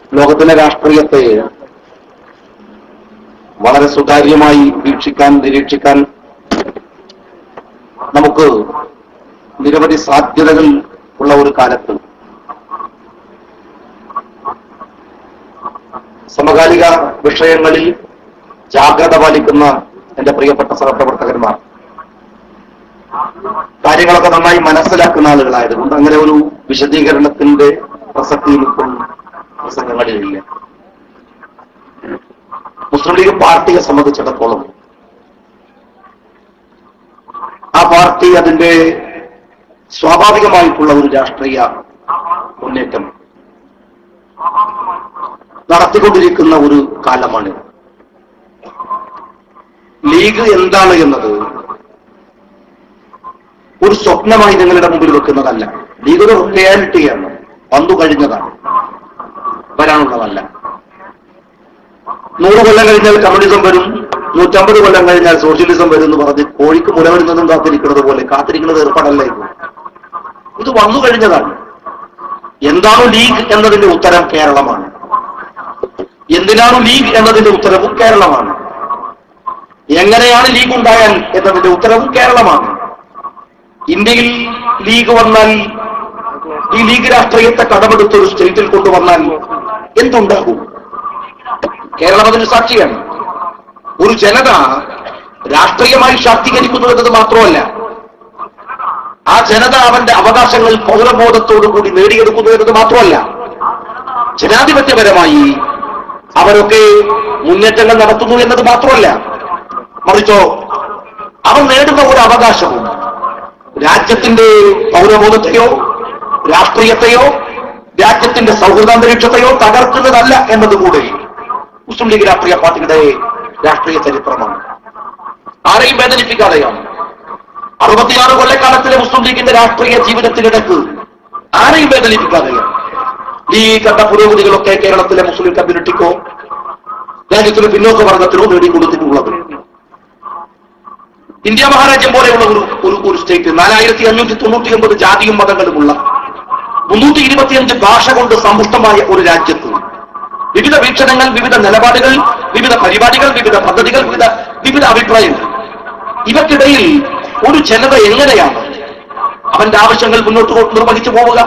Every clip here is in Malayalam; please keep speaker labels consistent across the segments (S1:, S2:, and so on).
S1: ലോകത്തിലെ രാഷ്ട്രീയത്തെ വളരെ സുതാര്യമായി വീക്ഷിക്കാൻ നിരീക്ഷിക്കാൻ നമുക്ക് നിരവധി സാധ്യതകൾ ഉള്ള ഒരു കാലത്ത് സമകാലിക വിഷയങ്ങളിൽ ജാഗ്രത പാലിക്കുന്ന എന്റെ പ്രിയപ്പെട്ട സഹപ്രവർത്തകന്മാർ കാര്യങ്ങളൊക്കെ നന്നായി മനസ്സിലാക്കുന്ന ആളുകളായതുകൊണ്ട് അങ്ങനെ ഒരു വിശദീകരണത്തിന്റെ പ്രസക്തിയിൽ ഇപ്പോൾ പ്രസംഗങ്ങളിലില്ല മുസ്ലിം ലീഗ് പാർട്ടിയെ സംബന്ധിച്ചിടത്തോളം ആ പാർട്ടി അതിന്റെ സ്വാഭാവികമായിട്ടുള്ള ഒരു രാഷ്ട്രീയ മുന്നേറ്റം നടത്തിക്കൊണ്ടിരിക്കുന്ന ഒരു കാലമാണ് ലീഗ് എന്താണ് എന്നത് ഒരു സ്വപ്നമായി നിങ്ങളുടെ മുമ്പിൽ വെക്കുന്നതല്ല ലീഗ് ഒരു റിയാലിറ്റിയാണ് വന്നു കഴിഞ്ഞതാണ് വരാനുള്ളതല്ല നൂറ് കൊല്ലം കഴിഞ്ഞാൽ കമ്മ്യൂണിസം വരും നൂറ്റമ്പത് കൊല്ലം കഴിഞ്ഞാൽ സോഷ്യലിസം വരും എന്ന് പറഞ്ഞ് കോഴിക്ക് മുലവരുന്നതും കാത്തിരിക്കുന്നത് പോലെ കാത്തിരിക്കുന്നത് ഏർപ്പാടല്ല ഇത് ഇത് വന്നു കഴിഞ്ഞതാണ് എന്താണ് ലീഗ് എന്നതിന്റെ ഉത്തരം കേരളമാണ് എന്തിനാണ് ലീഗ് എന്നതിന്റെ ഉത്തരവും കേരളമാണ് എങ്ങനെയാണ് ലീഗ് ഉണ്ടായാൽ എന്നതിന്റെ ഉത്തരവും കേരളമാണ് ഇന്ത്യയിൽ ലീഗ് വന്നാൽ ഈ ലീഗ് രാഷ്ട്രീയത്തെ കടമെടുത്ത് ഒരു സ്റ്റേറ്റിൽ കൊണ്ടുവന്നാൽ എന്തുണ്ടാകും കേരളം അതിന് സാക്ഷിയാണ് ഒരു ജനത രാഷ്ട്രീയമായി ശാക്തീകരിക്കുന്നു എന്നത് മാത്രമല്ല ആ ജനത അവന്റെ അവകാശങ്ങൾ പൗരബോധത്തോടു കൂടി നേടിയെടുക്കുന്നു എന്നത് മാത്രമല്ല ജനാധിപത്യപരമായി അവരൊക്കെ മുന്നേറ്റങ്ങൾ നടത്തുന്നു എന്നത് മാത്രമല്ല മറിച്ചോ അവർ നേടുന്ന ഒരു അവകാശവും രാജ്യത്തിന്റെ പൗരബോധത്തെയോ രാഷ്ട്രീയത്തെയോ രാജ്യത്തിന്റെ സൗഹൃദാന്തരീക്ഷത്തെയോ തകർക്കുന്നതല്ല എന്നതുകൂടെ മുസ്ലിം ലീഗ് രാഷ്ട്രീയ പാർട്ടിയുടെ രാഷ്ട്രീയ ചരിത്രമാണ് ആരെയും വേദനിപ്പിക്കാതെയാണ് അറുപത്തിയാറ് കൊല്ലക്കാലത്തിലെ മുസ്ലിം ലീഗിന്റെ രാഷ്ട്രീയ ജീവിതത്തിനിടക്ക് ആരെയും വേദനിപ്പിക്കാതെയാണ് ഈ കണ്ട പുരോഗതികളൊക്കെ കേരളത്തിലെ മുസ്ലിം കമ്മ്യൂണിറ്റിക്കോ രാജ്യത്തിന് പിന്നോക്ക വർഗത്തിനോ നേടിക്കൊടുത്തിട്ടുള്ളത് ഇന്ത്യ മഹാരാജ്യം പോലെയുള്ള ഒരു ഒരു ഒരു സ്റ്റേറ്റ് നാലായിരത്തി അഞ്ഞൂറ്റി തൊണ്ണൂറ്റി ഒമ്പത് ജാതിയും മതങ്ങളുമുള്ള മുന്നൂറ്റി ഇരുപത്തിയഞ്ച് ഭാഷ കൊണ്ട് സമ്പുഷ്ടമായ ഒരു രാജ്യത്ത് വിവിധ വീക്ഷണങ്ങൾ വിവിധ നിലപാടുകൾ വിവിധ പരിപാടികൾ വിവിധ പദ്ധതികൾ വിവിധ വിവിധ അഭിപ്രായങ്ങൾ ഇവർക്കിടയിൽ ഒരു ജനത എങ്ങനെയാണ് അവന്റെ ആവശ്യങ്ങൾ മുന്നോട്ട് കൊ- നിർവഹിച്ചു പോവുക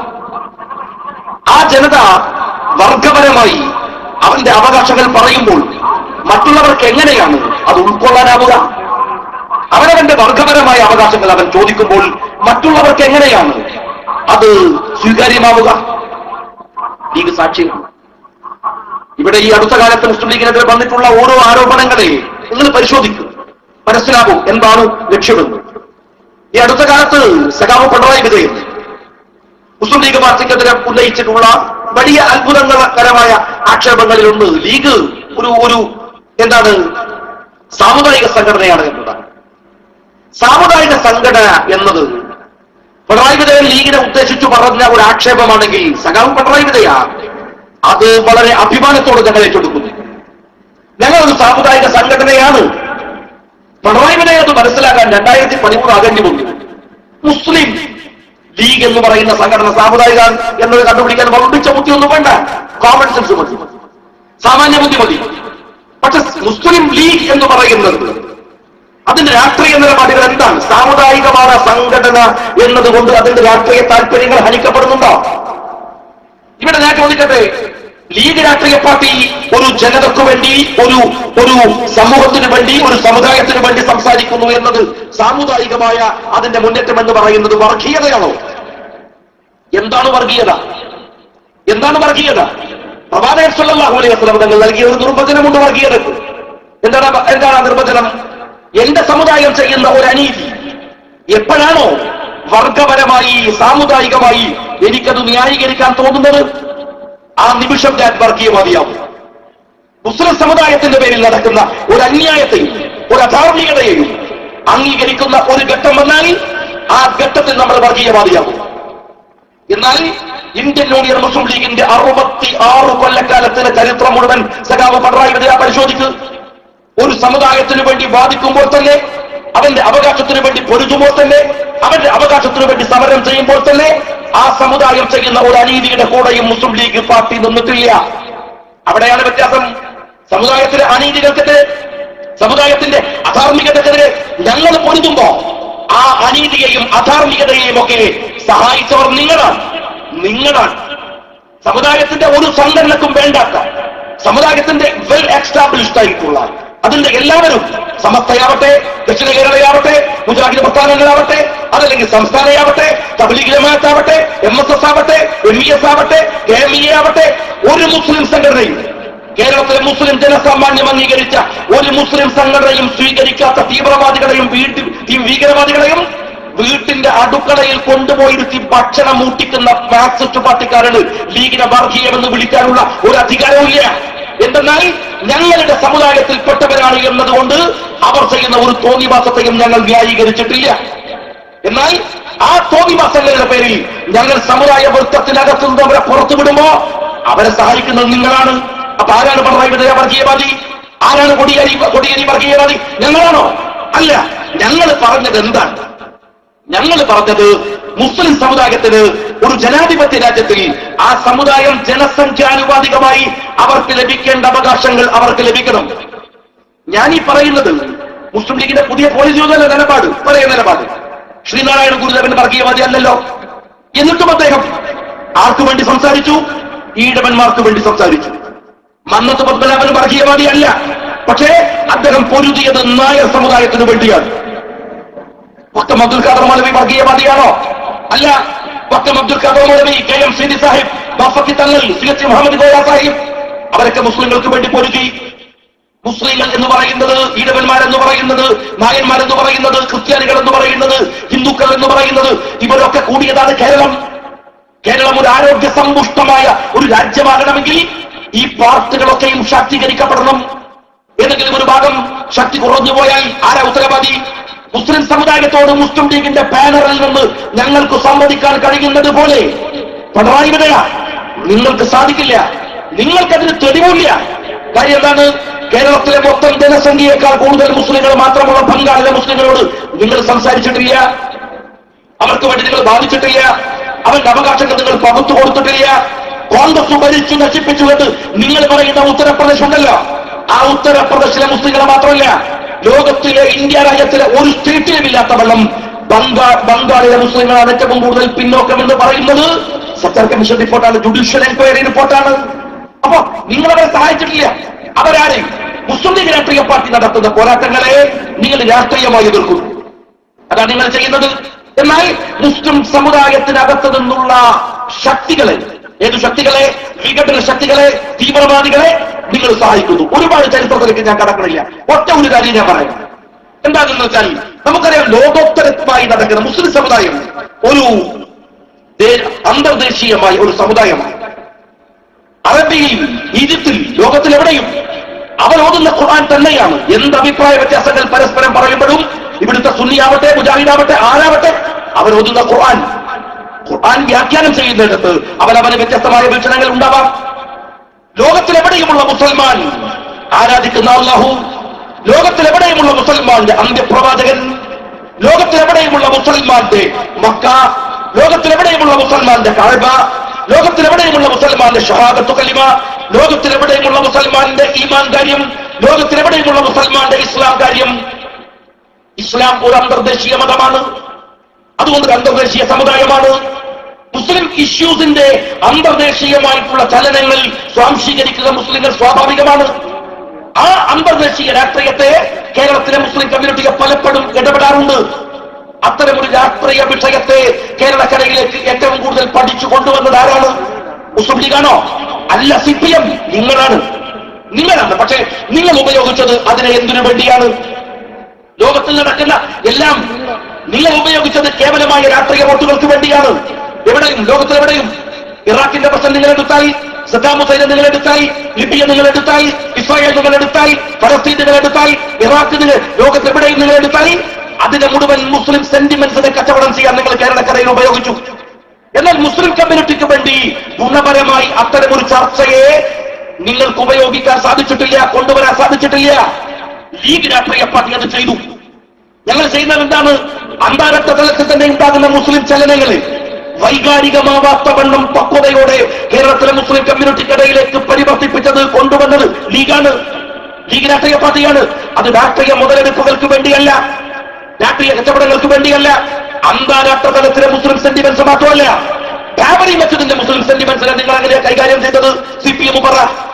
S1: ആ ജനത വർഗപരമായി അവന്റെ അവകാശങ്ങൾ പറയുമ്പോൾ മറ്റുള്ളവർക്ക് എങ്ങനെയാണ് അത് ഉൾക്കൊള്ളാനാവുക അവനവന്റെ വർഗപരമായ അവകാശങ്ങൾ അവൻ ചോദിക്കുമ്പോൾ മറ്റുള്ളവർക്ക് എങ്ങനെയാണ് അത് സ്വീകാര്യമാവുക ലീഗ് സാക്ഷിയാണ് ഇവിടെ ഈ അടുത്ത കാലത്ത് മുസ്ലിം ലീഗിനെതിരെ വന്നിട്ടുള്ള ഓരോ ആരോപണങ്ങളെ നിങ്ങൾ പരിശോധിക്കും മനസ്സിലാകും എന്താണ് ലക്ഷ്യമെന്ന് ഈ അടുത്ത കാലത്ത് സഖാവ് പിണറായി വിജയൻ മുസ്ലിം ലീഗ് പാർട്ടിക്കെതിരെ ഉന്നയിച്ചിട്ടുള്ള വലിയ അത്ഭുതകരമായ ആക്ഷേപങ്ങളിലൊന്ന് ലീഗ് ഒരു ഒരു എന്താണ് സാമുദായിക സംഘടനയാണ് എന്നതാണ് സാമുദായിക സംഘടന എന്നത് പിണറായി വിജയൻ ലീഗിനെ ഉദ്ദേശിച്ചു പറഞ്ഞ ഒരു ആക്ഷേപമാണെങ്കിൽ സഖാവ് പിണറായി വിജയ അത് വളരെ അഭിമാനത്തോടെ ഞങ്ങൾ ഏറ്റെടുക്കുന്നു ഞങ്ങൾ ഒരു സാമുദായിക സംഘടനയാണ് പിണറായി വിജയൻ അത് മനസ്സിലാക്കാൻ രണ്ടായിരത്തി പതിമൂന്ന് ആകേണ്ടി വന്നു മുസ്ലിം ലീഗ് എന്ന് പറയുന്ന സംഘടന സാമുദായിക എന്നത് കണ്ടുപിടിക്കാൻ വർദ്ധിച്ച ബുദ്ധിയൊന്നും വേണ്ട കോമൺ സെൻസ് മതി സാമാന്യ ബുദ്ധി മതി പക്ഷെ മുസ്ലിം ലീഗ് എന്ന് പറയുന്നത് അതിന്റെ രാഷ്ട്രീയ നിലപാടുകൾ എന്താണ് സാമുദായികമായ സംഘടന എന്നതുകൊണ്ട് അതിന്റെ രാഷ്ട്രീയ താല്പര്യങ്ങൾ ഹനിക്കപ്പെടുന്നുണ്ടോ ഇവിടെ ഞാൻ ചോദിക്കട്ടെ ലീഗ് രാഷ്ട്രീയ പാർട്ടി ഒരു ജനതയ്ക്ക് വേണ്ടി ഒരു ഒരു സമൂഹത്തിന് വേണ്ടി ഒരു സമുദായത്തിന് വേണ്ടി സംസാരിക്കുന്നു എന്നത് സാമുദായികമായ അതിന്റെ മുന്നേറ്റം എന്ന് പറയുന്നത് വർഗീയതയാണോ എന്താണ് വർഗീയത എന്താണ് വർഗീയത പ്രവാചകൻ സല്ലല്ലാഹു അലൈഹി വസല്ലം തങ്ങൾ നൽകിയ ഒരു നിർവചനമുണ്ട് വർഗീയതക്ക് എന്താണ് ആ- എന്താണ് ആ നിർവചനം എന്റെ സമുദായം ചെയ്യുന്ന ഒരു അനീതി എപ്പോഴാണോ വർഗപരമായി സാമുദായികമായി എനിക്കത് ന്യായീകരിക്കാൻ തോന്നുന്നത് ആ നിമിഷം ഞാൻ വർഗീയവാദിയാവും മുസ്ലിം സമുദായത്തിന്റെ പേരിൽ നടക്കുന്ന ഒരു അന്യായത്തെയും ഒരു അധാർമികതയെയും അംഗീകരിക്കുന്ന ഒരു ഘട്ടം വന്നാൽ ആ ഘട്ടത്തിൽ നമ്മൾ വർഗീയവാദിയാവും എന്നാൽ ഇന്ത്യൻ യൂണിയൻ മുസ്ലിം ലീഗിന്റെ അറുപത്തി ആറ് കൊല്ലക്കാലത്തിലെ ചരിത്രം മുഴുവൻ സഖാവ് പിണറായി വിജയ പരിശോധിക്ക് ഒരു സമുദായത്തിനു വേണ്ടി വാദിക്കുമ്പോൾ തന്നെ അവന്റെ അവകാശത്തിനു വേണ്ടി പൊരുതുമ്പോൾ തന്നെ അവന്റെ അവകാശത്തിനു വേണ്ടി സമരം ചെയ്യുമ്പോൾ തന്നെ ആ സമുദായം ചെയ്യുന്ന ഒരു അനീതിയുടെ കൂടെയും മുസ്ലിം ലീഗ് പാർട്ടി നിന്നിട്ടില്ല അവിടെയാണ് വ്യത്യാസം സമുദായത്തിലെ അനീതികൾക്കെതിരെ സമുദായത്തിന്റെ അധാർമികതക്കെതിരെ ഞങ്ങൾ പൊരുതുമ്പോ ആ അനീതിയെയും അധാർമികതയെയും ഒക്കെ സഹായിച്ചവർ നിങ്ങളാണ് നിങ്ങളാണ് സമുദായത്തിന്റെ ഒരു സംഘടനക്കും വേണ്ടാത്ത സമുദായത്തിന്റെ വെൽ എക്സ്റ്റാബ്ലിഷ്ഡ് ആയിട്ടുള്ള അതിന്റെ എല്ലാവരും സമസ്തയാവട്ടെ ദക്ഷിണ കേരളയാവട്ടെ മുജാഹിദ് പ്രസ്ഥാനങ്ങളാവട്ടെ അതല്ലെങ്കിൽ സംസ്ഥാനയാവട്ടെ തബ്ലീഗ് ജമാഅത്താവട്ടെ എം എസ് എസ് ആവട്ടെ എം ഇ എസ് ആവട്ടെ കെ എം ഇ എ ആവട്ടെ ഒരു മുസ്ലിം സംഘടനയും കേരളത്തിലെ മുസ്ലിം ജനസാമാന്യം അംഗീകരിച്ച ഒരു മുസ്ലിം സംഘടനയും സ്വീകരിക്കാത്ത തീവ്രവാദികളെയും വീട്ടിൽ ഈ ഭീകരവാദികളെയും വീട്ടിന്റെ അടുക്കളയിൽ കൊണ്ടുപോയിരുത്തി ഭക്ഷണം മൂട്ടിക്കുന്ന മാർക്സിസ്റ്റ് പാർട്ടിക്കാരാണ് ലീഗിനെ വർഗീയമെന്ന് വിളിക്കാനുള്ള ഒരു അധികാരവുമില്ല എന്തെന്നാൽ ഞങ്ങളുടെ സമുദായത്തിൽപ്പെട്ടവരാണ് എന്നതുകൊണ്ട് അവർ ചെയ്യുന്ന ഒരു തോന്നിവാസത്തെയും ഞങ്ങൾ ന്യായീകരിച്ചിട്ടില്ല എന്നാൽ ആ തോന്നിവാസങ്ങളുടെ പേരിൽ ഞങ്ങൾ സമുദായ വൃത്തത്തിനകത്തു നിന്ന് അവരെ പുറത്തുവിടുമ്പോ അവരെ സഹായിക്കുന്നത് നിങ്ങളാണ് അപ്പൊ ആരാണ് പിണറായി വിജയ വർഗീയവാദി ആരാണ് കൊടിയേരി കൊടിയേരി വർഗീയവാദി ഞങ്ങളാണോ അല്ല ഞങ്ങൾ പറഞ്ഞത് എന്താണ് ഞങ്ങൾ പറഞ്ഞത് മുസ്ലിം സമുദായത്തിന് ഒരു ജനാധിപത്യ രാജ്യത്തിൽ ആ സമുദായം ജനസംഖ്യാനുപാതികമായി അവർക്ക് ലഭിക്കേണ്ട അവകാശങ്ങൾ അവർക്ക് ലഭിക്കണം ഞാൻ ഈ പറയുന്നത് മുസ്ലിം ലീഗിന്റെ പുതിയ പോളിസി ഒന്നല്ല നിലപാട് പഴയ നിലപാട് ശ്രീനാരായണ ഗുരുദേവൻ വർഗീയവാദി അല്ലല്ലോ എന്നിട്ടും അദ്ദേഹം ആർക്കു വേണ്ടി സംസാരിച്ചു ഈഴവന്മാർക്ക് വേണ്ടി സംസാരിച്ചു മന്നത്ത് പത്മനാഭൻ വർഗീയവാദി അല്ല പക്ഷേ അദ്ദേഹം പൊരുതിയത് നായർ സമുദായത്തിന് വേണ്ടിയാണ് വക്കം അബ്ദുൽ ഖാദർ മൗലവി വർഗീയവാദിയാണോ അല്ല Vakkom Abdul Khader Moulavi K M Seeni Sahib Bafaqi Thangal C H Muhammad Koya Sahib അവരൊക്കെ മുസ്ലിങ്ങൾക്ക് വേണ്ടി പൊരുതി മുസ്ലിങ്ങൾ എന്ന് പറയുന്നത് ഈഴവന്മാരെന്ന് പറയുന്നത് നായന്മാരെന്ന് പറയുന്നത് ക്രിസ്ത്യാനികൾ എന്ന് പറയുന്നത് ഹിന്ദുക്കൾ എന്ന് പറയുന്നത് ഇവരൊക്കെ കൂടിയതാണ് കേരളം കേരളം ഒരു ആരോഗ്യ സമ്പുഷ്ടമായ ഒരു രാജ്യമാകണമെങ്കിൽ ഈ പാർട്ടികളൊക്കെയും ശാക്തീകരിക്കപ്പെടണം ഏതെങ്കിലും ഒരു ഭാഗം ശക്തി കുറഞ്ഞു പോയാൽ ആരാ ഉത്തരവാദി മുസ്ലിം സമുദായത്തോട് മുസ്ലിം ലീഗിന്റെ ബാനറിൽ നിന്ന് ഞങ്ങൾക്ക് സമ്മതിക്കാൻ കഴിയുന്നത് പോലെ പിണറായി വിജയ നിങ്ങൾക്ക് സാധിക്കില്ല നിങ്ങൾക്കതിന് തെളിവില്ല കാര്യം എന്താണ് കേരളത്തിലെ മൊത്തം ജനസംഖ്യയേക്കാൾ കൂടുതൽ മുസ്ലിങ്ങൾ മാത്രമുള്ള ബംഗാളിലെ മുസ്ലിങ്ങളോട് നിങ്ങൾ സംസാരിച്ചിട്ടില്ല അവർക്ക് വേണ്ടി നിങ്ങൾ ബാധിച്ചിട്ടില്ല അവരുടെ അവകാശങ്ങൾ നിങ്ങൾ പകുത്തു കൊടുത്തിട്ടില്ല കോൺഗ്രസ് ഭരിച്ചു നശിപ്പിച്ചുകൊണ്ട് നിങ്ങൾ പറയുന്ന ഉത്തർപ്രദേശ് ഉണ്ടല്ലോ ആ ഉത്തർപ്രദേശിലെ മുസ്ലിങ്ങളെ മാത്രമല്ല ലോകത്തിലെ ഇന്ത്യ രാജ്യത്തിലെ ഒരു സ്റ്റേറ്റിലും ഇല്ലാത്ത വെള്ളം ബംഗാൾ ബംഗാളിലെ മുസ്ലിങ്ങളാണ് ഏറ്റവും കൂടുതൽ പിന്നോക്കം എന്ന് പറയുന്നത് സച്ചാർ കമ്മീഷൻ റിപ്പോർട്ടാണ് ജുഡീഷ്യൽ എൻക്വയറി റിപ്പോർട്ടാണ് അപ്പൊ നിങ്ങൾ അവരെ സഹായിച്ചിട്ടില്ല അവരാരെയും മുസ്ലിം ലീഗ് രാഷ്ട്രീയ പാർട്ടി നടത്തുന്ന പോരാട്ടങ്ങളെ നിങ്ങൾ രാഷ്ട്രീയമായി എതിർക്കുന്നു അതാണ് നിങ്ങൾ ചെയ്യുന്നത് എന്നാൽ മുസ്ലിം സമുദായത്തിനകത്ത് നിന്നുള്ള ശക്തികളെ ഏത് ശക്തികളെ വിഘടന ശക്തികളെ തീവ്രവാദികളെ നിങ്ങൾ സഹായിക്കുന്നു ഒരുപാട് ചരിത്രത്തിലേക്ക് ഞാൻ കടക്കണില്ല ഒറ്റ ഒരു കാര്യം ഞാൻ പറയാം എന്താണെന്ന് വെച്ചാൽ നമുക്കറിയാം ലോകോത്തരമായി നടക്കുന്ന മുസ്ലിം സമുദായം ഒരു ദേ- അന്തർദേശീയമായ ഒരു സമുദായമാണ് അറബിയിൽ ഈജിപ്തിൽ ലോകത്തിൽ എവിടെയും അവർ ഓതുന്ന ഖുർആൻ തന്നെയാണ് എന്ത് അഭിപ്രായ വ്യത്യാസങ്ങൾ പരസ്പരം പറയുമ്പോഴും ഇവിടുത്തെ സുന്നിയാവട്ടെ മുജാഹിദാവട്ടെ ആരാവട്ടെ അവർ ഓതുന്ന ഖുർആൻ ഖുർആൻ വ്യാഖ്യാനം ചെയ്യുന്നിടത്ത് അവനവന് വ്യത്യസ്തമായ വീക്ഷണങ്ങൾ ഉണ്ടാവാം ലോകത്തിലെവിടെയുമുള്ള മുസൽമാൻ ആരാധിക്കുന്ന അള്ളാഹു ലോകത്തിലെവിടെയുമുള്ള മുസൽമാന്റെ അന്ത്യപ്രവാചകൻ ലോകത്തിലെവിടെയുമുള്ള മുസൽമാന്റെ മക്ക ലോകത്തിലെവിടെയുമുള്ള മുസൽമാന്റെ കാഴ്ബ ലോകത്തിലെവിടെയുമുള്ള മുസൽമാന്റെ ഷഹാദത്തു കലിമ ലോകത്തിലെവിടെയുമുള്ള മുസൽമാന്റെ ഈമാൻ കാര്യം ലോകത്തിലെവിടെയുമുള്ള മുസൽമാന്റെ ഇസ്ലാം കാര്യം ഇസ്ലാം ഒരു അന്തർദേശീയ മതമാണ് അതുകൊണ്ട് ഒരു അന്തർദേശീയ സമുദായമാണ് മുസ്ലിം ഇഷ്യൂസിന്റെ അന്തർദേശീയമായിട്ടുള്ള ചലനങ്ങൾ സ്വാംശീകരിക്കുക മുസ്ലിങ്ങൾ സ്വാഭാവികമാണ് ആ അന്തർദേശീയ രാഷ്ട്രീയത്തെ കേരളത്തിലെ മുസ്ലിം കമ്മ്യൂണിറ്റിയെ പലപ്പോഴും ഇടപെടാറുണ്ട് അത്തരമൊരു രാഷ്ട്രീയ വിഷയത്തെ കേരളക്കരയിലേക്ക് ഏറ്റവും കൂടുതൽ പഠിച്ചു കൊണ്ടുവന്നത് ആരാണ് മുസ്ലിം ലീഗാണോ അല്ല സി പി എം നിങ്ങളാണ് നിങ്ങളാണ് പക്ഷേ നിങ്ങൾ ഉപയോഗിച്ചത് അതിനെ എന്തിനു വേണ്ടിയാണ് ലോകത്തിൽ നടക്കുന്ന എല്ലാം നിങ്ങൾ ഉപയോഗിച്ചത് കേവലമായ രാഷ്ട്രീയ വോട്ടുകൾക്ക് വേണ്ടിയാണ് എവിടെയും ലോകത്തിലെവിടെയും ഇറാഖിന്റെ പ്രശ്നം നിങ്ങൾ എടുത്തായി സദ്ദാം ഹുസൈനെ നിങ്ങൾ എടുത്തായി ലിബിയ നിങ്ങൾ എടുത്തായി ഇസ്രായേൽ നിങ്ങൾ എടുത്തായി ഫലസ്തീൻ നിങ്ങൾ എടുത്തായി ഇറാഖ് നിങ്ങൾ ലോകത്തെവിടെയും നിങ്ങൾ എടുത്തായി അതിനെ മുഴുവൻ മുസ്ലിം സെന്റിമെന്റ്സിനെ കച്ചവടം ചെയ്യാൻ നിങ്ങൾ കേരളക്കരയിൽ ഉപയോഗിച്ചു എന്നാൽ മുസ്ലിം കമ്മ്യൂണിറ്റിക്ക് വേണ്ടി ഗുണപരമായി അത്തരമൊരു ചർച്ചയെ നിങ്ങൾക്ക് ഉപയോഗിക്കാൻ സാധിച്ചിട്ടില്ല കൊണ്ടുവരാൻ സാധിച്ചിട്ടില്ല ലീഗ് രാഷ്ട്രീയ പാർട്ടി അത് ചെയ്തു ഞങ്ങൾ ചെയ്യുന്നത് എന്താണ് അന്താരാഷ്ട്ര തലത്തിൽ തന്നെ ഉണ്ടാകുന്ന മുസ്ലിം ചലനങ്ങളെ വൈകാരികമാവാത്ത വണ്ണം പക്വതയോടെ കേരളത്തിലെ മുസ്ലിം കമ്മ്യൂണിറ്റിക്കിടയിലേക്ക് പരിവർത്തിപ്പിച്ചത് കൊണ്ടുവന്നത് ലീഗാണ് ലീഗ് രാഷ്ട്രീയ പാർട്ടിയാണ് അത് രാഷ്ട്രീയ മുതലെടുപ്പുകൾക്ക് വേണ്ടിയല്ല രാഷ്ട്രീയ കച്ചവടങ്ങൾക്ക് വേണ്ടിയല്ല അന്താരാഷ്ട്ര തലത്തിലെ മുസ്ലിം സെന്റിമെന്റ്സ് മാത്രമല്ല ബാബരി മസ്ജിദിന്റെ മുസ്ലിം സെന്റിമെന്റ്സിനെ നിങ്ങൾ എങ്ങനെയാ കൈകാര്യം ചെയ്തത് സി പി എം പറ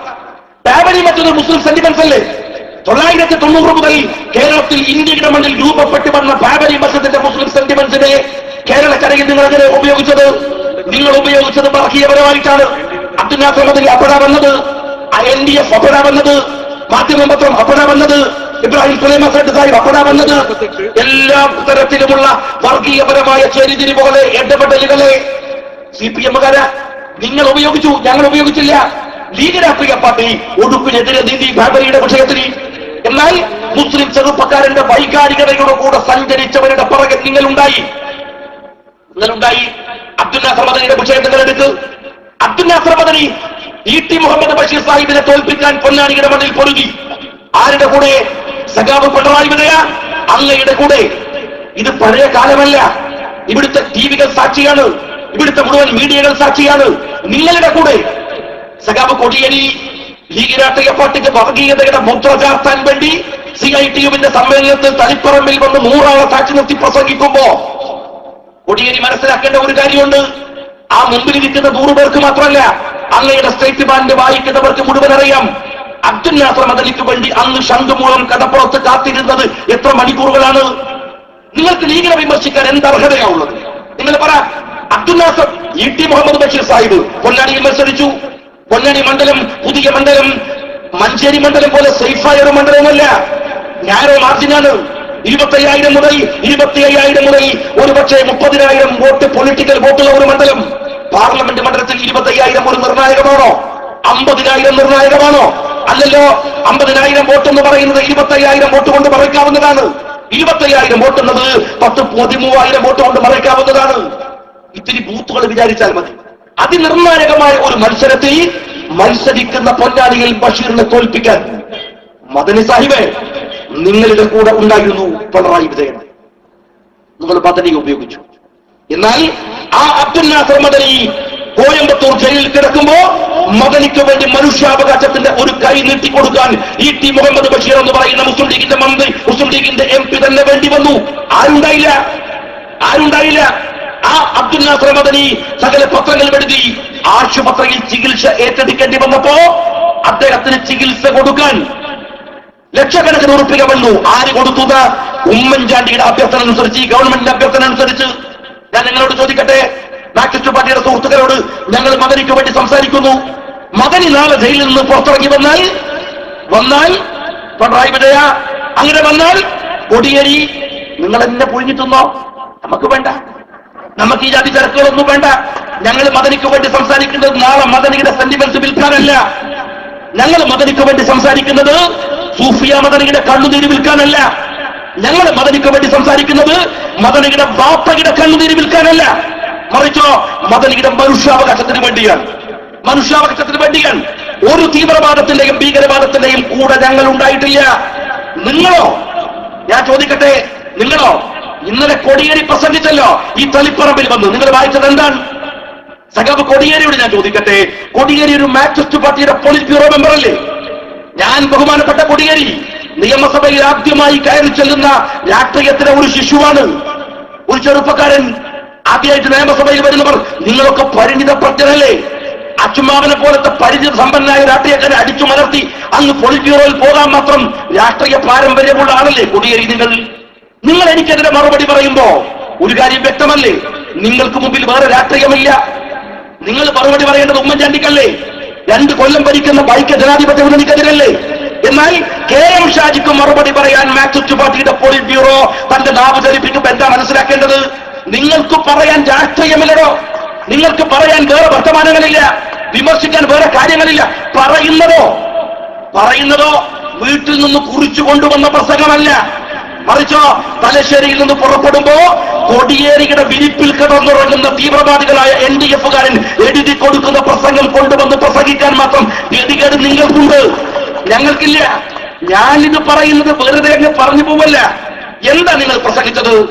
S1: ബാബരി മസ്ജിദ് മുസ്ലിം സെന്റിമെന്റ്സ് അല്ലേ തൊള്ളായിരത്തി തൊണ്ണൂറ് മുതൽ കേരളത്തിൽ ഇന്ത്യയുടെ മണ്ണിൽ രൂപപ്പെട്ടു വന്ന ബാബരി മസ്ജിദിന്റെ മുസ്ലിം സെന്റിമെന്റ്സിനെ കേരളക്കരയിൽ നിങ്ങൾ എങ്ങനെ ഉപയോഗിച്ചത് നിങ്ങൾ ഉപയോഗിച്ചത് വർഗീയപരമായിട്ടാണ് അബ്ദുൽ നാസർ മദനി അപ്പഴാ വന്നത് എൻ ഡി എഫ് അപ്പഴാ വന്നത് മാധ്യമ പത്രം അപ്പഴാ വന്നത് ഇബ്രാഹിം സുലൈമാൻ സാഹിബ് സാഹിബ് അപ്പഴാ വന്നത് എല്ലാ തരത്തിലുമുള്ള വർഗീയപരമായ ചേരിതിരിവുകളെ ഇടപെടലുകളെ സി പി എമ്മുകാര നിങ്ങൾ ഉപയോഗിച്ചു ഞങ്ങൾ ഉപയോഗിച്ചില്ല ലീഗ് രാഷ്ട്രീയ പാർട്ടി ഉടുപ്പിനെതിരെ നീതി ബാബരിയുടെ വിഷയത്തിൽ എന്നാൽ മുസ്ലിം ചെറുപ്പക്കാരന്റെ വൈകാരികതയുടെ കൂടെ സഞ്ചരിച്ചവരുടെ പുറകെ നിങ്ങളുണ്ടായി നിങ്ങളുണ്ടായി അബ്ദുൽ നാസർ മദനിയുടെ വിഷയം നിങ്ങൾ എടുക്ക് അബ്ദുൽ നാസർ മദനി ഇ ടി മുഹമ്മദ് ബഷീർ സാഹിബിനെ തോൽപ്പിക്കാൻ പൊന്നാനിയുടെ മണ്ണിൽ പൊരുതി ആരുടെ കൂടെ സഖാവ് പിണറായി വിജയ അങ്ങയുടെ കൂടെ ഇത് പഴയ കാലമല്ല ഇവിടുത്തെ ടിവികൾ സാക്ഷിയാണ് ഇവിടുത്തെ മുഴുവൻ മീഡിയകൾ സാക്ഷിയാണ് നിങ്ങളുടെ കൂടെ സഖാവ് കൊടിയേരി ലീഗ് രാഷ്ട്രീയ പാർട്ടിക്ക് വർഗീയതയുടെ മുദ്ര ചാർത്താൻ വേണ്ടി സി ഐ ടി യുവിന്റെ സമ്മേളനത്തിൽ തളിപ്പറമ്പിൽ വന്ന് നൂറാളെ സാക്ഷി നിർത്തി പ്രസംഗിക്കുമ്പോ കൊടിയേരി മനസ്സിലാക്കേണ്ട ഒരു കാര്യമുണ്ട് ആ മുമ്പിൽ ഇരിക്കുന്ന നൂറ് പേർക്ക് മാത്രമല്ല അങ്ങയുടെ സ്റ്റേറ്റ് ബാൻഡ് വായിക്കുന്നവർക്ക് മുഴുവൻ അറിയാം അബ്ദുൽ നാസർ മദലിക്ക് വേണ്ടി അന്ന് ശംഖുമൂലം കടപ്പുറത്ത് കാത്തിരുന്നത് എത്ര മണിക്കൂറുകളാണ് നിങ്ങൾക്ക് ലീഗിനെ വിമർശിക്കാൻ എന്ത് അർഹതയാ ഉള്ളത് നിങ്ങൾ പറ അബ്ദുൽ നാസർ ഇ ടി മുഹമ്മദ് ബഷീർ സാഹിബ് പൊന്നാനിയിൽ മത്സരിച്ചു പൊന്നാനി മണ്ഡലം പുതിയ മണ്ഡലം മഞ്ചേരി മണ്ഡലം പോലെ സേഫായ ഒരു മണ്ഡലമല്ല ഞാനോ മാർജിനാണ് ഇരുപത്തയ്യായിരം മുതൽ ഇരുപത്തി അയ്യായിരം മുതൽ ഒരുപക്ഷെ മുപ്പതിനായിരം വോട്ട് പൊളിറ്റിക്കൽ വോട്ടുള്ള ഒരു മണ്ഡലം പാർലമെന്റ് മണ്ഡലത്തിൽ ഇരുപത്തയ്യായിരം ഒരു നിർണായകമാണോ അമ്പതിനായിരം നിർണായകമാണോ അല്ലല്ലോ അമ്പതിനായിരം വോട്ട് എന്ന് പറയുന്നത് ഇരുപത്തയ്യായിരം വോട്ട് കൊണ്ട് മറയ്ക്കാവുന്നതാണ് ഇരുപത്തയ്യായിരം വോട്ട് എന്നത് പത്ത് പതിമൂവായിരം വോട്ട് കൊണ്ട് മറയ്ക്കാവുന്നതാണ് ഇത്തിരി ബൂത്തുകൾ വിചാരിച്ചാൽ മതി അതിനിർണായകമായ ഒരു മത്സരത്തിൽ മത്സരിക്കുന്ന പൊന്നാനിയിൽ ബഷീറിനെ തോൽപ്പിക്കാൻ മദനി സാഹിബേ നിങ്ങളുടെ കൂടെ ഉണ്ടായിരുന്നു പിണറായി വിജയൻ നിങ്ങൾ പദ്ധതി ഉപയോഗിച്ചു എന്നാൽ ആ അബ്ദുൽ നാസർ മദനി കോയമ്പത്തൂർ ജയിലിൽ കിടക്കുമ്പോ മദനിക്ക് വേണ്ടി മനുഷ്യാവകാശത്തിന്റെ ഒരു കൈ നീട്ടിക്കൊടുക്കാൻ ഇ ടി മുഹമ്മദ് ബഷീർ എന്ന് പറയുന്ന മുസ്ലിം ലീഗിന്റെ മന്ത്രി മുസ്ലിം ലീഗിന്റെ എം പി തന്നെ വേണ്ടി വന്നു ആരുണ്ടായില്ല ആരുണ്ടായില്ല ആ അബ്ദുൽ നാസർ മദനി സകല പത്രങ്ങൾ എഴുതി ആശുപത്രിയിൽ ചികിത്സ ഏറ്റെടുക്കേണ്ടി വന്നപ്പോ അദ്ദേഹത്തിന് ചികിത്സ കൊടുക്കാൻ ലക്ഷക്കണക്കിന് ഉറപ്പിക വന്നു ആര് കൊടുത്തത് ഉമ്മൻചാണ്ടിയുടെ അഭ്യർത്ഥന അനുസരിച്ച് ഈ ഗവൺമെന്റിന്റെ അഭ്യർത്ഥന അനുസരിച്ച് ഞാൻ നിങ്ങളോട് ചോദിക്കട്ടെ മാർക്സിസ്റ്റ് പാർട്ടിയുടെ സുഹൃത്തുക്കളോട് ഞങ്ങൾ മദനിക്ക് വേണ്ടി സംസാരിക്കുന്നു മദനി നാളെ ജയിലിൽ നിന്ന് പുറത്തിറങ്ങി വന്നാൽ വന്നാൽ പിണറായി വിജയ അങ്ങനെ വന്നാൽ കൊടിയേരി നിങ്ങൾ എന്നെ പൊഴിഞ്ഞിട്ടുന്നോ നമുക്ക് വേണ്ട നമുക്ക് ഈ ജാതി ചരക്കുകളൊന്നും വേണ്ട ഞങ്ങൾ മദനിക്ക് വേണ്ടി സംസാരിക്കുന്നത് നാളെ മദനിയുടെ സെന്റിമെന്റ്സ് വിൽക്കാനല്ല ഞങ്ങൾ മദനിക്ക് വേണ്ടി സംസാരിക്കുന്നത് സൂഫിയ മദനിയുടെ കണ്ണുനീര് വിൽക്കാനല്ല ഞങ്ങൾ മദനിക്ക് വേണ്ടി സംസാരിക്കുന്നത് മദനിയുടെ വാപ്പയുടെ കണ്ണുനീര് വിൽക്കാനല്ല മറിച്ചോ മദനിയുടെ മനുഷ്യാവകാശത്തിന് വേണ്ടിയാണ് മനുഷ്യാവകാശത്തിന് വേണ്ടിയാണ് ഒരു തീവ്രവാദത്തിന്റെയും ഭീകരവാദത്തിന്റെയും കൂടെ ഞങ്ങൾ ഉണ്ടായിട്ടില്ല നിങ്ങളോ ഞാൻ ചോദിക്കട്ടെ നിങ്ങളോ ഇന്നലെ കൊടിയേരി പ്രസംഗിച്ചല്ലോ ഈ തളിപ്പറമ്പിൽ വന്ന് നിങ്ങൾ വായിച്ചത് എന്താണ് സഖാവ് കൊടിയേരിയോട് ഞാൻ ചോദിക്കട്ടെ കൊടിയേരി ഒരു മാർക്സിസ്റ്റ് പാർട്ടിയുടെ പോളിറ്റ് ബ്യൂറോ മെമ്പർ അല്ലേ ഞാൻ ബഹുമാനപ്പെട്ട കൊടിയേരി നിയമസഭയിൽ ആദ്യമായി കയറി ചെല്ലുന്ന രാഷ്ട്രീയത്തിലെ ഒരു ശിശുവാണ് ഒരു ചെറുപ്പക്കാരൻ ആദ്യമായിട്ട് നിയമസഭയിൽ വരുന്നവർ നിങ്ങളൊക്കെ പരിണിതപ്രജ്ഞനല്ലേ അച്ചുമാവനെ പോലത്തെ പരിചിത സമ്പന്നനായ രാഷ്ട്രീയക്കാരെ അടിച്ചു മലർത്തി അങ്ങ് പോളിറ്റ് ബ്യൂറോയിൽ പോകാൻ മാത്രം രാഷ്ട്രീയ പാരമ്പര്യമുള്ള ആളല്ലേ കൊടിയേരി നിങ്ങൾ നിങ്ങൾ എനിക്കെതിരെ മറുപടി പറയുമ്പോ ഒരു കാര്യം വ്യക്തമല്ലേ നിങ്ങൾക്ക് മുമ്പിൽ വേറെ രാഷ്ട്രീയമില്ല നിങ്ങൾ മറുപടി പറയേണ്ടത് ഉമ്മൻചാണ്ടിക്കല്ലേ രണ്ട് കൊല്ലം ഭരിക്കുന്ന ബൈക്ക് ജനാധിപത്യ മുന്നണിക്കെതിരല്ലേ എന്നാൽ കെ എം ഷാജിക്ക് മറുപടി പറയാൻ മാക്സിസ്റ്റ് പാർട്ടിയുടെ പോളിറ്റ് ബ്യൂറോ തന്റെ നാവ് ചലിപ്പിക്കുമ്പോ എന്താ മനസ്സിലാക്കേണ്ടത് നിങ്ങൾക്ക് പറയാൻ രാഷ്ട്രീയമില്ലടോ നിങ്ങൾക്ക് പറയാൻ വേറെ വർത്തമാനങ്ങളില്ല വിമർശിക്കാൻ വേറെ കാര്യങ്ങളില്ല പറയുന്നതോ പറയുന്നതോ വീട്ടിൽ നിന്ന് കുറിച്ചു കൊണ്ടുവന്ന പ്രസംഗമല്ല മറിച്ചോ തലശ്ശേരിയിൽ നിന്ന് പുറപ്പെടുമ്പോ കൊടിയേരിയുടെ വിരിപ്പിൽ കിടന്നുറങ്ങുന്ന തീവ്രവാദികളായ എൻ ഡി എഫുകാരൻ എഴുതി കൊടുക്കുന്ന പ്രസംഗം കൊണ്ടുവന്ന് പ്രസംഗിക്കാൻ മാത്രം ഗതികേട് നിങ്ങൾക്കുണ്ട് ഞങ്ങൾക്കില്ല ഞാനിത് പറയുന്നത് വെറുതെ അങ്ങ് പറഞ്ഞു പോവല്ല എന്താ നിങ്ങൾ പ്രസംഗിച്ചത്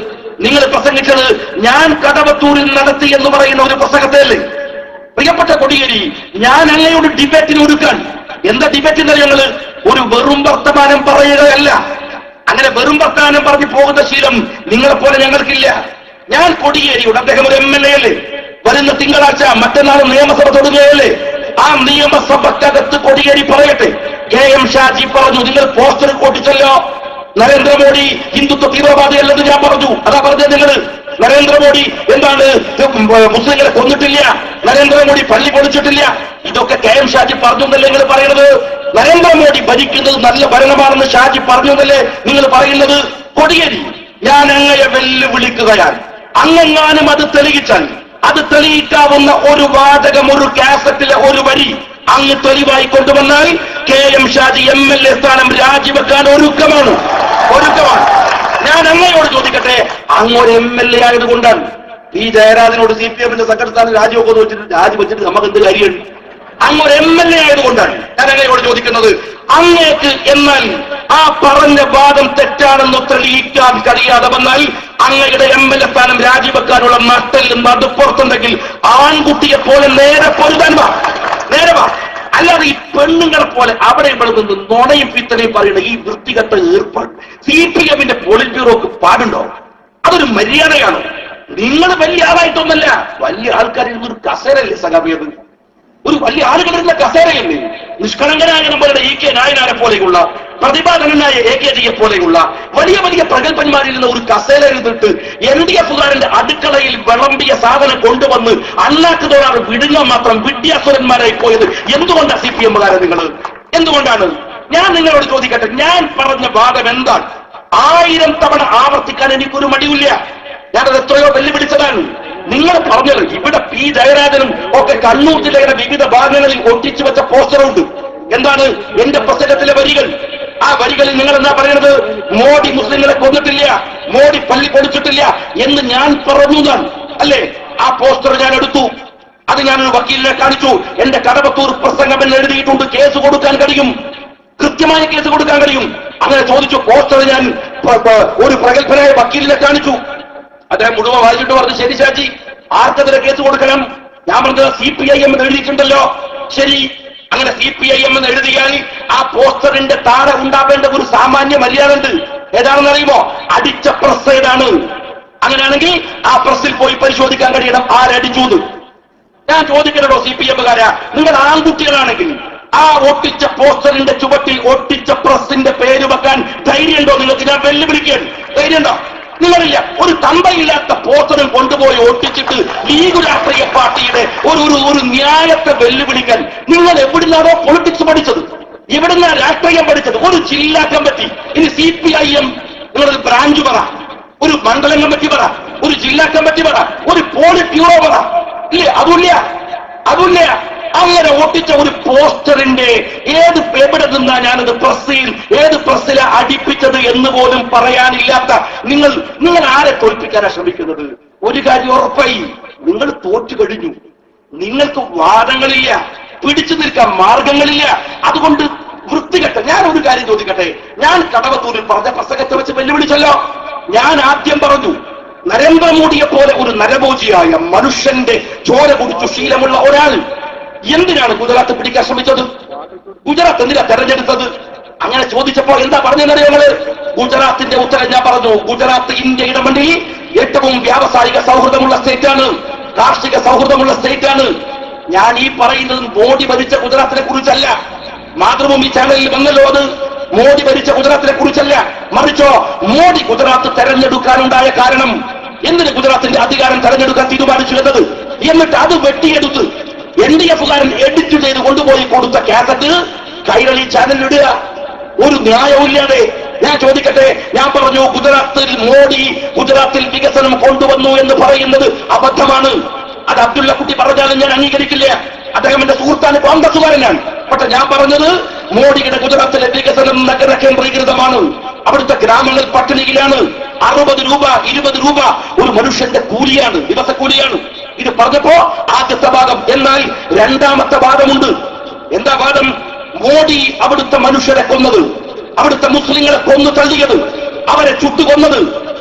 S1: നിങ്ങൾ പ്രസംഗിച്ചത് ഞാൻ കടവത്തൂരിൽ നടത്തി എന്ന് പറയുന്ന ഒരു പ്രസംഗത്തെയല്ലേ പ്രിയപ്പെട്ട കൊടിയേരി ഞാൻ അങ്ങയോട് ഡിബേറ്റിന് ഒരുക്കാൻ എന്താ ഡിബേറ്റ് ഞങ്ങള് ഒരു വെറും വർത്തമാനം പറയുകയല്ല അങ്ങനെ വെറും വർത്തമാനം പറഞ്ഞ് പോകുന്ന ശീലം നിങ്ങളെ പോലെ ഞങ്ങൾക്കില്ല ഞാൻ കൊടിയേരിയുടെ അദ്ദേഹം ഒരു എം എൽ എ അല്ലേ വരുന്ന തിങ്കളാഴ്ച മറ്റന്നാൾ നിയമസഭ തുടങ്ങുകയല്ലേ ആ നിയമസഭക്കകത്ത് കൊടിയേരി പറയട്ടെ കെ എം ഷാജി പറഞ്ഞു നിങ്ങൾ പോസ്റ്റർ ഒട്ടിച്ചല്ലോ നരേന്ദ്രമോദി ഹിന്ദുത്വ തീവ്രവാദിയല്ലെന്ന് ഞാൻ പറഞ്ഞു അതാ പറഞ്ഞത് നിങ്ങൾ നരേന്ദ്രമോദി എന്താണ് മുസ്ലിങ്ങളെ കൊന്നിട്ടില്ല നരേന്ദ്രമോദി പള്ളി പൊളിച്ചിട്ടില്ല ഇതൊക്കെ കെ എം ഷാജി പറഞ്ഞു എന്നല്ലേ നിങ്ങൾ പറയുന്നത് നരേന്ദ്രമോദി ഭരിക്കുന്നത് നല്ല ഭരണമാണെന്ന് ഷാജി പറഞ്ഞു എന്നല്ലേ നിങ്ങൾ പറയുന്നത് കൊടിയേരി ഞാൻ അങ്ങയെ വെല്ലുവിളിക്കുകയാണ് അങ്ങെങ്ങാനും അത് തെളിയിച്ചാൽ അത് തെളിയിക്കാവുന്ന ഒരു വാചകം ഒരു കാസറ്റിലെ ഒരു വരി അങ്ങ് തെളിവായി കൊണ്ടുവന്നാൽ K M Shaji M L A സ്ഥാനം രാജിവെക്കാൻ ഒരുക്കമാണ് ഒരുക്കമാണ് ഞാൻ അങ്ങയോട് ചോദിക്കട്ടെ അങ്ങ് ഒരു എം എൽ എ ആയതുകൊണ്ടാണ് പി ജയരാജനോട് സി പി എമ്മിന്റെ സെക്രട്ടറി രാജിവെക്കുന്നു വെച്ചിട്ട് രാജിവെച്ചിട്ട് നമുക്ക് എന്ത് കാര്യമുണ്ട് അങ്ങ് ഒരു എം എൽ എ ആയതുകൊണ്ടാണ് ഞാൻ അങ്ങയോട് ചോദിക്കുന്നത് അങ്ങേക്ക് എന്നാൽ ആ പറഞ്ഞ വാദം തെറ്റാണെന്ന് തെളിയിക്കാൻ കഴിയാതെ വന്നാൽ അങ്ങയുടെ എം എൽ എ സ്ഥാനം രാജിവെക്കാനുള്ള നട്ടല് നടുപ്പുറത്തുണ്ടെങ്കിൽ ആൺകുട്ടിയെ പോലെ നേരെ പൊരുതാൻ വാ നേരെ വാ അല്ലാതെ ഈ പെണ്ണുങ്ങളെ പോലെ അവിടെ ഇവിടെ നിന്ന് നുണയും പിത്തനയും പറയുന്ന ഈ വൃത്തികെട്ട ഏർപ്പാട് സി പി എമ്മിന്റെ പോളിറ്റ് ബ്യൂറോക്ക് പാടുണ്ടോ അതൊരു മര്യാദയാണ് നിങ്ങൾ വലിയ ആളായിട്ടൊന്നല്ല വലിയ ആൾക്കാരിൽ നിന്നൊരു കസേരല്ലേ സഖാബിയത് ഒരു വലിയ ആളുകളിരുന്ന കസേരയല്ലേ നിഷ്കളങ്കനായ നമ്മളുടെ ഇ കെ നായനാരെ പോലെയുള്ള പ്രതിപാദനനായ എ കെ ജിയെ പോലെയുള്ള വലിയ വലിയ പ്രഗത്ഭന്മാരിൽ നിന്ന് ഒരു കസേര ഇരുന്നിട്ട് എൻ ഡി എഫുകാരന്റെ അടുക്കളയിൽ വിളമ്പിയ സാധനം കൊണ്ടുവന്ന് അണ്ണാക്ക് തോറാറ് വിടുങ്ങാൻ മാത്രം വിദ്യാസുരന്മാരായി പോയത് എന്തുകൊണ്ടാണ് സി പി എമ്മുകാരെ നിങ്ങൾ എന്തുകൊണ്ടാണ് ഞാൻ നിങ്ങളോട് ചോദിക്കട്ടെ ഞാൻ പറഞ്ഞ വാദം എന്താണ് ആയിരം തവണ ആവർത്തിക്കാൻ എനിക്കൊരു മടിയില്ല ഞാനത് എത്രയോ വെല്ലുവിളിച്ചതാണ് നിങ്ങൾ പറഞ്ഞത് ഇവിടെ പി ജയരാജനും ഒക്കെ കണ്ണൂർ ജില്ലയുടെ വിവിധ ഭാഗങ്ങളിൽ ഒട്ടിച്ചു വെച്ച പോസ്റ്ററുണ്ട് എന്താണ് എന്റെ പുസ്തകത്തിലെ വരികൾ ആ വരികളിൽ നിങ്ങൾ എന്താ പറയുന്നത് മോഡി മുസ്ലിങ്ങളെ കൊന്നിട്ടില്ല മോഡി പള്ളി പൊളിച്ചിട്ടില്ല എന്ന് ഞാൻ പറഞ്ഞു എന്നാണ് അല്ലേ ആ പോസ്റ്റർ ഞാൻ എടുത്തു അത് ഞാനൊരു വക്കീലിനെ കാണിച്ചു എന്റെ കടവത്തൂർ പ്രസംഗം എന്ന് എഴുതിയിട്ടുണ്ട് കേസ് കൊടുക്കാൻ കഴിയും കൃത്യമായ കേസ് കൊടുക്കാൻ കഴിയും അങ്ങനെ ചോദിച്ചു പോസ്റ്റർ ഞാൻ പ- പ- ഒരു പ്രഗത്ഭനായ വക്കീലിനെ കാണിച്ചു അദ്ദേഹം മുഴുവൻ വായിച്ചിട്ട് പറഞ്ഞു ശരി ഷാജി ആർക്കെതിരെ കേസ് കൊടുക്കണം ഞാൻ പറഞ്ഞത് സി പി ഐ എം എന്ന് എഴുതിയിട്ടുണ്ടല്ലോ ശരി അങ്ങനെ സി പി ഐ എം എന്ന് എഴുതിയാൽ ആ പോസ്റ്ററിന്റെ താഴെ ഉണ്ടാവേണ്ട ഒരു സാമാന്യ മര്യാദ ഉണ്ട് ഏതാണെന്ന് അറിയുമോ അടിച്ച പ്രസ് ഏതാണ് അങ്ങനെയാണെങ്കിൽ ആ പ്രസ്സിൽ പോയി പരിശോധിക്കാൻ കഴിയണം ആരടിച്ചു എന്ന്. ഞാൻ ചോദിക്കണോ സി പി എമ്മുകാരാ നിങ്ങൾ ആൺകുട്ടികളാണെങ്കിൽ ആ ഒട്ടിച്ച പോസ്റ്ററിന്റെ ചുവട്ടിൽ ഒട്ടിച്ച പ്രസിന്റെ പേര് വെക്കാൻ ധൈര്യമുണ്ടോ നിങ്ങൾക്ക് ഞാൻ വെല്ലുവിളിക്കുകയാണ് ധൈര്യമുണ്ടോ നിങ്ങളില്ല ഒരു തമ്പയില്ലാത്ത പോസ്റ്ററും കൊണ്ടുപോയി ഒട്ടിച്ചിട്ട് ലീഗ് രാഷ്ട്രീയ പാർട്ടിയുടെ ഒരു ഒരു ഒരു ന്യായത്തെ വെല്ലുവിളിക്കാൻ നിങ്ങൾ എവിടുന്നാണോ പൊളിറ്റിക്സ് പഠിച്ചത് എവിടുന്നാ രാഷ്ട്രീയം പഠിച്ചത് ഒരു ജില്ലാ കമ്മിറ്റി ഇനി സി പി ഐ എം നിങ്ങളൊരു ബ്രാഞ്ച് പറ ഒരു മണ്ഡലം കമ്മിറ്റി പറ ഒരു ജില്ലാ കമ്മിറ്റി പറ ഒരു പോളിറ്റ് ബ്യൂറോ പറ ഇല്ലേ അതുമില്ല അതുമില്ല അങ്ങനെ ഒട്ടിച്ച ഒരു പോസ്റ്ററിന്റെ ഏത് എവിടെ നിന്നാ ഞാനത് പ്രസ്സിൽ ഏത് പ്രസ്സിലാ അടിപ്പിച്ചത് എന്ന് പോലും പറയാനില്ലാത്ത നിങ്ങൾ നിങ്ങൾ ആരെ തോൽപ്പിക്കാനാ ശ്രമിക്കുന്നത് ഒരു കാര്യം ഉറപ്പായി നിങ്ങൾ തോറ്റു കഴിഞ്ഞു നിങ്ങൾക്ക് വാദങ്ങളില്ല പിടിച്ചു നിൽക്കാൻ മാർഗങ്ങളില്ല അതുകൊണ്ട് വൃത്തികെട്ട ഞാൻ ഒരു കാര്യം ചോദിക്കട്ടെ ഞാൻ കടവത്തൂരിൽ പറഞ്ഞ പ്രസംഗത്തെ വെച്ച് വെല്ലുവിളിച്ചല്ലോ ഞാൻ ആദ്യം പറഞ്ഞു നരേന്ദ്രമോദിയെ പോലെ ഒരു നരഭോജിയായ മനുഷ്യന്റെ ചോര കുടിച്ചു ശീലമുള്ള ഒരാൾ എന്തിനാണ് ഗുജറാത്ത് പിടിക്കാൻ ശ്രമിച്ചത് ഗുജറാത്ത് എന്തിനാ തെരഞ്ഞെടുത്തത് അങ്ങനെ ചോദിച്ചപ്പോൾ എന്താ പറഞ്ഞെന്നറിയോ ഞങ്ങള് ഗുജറാത്തിന്റെ ഉത്തരം ഞാൻ പറഞ്ഞു ഗുജറാത്ത് ഇന്ത്യയുടെ മണ്ണിൽ ഏറ്റവും വ്യാവസായിക സൗഹൃദമുള്ള സ്റ്റേറ്റ് ആണ് കാർഷിക സൗഹൃദമുള്ള സ്റ്റേറ്റ് ആണ് ഞാൻ ഈ പറയുന്നത് മോഡി ഭരിച്ച ഗുജറാത്തിനെ കുറിച്ചല്ല മാതൃഭൂമി ചാനലിൽ വന്നല്ലോ അത് മോഡി ഭരിച്ച ഗുജറാത്തിനെ കുറിച്ചല്ല മറിച്ചോ മോഡി ഗുജറാത്ത് തെരഞ്ഞെടുക്കാനുണ്ടായ കാരണം എന്തിന് ഗുജറാത്തിന്റെ അധികാരം തെരഞ്ഞെടുക്കാൻ തീരുമാനിച്ചു എന്നത് എന്നിട്ട് അത് വെട്ടിയെടുത്ത് എൻ ഡി എഫുകാരൻ എഡിറ്റ് ചെയ്ത് കൊണ്ടുപോയി കൊടുത്ത കാസറ്റ് കൈരളി ചാനലിൽ ഇടുക ഒരു ന്യായവുമില്ലാതെ ഞാൻ ചോദിക്കട്ടെ ഞാൻ പറഞ്ഞു ഗുജറാത്തിൽ മോഡി ഗുജറാത്തിൽ വികസനം കൊണ്ടുവന്നു എന്ന് പറയുന്നത് അബദ്ധമാണ് അത് അബ്ദുള്ള കുട്ടി പറഞ്ഞാലും ഞാൻ അംഗീകരിക്കില്ല അദ്ദേഹം എന്റെ സുഹൃത്താണ് കോൺഗ്രസുകാരനാണ് പക്ഷെ ഞാൻ പറഞ്ഞത് മോഡിയുടെ ഗുജറാത്തിലെ വികസനം നഗര കേന്ദ്രീകൃതമാണ് അവിടുത്തെ ഗ്രാമങ്ങൾ പട്ടിണിയിലാണ് അറുപത് രൂപ ഇരുപത് രൂപ ഒരു മനുഷ്യന്റെ കൂലിയാണ് ദിവസക്കൂലിയാണ് ഇത് പറഞ്ഞപ്പോ ആദ്യത്തെ ഭാഗം എന്നാൽ രണ്ടാമത്തെ വാദമുണ്ട് എന്താ വാദം മോഡി അവിടുത്തെ മനുഷ്യരെ കൊന്നത് അവിടുത്തെ മുസ്ലിങ്ങളെ കൊന്നു തള്ളിയത് അവരെ ചുട്ടുകൊന്നത്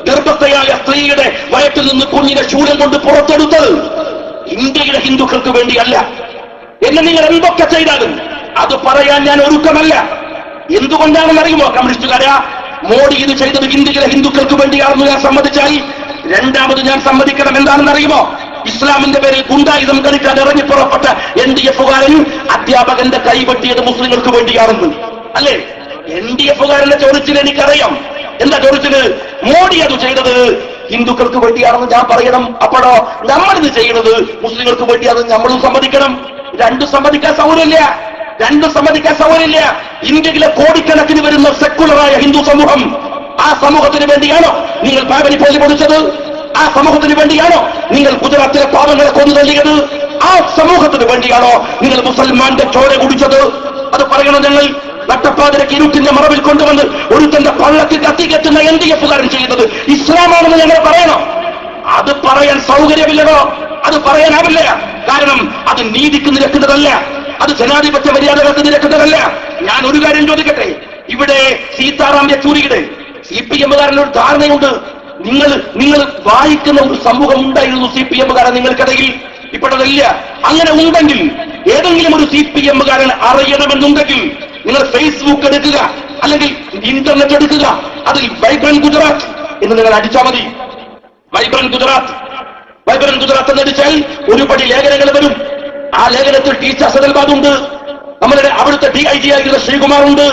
S1: ഗർഭസ്ഥയായ സ്ത്രീയുടെ വയറ്റിൽ നിന്ന് കുഞ്ഞിനെ ശൂലം കൊണ്ട് പുറത്തെടുത്തത് ഇന്ത്യയിലെ ഹിന്ദുക്കൾക്ക് വേണ്ടിയല്ല എന്നെ നിങ്ങൾ എന്തൊക്കെ ചെയ്താലും അത് പറയാൻ ഞാൻ ഒരുക്കമല്ല എന്തുകൊണ്ടാണെന്ന് അറിയുമോ കമ്മ്യൂണിസ്റ്റുകാരാ മോഡി ഇത് ചെയ്തത് ഇന്ത്യയിലെ ഹിന്ദുക്കൾക്ക് വേണ്ടിയാണെന്ന് ഞാൻ സമ്മതിച്ചാൽ രണ്ടാമത് ഞാൻ സമ്മതിക്കണം എന്താണെന്ന് അറിയുമോ ഇസ്ലാമിന്റെ പേരിൽ ഗുണ്ടായുധം കളിക്കാൻ ഇറങ്ങി പുറപ്പെട്ട എൻ ഡി എഫുകാരൻ അധ്യാപകന്റെ കൈവെട്ടിയത് മുസ്ലിങ്ങൾക്ക് വേണ്ടിയാണെന്ന് അല്ലേ എൻ ഡി എഫുകാരന്റെ ചോദിച്ചിൽ എനിക്കറിയാം എന്താ ചോദിച്ചത് മോഡി അത് ചെയ്തത് ഹിന്ദുക്കൾക്ക് വേണ്ടിയാണെന്ന് ഞാൻ പറയണം അപ്പോഴോ നമ്മളിത് ചെയ്യുന്നത് മുസ്ലിങ്ങൾക്ക് വേണ്ടിയാണെന്ന് നമ്മളും സമ്മതിക്കണം രണ്ടും സമ്മതിക്കാൻ സൗകര്യമില്ല രണ്ടും സമ്മതിക്കാൻ സൗകര്യമില്ല ഇന്ത്യയിലെ കോടിക്കണക്കിന് വരുന്ന സെക്കുലറായ ഹിന്ദു സമൂഹം ആ സമൂഹത്തിന് വേണ്ടിയാണോ നിങ്ങൾ പാവനി പോലി പൊടിച്ചത് ആ സമൂഹത്തിന് വേണ്ടിയാണോ നിങ്ങൾ ഗുജറാത്തിലെ പാവങ്ങളെ കൊന്നു തള്ളിയത് ആ സമൂഹത്തിന് വേണ്ടിയാണോ നിങ്ങൾ മുസൽമാന്റെ ചോര കുടിച്ചത് അത് പറയണം ഞങ്ങൾ നട്ടപ്പാതിരക്ക് ഇരുട്ടിന്റെ മറവിൽ കൊണ്ടുവന്ന് ഒരുത്തന്റെ പള്ളക്ക് കത്തിക്കെത്തുന്ന എൻ ഡി എഫുകാരൻ ചെയ്യുന്നത് ഇസ്ലാമാണെന്ന് ഞങ്ങൾ പറയണം അത് പറയാൻ സൗകര്യമില്ലടോ അത് പറയാനാവില്ല കാരണം അത് നീതിക്ക് നിരക്കുന്നതല്ല അത് ജനാധിപത്യ മര്യാദകൾക്ക് നിരക്കുന്നതല്ല ഞാൻ ഒരു കാര്യം ചോദിക്കട്ടെ ഇവിടെ സീതാറാം യെച്ചൂരിയുടെ സി പി എമ്മുകാരന് ഒരു ധാരണയുണ്ട് നിങ്ങൾ നിങ്ങൾ വായിക്കുന്ന ഒരു സമൂഹം ഉണ്ടായിരുന്നു സി പി എമ്മുകാരൻ നിങ്ങൾക്കിടയിൽ ഇപ്പോഴതല്ല അങ്ങനെ ഉണ്ടെങ്കിൽ ഏതെങ്കിലും ഒരു സി പി എമ്മുകാരൻ അറിയണമെന്നുണ്ടെങ്കിൽ നിങ്ങൾ ഫേസ്ബുക്ക് എടുക്കുക അല്ലെങ്കിൽ ഇന്റർനെറ്റ് എടുക്കുക അതിൽ വൈബ്രന്റ് ഗുജറാത്ത് എന്ന് നിങ്ങൾ അടിച്ചാൽ മതി വൈബ്രന്റ് ഗുജറാത്ത് വൈബ്രന്റ് ഗുജറാത്ത് എന്നടിച്ചാൽ ഒരുപടി ലേഖനങ്ങൾ വരും ആ ലേഖനത്തിൽ ടീച്ചർ സദൽബാദ് ഉണ്ട് നമ്മളുടെ അവിടുത്തെ ഡി ഐ ജി ആയിരുന്ന ശ്രീകുമാർ ഉണ്ട്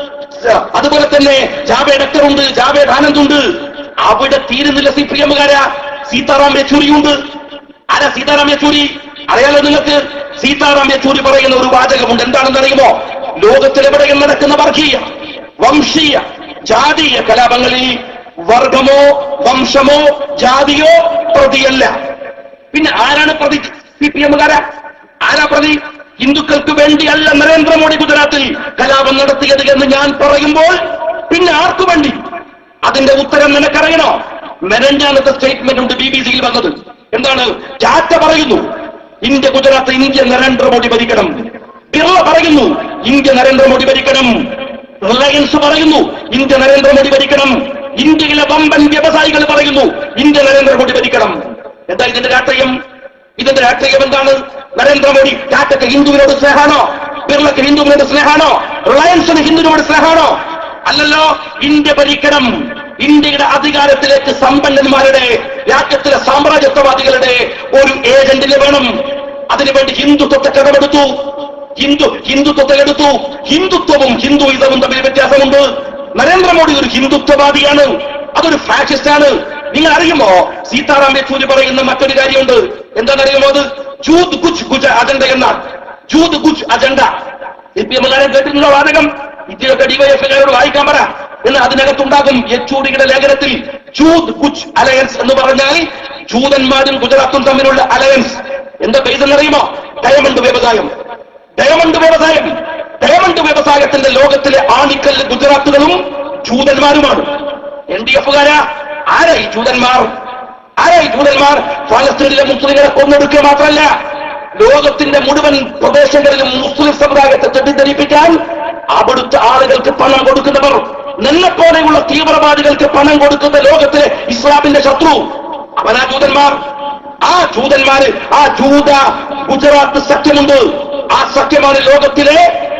S1: അതുപോലെ തന്നെ ജാവേദ് അക്തർ ഉണ്ട് ജാവേദ് ആനന്ദ് ഉണ്ട് അവിടെ തീരുന്നില്ല സി പി എമ്മുകാരാ സീതാറാം യെച്ചൂരി ഉണ്ട് ആരാ സീതാറാം യെച്ചൂരി അറിയാലോ നിങ്ങൾക്ക് സീതാറാം യെച്ചൂരി പറയുന്ന ഒരു വാചകമുണ്ട് എന്താണെന്ന് അറിയുമോ ലോകത്തിലെവിടെയും നടക്കുന്ന വർഗീയ വംശീയ ജാതീയ കലാപങ്ങളിൽ വർഗമോ വംശമോ ജാതിയോ പ്രതിയല്ല പിന്നെ ആരാണ് പ്രതി സി പി എമ്മുകാരാ ആരാ പ്രതി ഹിന്ദുക്കൾക്ക് വേണ്ടിയല്ല നരേന്ദ്രമോദി ഗുജറാത്തിൽ കലാപം നടത്തിയത് എന്ന് ഞാൻ പറയുമ്പോൾ പിന്നെ ആർക്കു വേണ്ടി അതിന്റെ ഉത്തരം നിനക്കറിയണോ മെനഞ്ഞാനത്തെ സ്റ്റേറ്റ്മെന്റ് ഉണ്ട് ബി ബി സിയിൽ വന്നത് എന്താണ് ടാറ്റ പറയുന്നു ഇന്ത്യ ഗുജറാത്ത് ഇന്ത്യ നരേന്ദ്രമോദി ഭരിക്കണം ബിർള പറയുന്നു ഇന്ത്യ നരേന്ദ്രമോദി ഭരിക്കണം റിലയൻസ് പറയുന്നു ഇന്ത്യ നരേന്ദ്രമോദി ഭരിക്കണം ഇന്ത്യയിലെ വമ്പൻ വ്യവസായികൾ പറയുന്നു ഇന്ത്യ നരേന്ദ്രമോദി ഭരിക്കണം എന്താ ഇതിന്റെ രാഷ്ട്രീയം ഇതിന്റെ രാഷ്ട്രീയം എന്താണ് നരേന്ദ്രമോദി ടാറ്റയ്ക്ക് ഹിന്ദുവിനോട് സ്നേഹാണോ ബിർളക്ക് ഹിന്ദുവിനോട് സ്നേഹാണോ റിലയൻസിന് ഹിന്ദുവിനോട് സ്നേഹാണോ അല്ലല്ലോ ഇന്ത്യ ഭരിക്കണം ഇന്ത്യയുടെ അധികാരത്തിലേക്ക് സമ്പന്നന്മാരുടെ രാജ്യത്തിലെ സാമ്രാജ്യത്വവാദികളുടെ ഒരു ഏജന്റിന് വേണം അതിനുവേണ്ടി ഹിന്ദുത്വത്തെ കടമെടുത്തു ഹിന്ദു ഹിന്ദുത്വത്തെ എടുത്തു ഹിന്ദുത്വവും ഹിന്ദുയിസവും തമ്മിൽ വ്യത്യാസമുണ്ട് നരേന്ദ്രമോദി ഒരു ഹിന്ദുത്വവാദിയാണ് അതൊരു ഫാഷിസ്റ്റ് ആണ് നിങ്ങൾ അറിയുമോ സീതാറാം യെച്ചൂരി പറയുന്ന മറ്റൊരു കാര്യമുണ്ട് എന്താണെന്നറിയുമോ അത് ജൂത് കുച്ച് ഗുജ അജണ്ട എന്നാണ് ജൂത് കുച്ച് അജണ്ട സി പി എമ്മുകാരൻ കേട്ടിട്ടുണ്ടോ വാചകം ഇന്ത്യയൊക്കെ ഡിവൈഎഫ്ഐക്കാരോട് വായിക്കാൻ പറ എന്ന് അതിനകത്തുണ്ടാകും യെച്ചൂരിയുടെ ലേഖനത്തിൽ ജൂത് കുച്ച് അലയൻസ് എന്ന് പറഞ്ഞാൽ ജൂതന്മാരും ഗുജറാത്തും തമ്മിലുള്ള അലയൻസ് എന്താ ബേസ് എന്നറിയുമോ ഡയമണ്ട് വ്യവസായം ഡയമണ്ട് വ്യവസായം ഡയമണ്ട് വ്യവസായത്തിന്റെ ലോകത്തിലെ ആണിക്കല്ല് ഗുജറാത്തുകളും ജൂതന്മാരുമാണ് എൻ ഡി എഫുകാരാ ആരായി ജൂതന്മാർ ആരായി ജൂതന്മാർ ഫലസ്തീനിലെ മുസ്ലിങ്ങളെ കൊന്നൊടുക്കുക മാത്രമല്ല ലോകത്തിന്റെ മുഴുവൻ പ്രദേശങ്ങളിലും മുസ്ലിം സമുദായത്തെ തെറ്റിദ്ധരിപ്പിക്കാൻ അവിടുത്തെ ആളുകൾക്ക് പണം കൊടുക്കുന്നവർ നിന്നെപ്പോലെയുള്ള തീവ്രവാദികൾക്ക് പണം കൊടുക്കുന്ന ലോകത്തിലെ ഇസ്ലാമിന്റെ ശത്രു അവനാ ജൂതന്മാർ ആ ജൂതന്മാര് ആ ജൂത ഗുജറാത്ത് സഖ്യമുണ്ട് ആ സഖ്യമാണ് ലോകത്തിലെ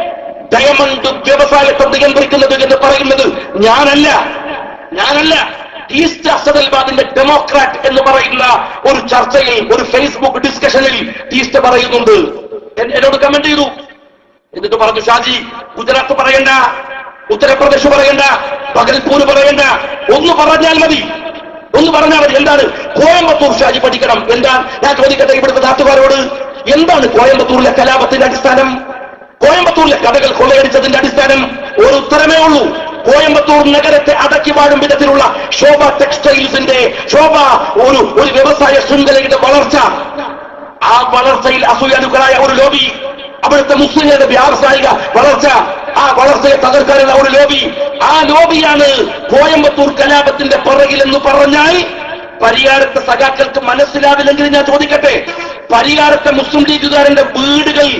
S1: ഡയമണ്ട് വ്യവസായത്തെ നിയന്ത്രിക്കുന്നത് എന്ന് പറയുന്നത് ഞാനല്ല ഞാനല്ല ഈസ്റ്റ് അസദൽബാദിന്റെ ഡെമോക്രാറ്റ് എന്ന് പറയുന്ന ഒരു ചർച്ചയിൽ ഒരു ഫേസ്ബുക്ക് ഡിസ്കഷനിൽ ഈസ്റ്റ് പറയുന്നുണ്ട് എൻ- എന്നോട് കമന്റ് ചെയ്തു എന്നിട്ട് പറഞ്ഞു ഷാജി ഗുജറാത്ത് പറയണ്ട ഉത്തർപ്രദേശ് പറയണ്ട പകൽപൂർ പറയണ്ട ഒന്ന് പറഞ്ഞാൽ മതി ഒന്ന് പറഞ്ഞാൽ മതി എന്താണ് കോയമ്പത്തൂർ ഷാജി പഠിക്കണം എന്താ ഞാൻ ചോദിക്കട്ടെ ഇവിടുത്തെ നാട്ടുകാരോട് എന്താണ് കോയമ്പത്തൂരിലെ കലാപത്തിന്റെ അടിസ്ഥാനം കോയമ്പത്തൂരിലെ കടകൾ കൊള്ളയടിച്ചതിന്റെ അടിസ്ഥാനം ഒരു ഉത്തരമേ ഉള്ളൂ കോയമ്പത്തൂർ നഗരത്തെ അടക്കി വാഴും വിധത്തിലുള്ള ശോഭ ടെക്സ്റ്റൈൽസിന്റെ ശോഭ ഒരു ഒരു വ്യവസായ ശൃംഖലയുടെ വളർച്ച ആ വളർച്ചയിൽ അസൂയാലുക്കളായ ഒരു ലോബി അവിടുത്തെ മുസ്ലിങ്ങളുടെ വ്യാവസായിക വളർച്ച ആ വളർച്ചയെ തകർക്കാനുള്ള ഒരു ലോബി ആ ലോബിയാണ് കോയമ്പത്തൂർ കലാപത്തിന്റെ പുറകിൽ എന്ന് പറഞ്ഞാൽ പരിഹാരത്തെ സഖാക്കൾക്ക് മനസ്സിലാവില്ലെങ്കിൽ ഞാൻ ചോദിക്കട്ടെ പരിഹാരത്തെ മുസ്ലിം ലീഗുകാരന്റെ വീടുകൾ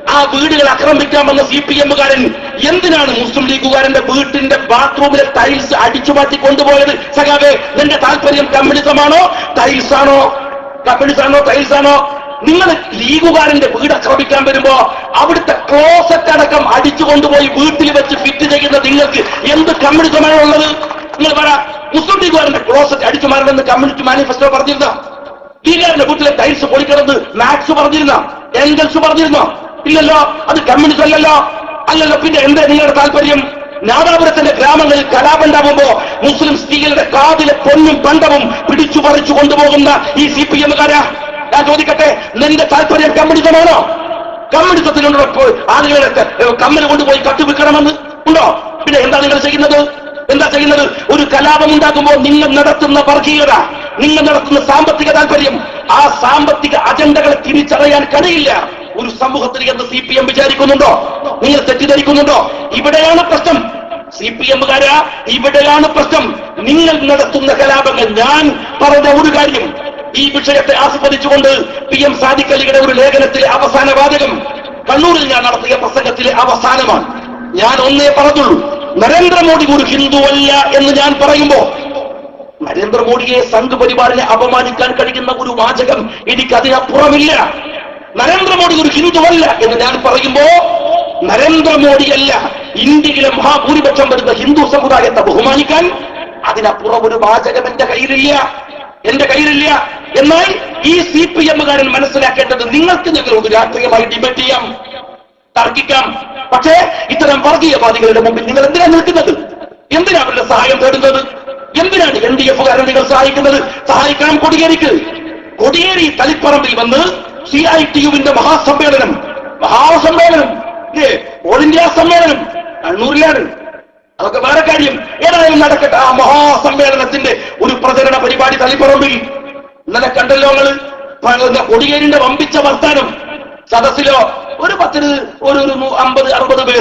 S1: ആ വീടുകൾ ആക്രമിക്കാൻ വന്ന സി പി എമ്മുകാരൻ എന്തിനാണ് മുസ്ലിം ലീഗുകാരന്റെ വീട്ടിന്റെ ബാത്റൂമിലെ ടൈൽസ് അടിച്ചു മാറ്റി കൊണ്ടുപോയത് സഖാവേ നിന്റെ താല്പര്യം കമ്മ്യൂണിസമാണോ ടൈൽസ് ആണോ കമ്മ്യൂണിസ്റ്റ് ആണോ ടൈൽസ് ആണോ നിങ്ങൾ ലീഗുകാരന്റെ വീട് ആക്രമിക്കാൻ വരുമ്പോ അവിടുത്തെ ക്ലോസറ്റ് അടക്കം അടിച്ചു കൊണ്ടുപോയി വീട്ടിൽ വെച്ച് ഫിറ്റ് ചെയ്യുന്ന നിങ്ങൾക്ക് എന്ത് കമ്മ്യൂണിസമാണ് ഉള്ളത് നിങ്ങൾ പറ മുസ്ലിം ലീഗുകാരന്റെ ക്ലോസറ്റ് അടിച്ചു മാറണമെന്ന് കമ്മ്യൂണിസ്റ്റ് മാനിഫെസ്റ്റോ പറഞ്ഞിരുന്ന ലീഗുകാരന്റെ വീട്ടിലെ ടൈൽസ് പൊളിക്കണമെന്ന് മാക്സ് പറഞ്ഞിരുന്ന എൻഗൽസ് പറഞ്ഞിരുന്നോ ഇല്ലല്ലോ അത് കമ്മ്യൂണിസ്റ്റ് അല്ലല്ലോ അല്ലല്ലോ പിന്നെ എന്താ നിങ്ങളുടെ താല്പര്യം നാദാപുരത്തിന്റെ ഗ്രാമങ്ങളിൽ കലാപുണ്ടാവുമ്പോ മുസ്ലിം സ്ത്രീകളുടെ കാതിലെ പൊന്നും പണ്ടവും പിടിച്ചു പറിച്ചു കൊണ്ടുപോകുന്ന ഈ സി പി എമ്മുകാരാ ഞാൻ ചോദിക്കട്ടെ നിന്റെ താല്പര്യം കമ്മ്യൂണിസമാണോ കമ്മ്യൂണിസത്തിനുള്ള പോ- ആളുകളെ ക- കമ്മൽ കൊണ്ടുപോയി കട്ടുവിൽക്കണമെന്ന് ഉണ്ടോ പിന്നെ എന്താ നിങ്ങൾ ചെയ്യുന്നത് എന്താ ചെയ്യുന്നത് ഒരു കലാപം ഉണ്ടാക്കുമ്പോൾ നിങ്ങൾ നടത്തുന്ന വർഗീയത നിങ്ങൾ നടത്തുന്ന സാമ്പത്തിക താല്പര്യം ആ സാമ്പത്തിക അജണ്ടകളെ തിരിച്ചറിയാൻ കഴിയില്ല ഒരു സമൂഹത്തിൽ എന്ന് സി പി എം വിചാരിക്കുന്നുണ്ടോ നിങ്ങൾ തെറ്റിദ്ധരിക്കുന്നുണ്ടോ ഇവിടെയാണ് പ്രശ്നം സി പി എമ്മുകാരാ ഇവിടെയാണ് പ്രശ്നം നിങ്ങൾ നടത്തുന്ന കലാപങ്ങൾ ഞാൻ പറഞ്ഞ ഒരു കാര്യം ഈ വിഷയത്തെ ആസ്വദിച്ചുകൊണ്ട് പി എം സാദിഖ് അലിയുടെ ഒരു ലേഖനത്തിലെ അവസാന വാചകം കണ്ണൂരിൽ ഞാൻ നടത്തിയ പ്രസംഗത്തിലെ അവസാനമാണ് ഞാൻ ഒന്നേ പറഞ്ഞുള്ളൂ നരേന്ദ്രമോദി ഒരു ഹിന്ദുവല്ല എന്ന് ഞാൻ പറയുമ്പോ നരേന്ദ്രമോദിയെ സംഘ് പരിവാറിനെ അപമാനിക്കാൻ കഴിയുന്ന ഒരു വാചകം എനിക്ക് അതിനപ്പുറമില്ല നരേന്ദ്രമോദി ഒരു ഹിന്ദുവല്ല എന്ന് ഞാൻ പറയുമ്പോ നരേന്ദ്രമോദിയല്ല ഇന്ത്യയിലെ മഹാഭൂരിപക്ഷം വരുന്ന ഹിന്ദു സമുദായത്തെ ബഹുമാനിക്കാൻ അതിനപ്പുറം ഒരു വാചകം എന്റെ കയ്യിലില്ല എന്റെ കയ്യിലില്ല എന്നാൽ ഈ സി പി എമ്മുകാരൻ മനസ്സിലാക്കേണ്ടത് നിങ്ങൾക്ക് ഞങ്ങളോട് രാഷ്ട്രീയമായി ഡിബേറ്റ് ചെയ്യാം തർക്കിക്കാം പക്ഷേ ഇത്തരം വർഗീയവാദികളുടെ മുമ്പിൽ നിങ്ങൾ എന്തിനാണ് നിൽക്കുന്നത് എന്തിനാ അവരുടെ സഹായം തേടുന്നത് എന്തിനാണ് എൻ ഡി എഫുകാരൻ നിങ്ങൾ സഹായിക്കുന്നത് സഹായിക്കണം കൊടിയേരിക്ക് കൊടിയേരി തളിപ്പറമ്പിൽ വന്ന് സി ഐ ടി യുവിന്റെ മഹാസമ്മേളനം മഹാസമ്മേളനം ഇല്ലേ ഓൾ ഇന്ത്യ സമ്മേളനം കണ്ണൂരിലാണ് അതൊക്കെ വേറെ കാര്യം ഏതായാലും നടക്കട്ടെ ആ മഹാസമ്മേളനത്തിന്റെ ഒരു പ്രചരണ പരിപാടി തളിപ്പറമ്പിൽ ഇന്നലെ കണ്ടല്ലോ നിങ്ങള് പ- കൊടിയേരിന്റെ വമ്പിച്ച വർത്താനം സദസ്സിലോ ഒരു പത്തിന് ഒരു ഒരു നൂ- അമ്പത് അറുപത് പേർ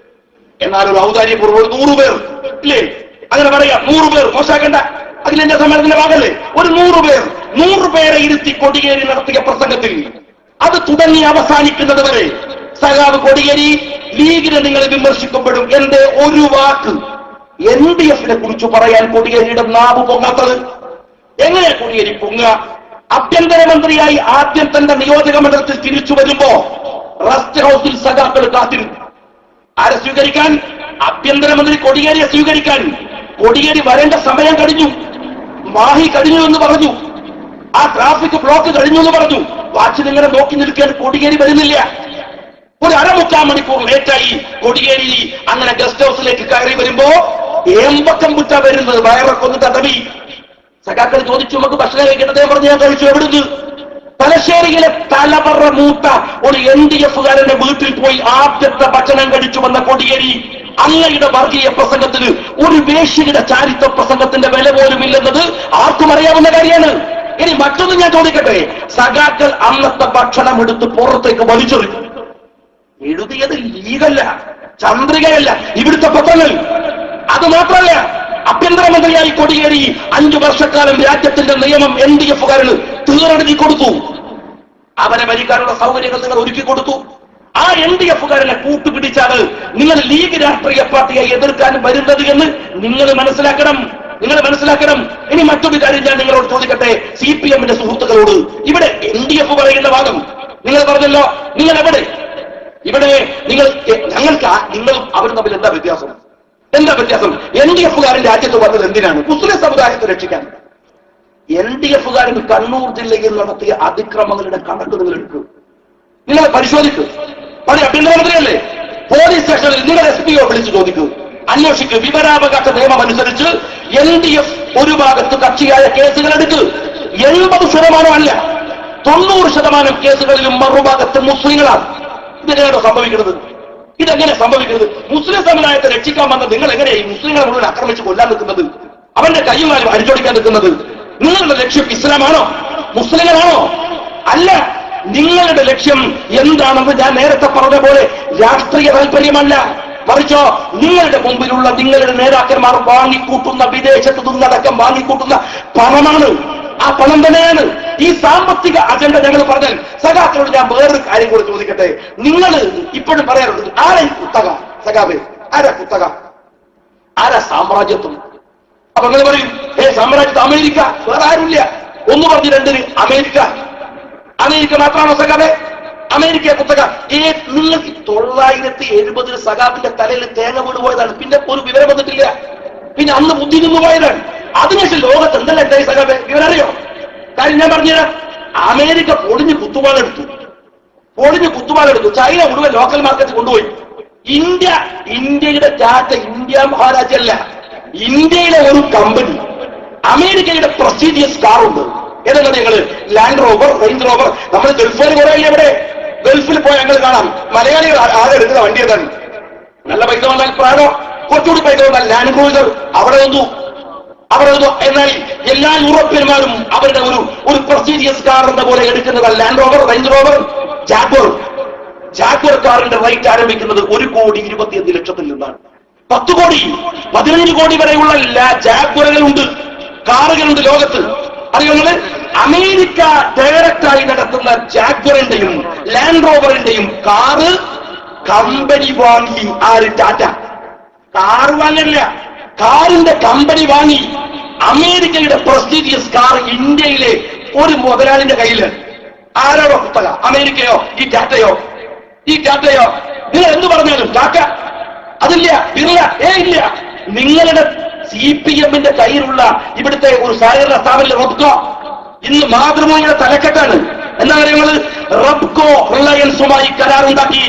S1: എന്നാൽ ഒരു ഔദാര്യപൂർവ്വം ഒരു നൂറ് പേർ ഇല്ലേ അങ്ങനെ പറയാം നൂറ് പേർ മോശാക്കണ്ട അഖിലേന്ത്യാ സമ്മേളനത്തിന്റെ ഭാഗല്ലേ ഒരു നൂറ് പേർ നൂറ് പേരെ ഇരുത്തി കൊടിയേരി നടത്തിയ പ്രസംഗത്തിൽ അത് തുടങ്ങി അവസാനിക്കുന്നത് വരെ സഖാവ് കൊടിയേരി ലീഗിനെ നിങ്ങൾ വിമർശിക്കപ്പെടും എന്റെ ഒരു വാക്ക് എൻ ഡി എഫിനെ കുറിച്ച് പറയാൻ കൊടിയേരിയുടെ നാവ് പൊങ്ങാത്തത് എങ്ങനെ കൊടിയേരി പൊങ്ങുക ആഭ്യന്തരമന്ത്രിയായി ആദ്യം തന്റെ നിയോജക മണ്ഡലത്തിൽ തിരിച്ചു വരുമ്പോ റെസ്റ്റ് ഹൗസിൽ സഖാക്കൾ കാത്തിരുന്നു ആരെ സ്വീകരിക്കാൻ ആഭ്യന്തരമന്ത്രി കൊടിയേരിയെ സ്വീകരിക്കാൻ കൊടിയേരി വരേണ്ട സമയം കഴിഞ്ഞു മാഹി കഴിഞ്ഞു എന്ന് പറഞ്ഞു ആ ട്രാഫിക് ബ്ലോക്ക് കഴിഞ്ഞു എന്ന് പറഞ്ഞു വാച്ചിൽ ഇങ്ങനെ നോക്കി നിൽക്കാൻ കൊടിയേരി വരുന്നില്ല ഒരു അരമുക്കാൽ മണിക്കൂർ ലേറ്റായി കൊടിയേരി അങ്ങനെ ഗസ്റ്റ് ഹൗസിലേക്ക് കയറി വരുമ്പോ ഏമ്പക്കം മുറ്റ വരുന്നത് വയറൊക്കെ ഒന്ന് തടവി സഖാക്കൾ ചോദിച്ചു നമുക്ക് ഭക്ഷണം കഴിക്കണതേ പറഞ്ഞ് ഞാൻ കഴിച്ചു എവിടുന്ന് തലശ്ശേരിയിലെ തലപറ മൂത്ത ഒരു എൻ ഡി എഫുകാരന്റെ വീട്ടിൽ പോയി ആദ്യത്തെ ഭക്ഷണം കഴിച്ചു വന്ന കൊടിയേരി അങ്ങയുടെ വർഗീയ പ്രസംഗത്തിന് ഒരു വേശ്യയുടെ ചാരിത്ര പ്രസംഗത്തിന്റെ വില പോലും ഇല്ലെന്നത് ആർക്കും അറിയാവുന്ന കാര്യമാണ് ഇനി മറ്റൊന്ന് ഞാൻ ചോദിക്കട്ടെ സഖാക്കൾ അന്നത്തെ ഭക്ഷണം എടുത്ത് പുറത്തേക്ക് വലിച്ചെറിഞ്ഞു എഴുതിയത് ലീഗല്ല ചന്ദ്രികയല്ല ഇവിടുത്തെ പത്രങ്ങൾ അത് മാത്രമല്ല ആഭ്യന്തരമന്ത്രിയായി കൊടിയേറി അഞ്ചു വർഷക്കാലം രാജ്യത്തിന്റെ നിയമം എൻ ഡി എഫുകാരന് തീറെഴുതി കൊടുത്തു അവരെ ഭരിക്കാനുള്ള സൗകര്യങ്ങൾ നിങ്ങൾ ഒരുക്കി കൊടുത്തു ആ എൻ ഡി എഫുകാരനെ കൂട്ടുപിടിച്ചാണ് നിങ്ങൾ ലീഗ് രാഷ്ട്രീയ പാർട്ടിയെ എതിർക്കാൻ വരുന്നത് എന്ന് നിങ്ങൾ മനസ്സിലാക്കണം നിങ്ങൾ മനസ്സിലാക്കണം ഇനി മറ്റൊരു കാര്യം ഞാൻ നിങ്ങളോട് ചോദിക്കട്ടെ സി പി എമ്മിന്റെ സുഹൃത്തുക്കളോട് ഇവിടെ എൻ ഡി എഫ് പറയുന്ന ഭാഗം നിങ്ങൾ പറഞ്ഞല്ലോ നിങ്ങൾ എവിടെ ഇവിടെ നിങ്ങൾ എ- ഞങ്ങൾക്ക് ആ- നിങ്ങളും അവരും തമ്മിൽ എന്താ വ്യത്യാസം എന്താ വ്യത്യാസം എൻ ഡി എഫുകാരൻ രാജ്യത്ത് വന്നത് എന്തിനാണ് മുസ്ലിം സമുദായത്തെ രക്ഷിക്കാൻ എൻ ഡി എഫുകാരൻ കണ്ണൂർ ജില്ലയിൽ നടത്തിയ അതിക്രമങ്ങളുടെ കണക്ക് നിങ്ങൾ എടുക്കും നിങ്ങൾ പരിശോധിക്കൂ പണി ആഭ്യന്തരമന്ത്രിയല്ലേ പോലീസ് സ്റ്റേഷനിൽ നിങ്ങൾ എസ് പി ഒ വിളിച്ചു ചോദിക്കൂ അന്വേഷിക്കൂ വിവരാവകാശ നിയമം അനുസരിച്ച് എൽ ഡി എഫ് ഒരു ഭാഗത്ത് കക്ഷിയായ കേസുകൾ എടുക്ക് എൺപത് ശതമാനം അല്ല തൊണ്ണൂറ് ശതമാനം കേസുകളിലും മറുഭാഗത്ത് മുസ്ലിങ്ങളാണ് ഇതെങ്ങനെയാണോ സംഭവിക്കുന്നത് ഇതെങ്ങനെ സംഭവിക്കുന്നത് മുസ്ലിം സമുദായത്തെ രക്ഷിക്കാൻ വന്ന നിങ്ങൾ എങ്ങനെയായി മുസ്ലിങ്ങളെ മുഴുവൻ ആക്രമിച്ച് കൊല്ലാൻ നിൽക്കുന്നത് അവന്റെ കയ്യുമാരും അരിച്ചോടിക്കാൻ നിൽക്കുന്നത് നിങ്ങളുടെ ലക്ഷ്യം ഇസ്ലാമാണോ മുസ്ലിങ്ങളാണോ അല്ല നിങ്ങളുടെ ലക്ഷ്യം എന്താണെന്ന് ഞാൻ നേരത്തെ പറഞ്ഞ പോലെ രാഷ്ട്രീയ താല്പര്യമല്ല മറിച്ചോ നിങ്ങളുടെ മുമ്പിലുള്ള നിങ്ങളുടെ നേതാക്കന്മാർ വാങ്ങിക്കൂട്ടുന്ന വിദേശത്ത് നിന്നടക്കം വാങ്ങിക്കൂട്ടുന്ന പണമാണ് ആ പണം തന്നെയാണ് ഈ സാമ്പത്തിക അജണ്ട ഞങ്ങൾ പറഞ്ഞാൽ സഖാക്കളോട് ഞാൻ വേറൊരു കാര്യം കൂടെ ചോദിക്കട്ടെ നിങ്ങൾ ഇപ്പോഴും പറയാറുണ്ട് ആരാ ഈ കുത്തക സഖാബെ ആരാ കുത്തക ആരാ സാമ്രാജ്യത്വം അപ്പൊ നിങ്ങൾ പറയും ഏ സാമ്രാജ്യത്വം അമേരിക്ക വേറെ ആരുമില്ല ഒന്ന് പറഞ്ഞു രണ്ടിന് അമേരിക്ക അമേരിക്ക മാത്രമാണോ സഖാബെ അമേരിക്ക കുത്തക ഏ നിങ്ങൾക്ക് തൊള്ളായിരത്തി എഴുപതിൽ സഖാബിന്റെ തലയിൽ തേങ്ങ വീണ് പോയതാണ് പിന്നെ ഒരു വിവരം വന്നിട്ടില്ല പിന്നെ അന്ന് ബുദ്ധി നിന്ന് പോയതാണ് അതിനുശേഷം ലോകത്ത് എന്തെല്ലാം എന്തായി സഖാബെ വിവരറിയോ കാര്യം ഞാൻ പറഞ്ഞുതരാം അമേരിക്ക പൊളിഞ്ഞ് കുത്തുവാളെടുത്തു പൊളിഞ്ഞ് കുത്തുവാളെടുത്തു ചൈന മുഴുവൻ ലോക്കൽ മാർക്കറ്റ് കൊണ്ടുപോയി ഇന്ത്യ ഇന്ത്യയുടെ ടാറ്റ ഇന്ത്യ മഹാരാജ്യമല്ല ഇന്ത്യയിലെ ഒരു കമ്പനി അമേരിക്കയുടെ പ്രസ്റ്റീജിയസ് കാർ ഉണ്ട് ഏതാണ് ഞങ്ങള് ലാൻഡ് റോവർ റേഞ്ച് റോവർ നമ്മൾ ഗൾഫിൽ കുറെ ഇല്ലേ ഇവിടെ ഗൾഫിൽ പോയി ഞങ്ങൾ കാണാം മലയാളികൾ ആ- ആകെ എടുക്കുന്ന വണ്ടി ഏതാണ് നല്ല പൈസ വന്നാൽ പ്രാണോ കുറച്ചുകൂടി പൈസ വന്നാൽ ലാൻഡ് ക്രൂസർ അവിടെ നിന്നു അവിടെ നിന്നു എന്നാൽ എല്ലാ യൂറോപ്യന്മാരും അവരുടെ ഒരു ഒരു പ്രസ്റ്റീജിയസ് കാർ എന്ന പോലെ എടുക്കുന്നത് Land Rover Range Rover Jaguar Jaguar കാറിന്റെ റേറ്റ് ആരംഭിക്കുന്നത് ഒരു കോടി ഇരുപത്തിയഞ്ച് ലക്ഷത്തിൽ നിന്നാണ് പത്ത് കോടി പതിനഞ്ച് കോടി വരെയുള്ള ലാ- ജാഗ്വറുകളുണ്ട് കാറുകളുണ്ട് ലോകത്ത് അറിയുന്നത് അമേരിക്ക ഡയറക്റ്റായി നടത്തുന്ന ജാഗ്വറിന്റെയും ലാൻഡ് റോവറിന്റെയും കാറ് കമ്പനി വാങ്ങി ആര് ടാറ്റ കാർ വാങ്ങില്ല കാറിന്റെ കമ്പനി വാങ്ങി അമേരിക്കയുടെ പ്രസ്റ്റീജിയസ് കാർ ഇന്ത്യയിലെ ഒരു മുതലാളിന്റെ കയ്യില് ആരോടോ കുത്തക അമേരിക്കയോ ഈ ടാറ്റയോ ഈ ടാറ്റയോ നിങ്ങൾ എന്ത് പറഞ്ഞാലും ടാറ്റ അതില്ല ബിർള ഏ ഇല്ല നിങ്ങളുടെ സി പി എമ്മിന്റെ കയ്യിലുള്ള ഇവിടുത്തെ ഒരു സഹകരണ സ്ഥാപനം റബ്കോ ഇന്ന് മാതൃഭൂമിയുടെ തലക്കെട്ടാണ് എന്താ കാര്യങ്ങള് റബ്കോ റിലയൻസുമായി കരാറുണ്ടാക്കി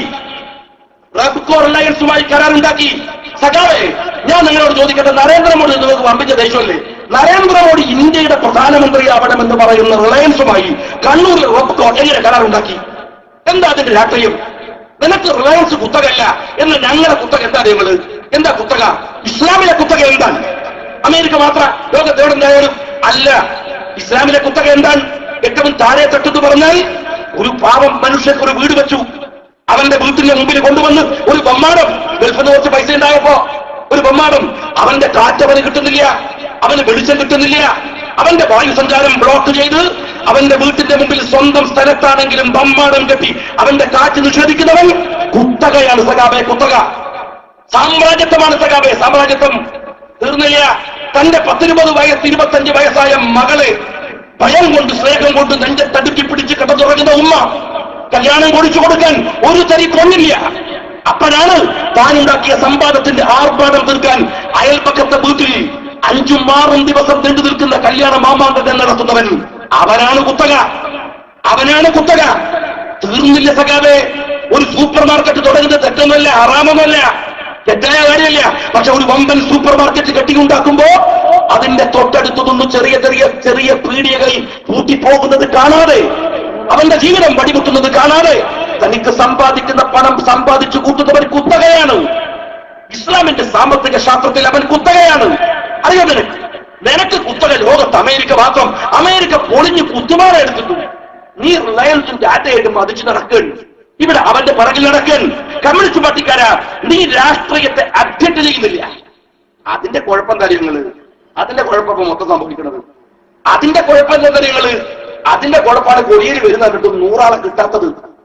S1: റബ്കോ റിലയൻസുമായി കരാറുണ്ടാക്കി സഖാവേ ഞാൻ നിങ്ങളോട് ചോദിക്കട്ടെ നരേന്ദ്രമോദി നിങ്ങൾക്ക് വമ്പിച്ച ദേശമല്ലേ നരേന്ദ്രമോദി ഇന്ത്യയുടെ പ്രധാനമന്ത്രി ആവണമെന്ന് പറയുന്ന റിലയൻസുമായി കണ്ണൂരിൽ റബ്കോ എങ്ങനെ കരാറുണ്ടാക്കി എന്താ അതിന്റെ രാഷ്ട്രീയം നിനക്ക് റിലയൻസ് കുത്തകയല്ല എന്ന് ഞങ്ങളുടെ കുത്തക എന്താ നിങ്ങള് എന്താ കുത്തക ഇസ്ലാമിലെ കുത്തക എന്താണ് അമേരിക്ക മാത്ര ലോകത്ത് എവിടെ ഉണ്ടായാലും അല്ല ഇസ്ലാമിലെ കുത്തക എന്താണ് ഏറ്റവും താഴെ തട്ടെന്ന് പറഞ്ഞാൽ ഒരു പാവം മനുഷ്യർക്ക് ഒരു വീട് വെച്ചു അവന്റെ വീട്ടിന്റെ മുമ്പിൽ കൊണ്ടുവന്ന് ഒരു ബമ്മാടം ഗൾഫിൽ നിന്ന് കുറച്ച് പൈസ ഉണ്ടായപ്പോ ഒരു ബമ്മാടം അവന്റെ കാറ്റ് അവന് കിട്ടുന്നില്ല അവന് വെളിച്ചം കിട്ടുന്നില്ല അവന്റെ വായു സഞ്ചാരം ബ്ലോക്ക് ചെയ്ത് അവന്റെ വീട്ടിന്റെ മുമ്പിൽ സ്വന്തം സ്ഥലത്താണെങ്കിലും ബമ്മാടം കെട്ടി അവന്റെ കാറ്റ് നിഷേധിക്കുന്നവൻ കുത്തകയാണ് സഖാബെ കുത്തക സാമ്രാജ്യത്വമാണ് സഖാബെ സാമ്രാജ്യത്വം തീർന്നില്ല തന്റെ പത്തിരുപത് വയസ്സ് ഇരുപത്തഞ്ച് വയസ്സായ മകളെ ഭയം കൊണ്ട് സ്നേഹം കൊണ്ട് നെഞ്ചെ തടുക്കി പിടിച്ച് കിടന്നുറങ്ങുന്ന ഉമ്മ കല്യാണം കൊടിച്ചു കൊടുക്കാൻ ഒരു തരി പൊന്നില്ല അപ്പോഴാണ് താൻ ഉണ്ടാക്കിയ സമ്പാദത്തിന്റെ ആർഭാടം തീർക്കാൻ അയൽപക്കത്തെ വീട്ടിൽ അഞ്ചും ആറും ദിവസം നീണ്ടു നിൽക്കുന്ന കല്യാണ മാമാങ്കങ്ങൾ നടത്തുന്നവൻ അവനാണ് കുത്തക അവനാണ് കുത്തക തീർന്നില്ല സഖാവേ ഒരു സൂപ്പർ മാർക്കറ്റ് തുടങ്ങുന്നത് തെറ്റൊന്നുമല്ല ഹറാമൊന്നുമല്ല തെറ്റായ കാര്യമല്ല പക്ഷെ ഒരു വമ്പൻ സൂപ്പർ മാർക്കറ്റ് കെട്ടിയുണ്ടാക്കുമ്പോ അതിന്റെ തൊട്ടടുത്തതൊന്നും ചെറിയ ചെറിയ ചെറിയ പീഡിയകൾ പൂട്ടിപ്പോകുന്നത് കാണാതെ അവന്റെ ജീവിതം വടിമുട്ടുന്നത് കാണാതെ തനിക്ക് സമ്പാദിക്കുന്ന പണം സമ്പാദിച്ചു കൂട്ടുന്നവൻ കുത്തകയാണ് ഇസ്ലാമിന്റെ സാമ്പത്തിക ശാസ്ത്രത്തിൽ അവൻ കുത്തകയാണ് അറിയോ നിനക്ക് നിനക്ക് കുത്തക ലോകത്ത് അമേരിക്ക മാത്രം അമേരിക്ക പൊളിഞ്ഞ് കുത്തുമാറ എടുത്തിട്ടു നീ റിലയൻസും ടാറ്റയായിട്ട് മതിച്ചു നടക്കുകയാണ് ഇവിടെ അവന്റെ പിറകിൽ നടക്കാൻ കമ്മ്യൂണിസ്റ്റ് പാർട്ടിക്കാരാ നീ രാഷ്ട്രീയത്തെ അപ്ഡേറ്റ് ചെയ്യുന്നില്ല അതിന്റെ കുഴപ്പം എന്താ നിങ്ങള് അതിന്റെ കുഴപ്പം ഇപ്പൊ മൊത്തം സംഭവിക്കുന്നത് അതിന്റെ കുഴപ്പം എന്താ നിങ്ങള് അതിന്റെ കുഴപ്പമാണ് കൊടിയേരി വരുന്ന കിട്ടും നൂറാളെ കിട്ടാത്തത്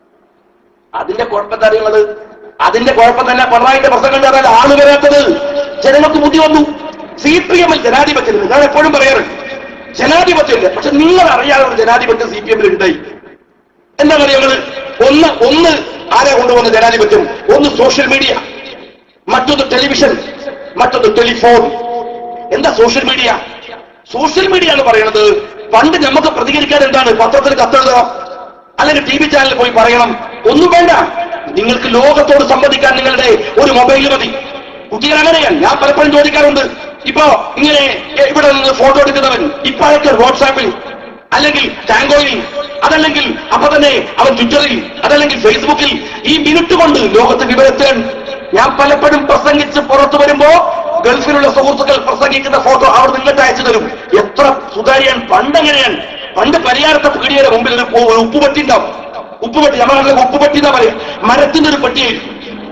S1: അതിന്റെ കുഴപ്പം എന്താ നിങ്ങള് അതിന്റെ കുഴപ്പം തന്നെ പിണറായിന്റെ പ്രസംഗം പറഞ്ഞാൽ ആള് വരാത്തത് ജനങ്ങൾക്ക് ബുദ്ധി വന്നു സി പി എമ്മിൽ ജനാധിപത്യം ഞാൻ എപ്പോഴും പറയാറുണ്ട് ജനാധിപത്യമില്ല പക്ഷെ നിങ്ങൾ അറിയാതെ ഒരു ജനാധിപത്യം സി പി എമ്മിൽ ഉണ്ടായി എന്താ പറയുക ഒന്ന് ഒന്ന് ആരാ കൊണ്ടുവന്ന ജനാധിപത്യം ഒന്ന് സോഷ്യൽ മീഡിയ മറ്റൊന്ന് ടെലിവിഷൻ മറ്റൊന്ന് ടെലിഫോൺ എന്താ സോഷ്യൽ മീഡിയ സോഷ്യൽ മീഡിയ എന്ന് പറയുന്നത് പണ്ട് നമുക്ക് പ്രതികരിക്കാൻ എന്താണ് പത്രത്തിൽ കത്തെഴുതുക അല്ലെങ്കിൽ ടി വി ചാനലിൽ പോയി പറയണം ഒന്നും വേണ്ട നിങ്ങൾക്ക് ലോകത്തോട് സംവദിക്കാൻ നിങ്ങളുടെ ഒരു മൊബൈൽ മതി കുട്ടികൾ അങ്ങനെയാണ് ഞാൻ പലപ്പോഴും ചോദിക്കാറുണ്ട് ഇപ്പോ ഇങ്ങനെ എ, ഇവിടെ നിന്ന് ഫോട്ടോ എടുക്കുന്നവൻ ഇപ്പോഴൊക്കെ വാട്സാപ്പിൽ അല്ലെങ്കിൽ ടാങ്കോയിൽ അതല്ലെങ്കിൽ അപ്പൊ തന്നെ അവൻ ട്വിറ്ററിൽ അതല്ലെങ്കിൽ ഫേസ്ബുക്കിൽ ഈ മിനിറ്റ് കൊണ്ട് ലോകത്ത് വിവരത്താൻ ഞാൻ പലപ്പോഴും പ്രസംഗിച്ച് പുറത്തു വരുമ്പോ ഗൾഫിലുള്ള സുഹൃത്തുക്കൾ പ്രസംഗിക്കുന്ന ഫോട്ടോ അവർ നിങ്ങൾക്ക് അയച്ചു തരും എത്ര സുതാര്യാണ് പണ്ടെങ്ങനെയാണ് പണ്ട് പരിഹാരത്തെ പീടിയുടെ മുമ്പിൽ ഒരു പു- ഒരു ഉപ്പുപെട്ടി ഉണ്ടാവും ഉപ്പുപെട്ടി നമ്മുടെ നാട്ടിലെ ഉപ്പുപെട്ടി എന്നാ പറയാം മരത്തിന്റെ ഒരു പെട്ടിയായിരിക്കും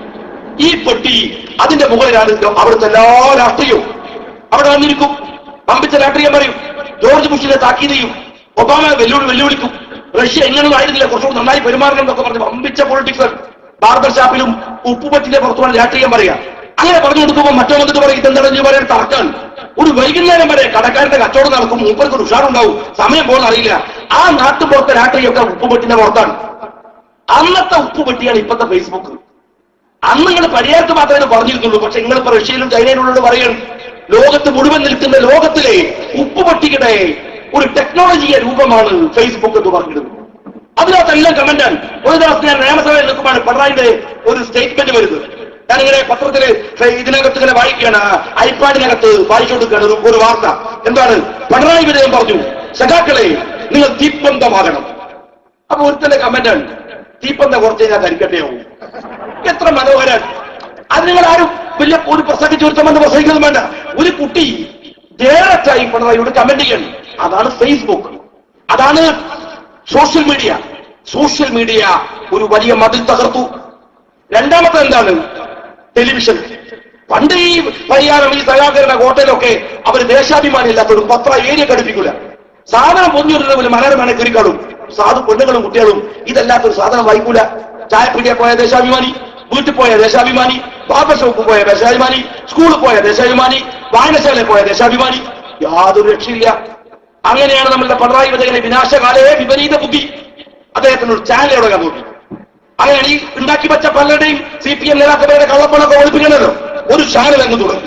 S1: ഈ പെട്ടി അതിന്റെ മുകളിലാണ് അവിടുത്തെ എല്ലാ രാഷ്ട്രീയവും അവിടെ വന്നിരിക്കും പമ്പിച്ച രാഷ്ട്രീയം പറയും ജോർജ് ബുഷിനെ താക്കീത് ചെയ്യും ഒബാമ വെല്ലുവിളി വെല്ലുവിളിക്കും റഷ്യ എങ്ങനെയൊന്നും ആയിരുന്നില്ല കുറച്ചുകൂടി നന്നായി പെരുമാറണം എന്നൊക്കെ പറഞ്ഞ് വമ്പിച്ച പൊളിറ്റിക്സ് ബാർബർ ഷാപ്പിലും ഉപ്പുപറ്റിന്റെ പുറത്തുമാണ് രാഷ്ട്രീയം പറയാ അങ്ങനെ പറഞ്ഞു കൊടുക്കുമ്പോൾ മറ്റോ വന്നിട്ട് പറയും ഇതെന്താണെന്ന് പറയാൻ തർക്കാണ് ഒരു വൈകുന്നേരം വരെ കടക്കാരന്റെ കച്ചവടം നടക്കും മൂപ്പർക്ക് ഒരു ഉഷാറുണ്ടാവും സമയം പോകുന്ന അറിയില്ല ആ നാട്ടുപുറത്തെ രാഷ്ട്രീയമൊക്കെ ഉപ്പുപെട്ടിന്റെ പുറത്താണ് അന്നത്തെ ഉപ്പുപെട്ടിയാണ് ഇപ്പത്തെ ഫേസ്ബുക്ക് അന്ന് നിങ്ങൾ പരിഹാരത്ത് മാത്രമേ പറഞ്ഞിരുന്നുള്ളൂ പക്ഷെ നിങ്ങൾ ഇപ്പൊ റഷ്യയിലും ചൈനയിലുള്ള പറയണം ലോകത്ത് മുഴുവൻ നിൽക്കുന്ന ലോകത്തിലെ ഉപ്പുപെട്ടിയുടെ ഒരു ടെക്നോളജിയെ രൂപമാണ് ഫേസ്ബുക്ക് എന്ന് പറഞ്ഞിരുന്നത് അതിനകത്തെല്ലാം കമന്റാണ് ഒരു ദിവസം ഞാൻ നിയമസഭയിൽ നിൽക്കുമ്പോൾ പിണറായിന്റെ ഒരു സ്റ്റേറ്റ്മെന്റ് വരുന്നത് ഞാനിങ്ങനെ പത്രത്തില് ഫെ- ഇതിനകത്ത് ഇങ്ങനെ വായിക്കുകയാണ് ഐപാഡിനകത്ത് വായിച്ചുകൊണ്ടിരിക്കുകയാണ് ഒരു- ഒരു വാർത്ത എന്താണ് പിണറായി വിജയൻ പറഞ്ഞു സഖാക്കളെ നിങ്ങൾ തീപ്പന്തമാകണം അപ്പൊ ഒരുത്തന്റെ കമന്റാണ് തീപ്പന്ത കുറച്ച് കഴിഞ്ഞാൽ ധരിക്കട്ടെയാവും എത്ര മനോഹരൻ അത് നിങ്ങൾ ആരും വലിയ ഒരു പ്രസംഗിച്ച് ഒരുത്തമെന്ന് പ്രസംഗിക്കുന്നത് വേണ്ട ഒരു കുട്ടി ഡയറക്റ്റായി പിണറായിയോട് കമന്റ് ചെയ്യണം അതാണ് ഫേസ്ബുക്ക് അതാണ് സോഷ്യൽ മീഡിയ സോഷ്യൽ മീഡിയ ഒരു വലിയ മതിൽ തകർത്തു രണ്ടാമത്തെ എന്താണ് ടെലിവിഷൻ പണ്ട് ഈ പരിഹാരം ഈ സഹാകരണ കോട്ടയിലൊക്കെ അവർ ദേശാഭിമാനി ഇല്ലാത്തൊരു പത്ര ഏരിയ ഘടിപ്പിക്കൂല സാധനം പൊന്നിയൊരു ഒരു മനോരമ കീറിക്കാടും സാധു പെണ്ണുങ്ങളും കുട്ടികളും ഇതല്ലാത്തൊരു സാധനം വായിക്കൂല ചായപ്പീടിയ പോയ ദേശാഭിമാനി വീട്ടിൽ പോയ ദേശാഭിമാനി ബാബർ ഷോപ്പ് പോയ ദേശാഭിമാനി സ്കൂളിൽ പോയ ദേശാഭിമാനി വായനശാലയിൽ പോയ ദേശാഭിമാനി യാതൊരു രക്ഷയില്ല അങ്ങനെയാണ് നമ്മളുടെ പിണറായി വിജയനെ വിനാശകാലയെ വിപരീത ബുദ്ധി അദ്ദേഹത്തിന് ഒരു ചാനൽ തുടങ്ങാൻ നോക്കി അങ്ങനെയാണ് ഈ ഉണ്ടാക്കി വെച്ച പലരുടെയും സി പി എം നേതാക്കളുടെ കള്ളപ്പണമൊക്കെ ഒളിപ്പിക്കണല്ലോ ഒരു ചാനൽ അങ്ങ് തുടങ്ങി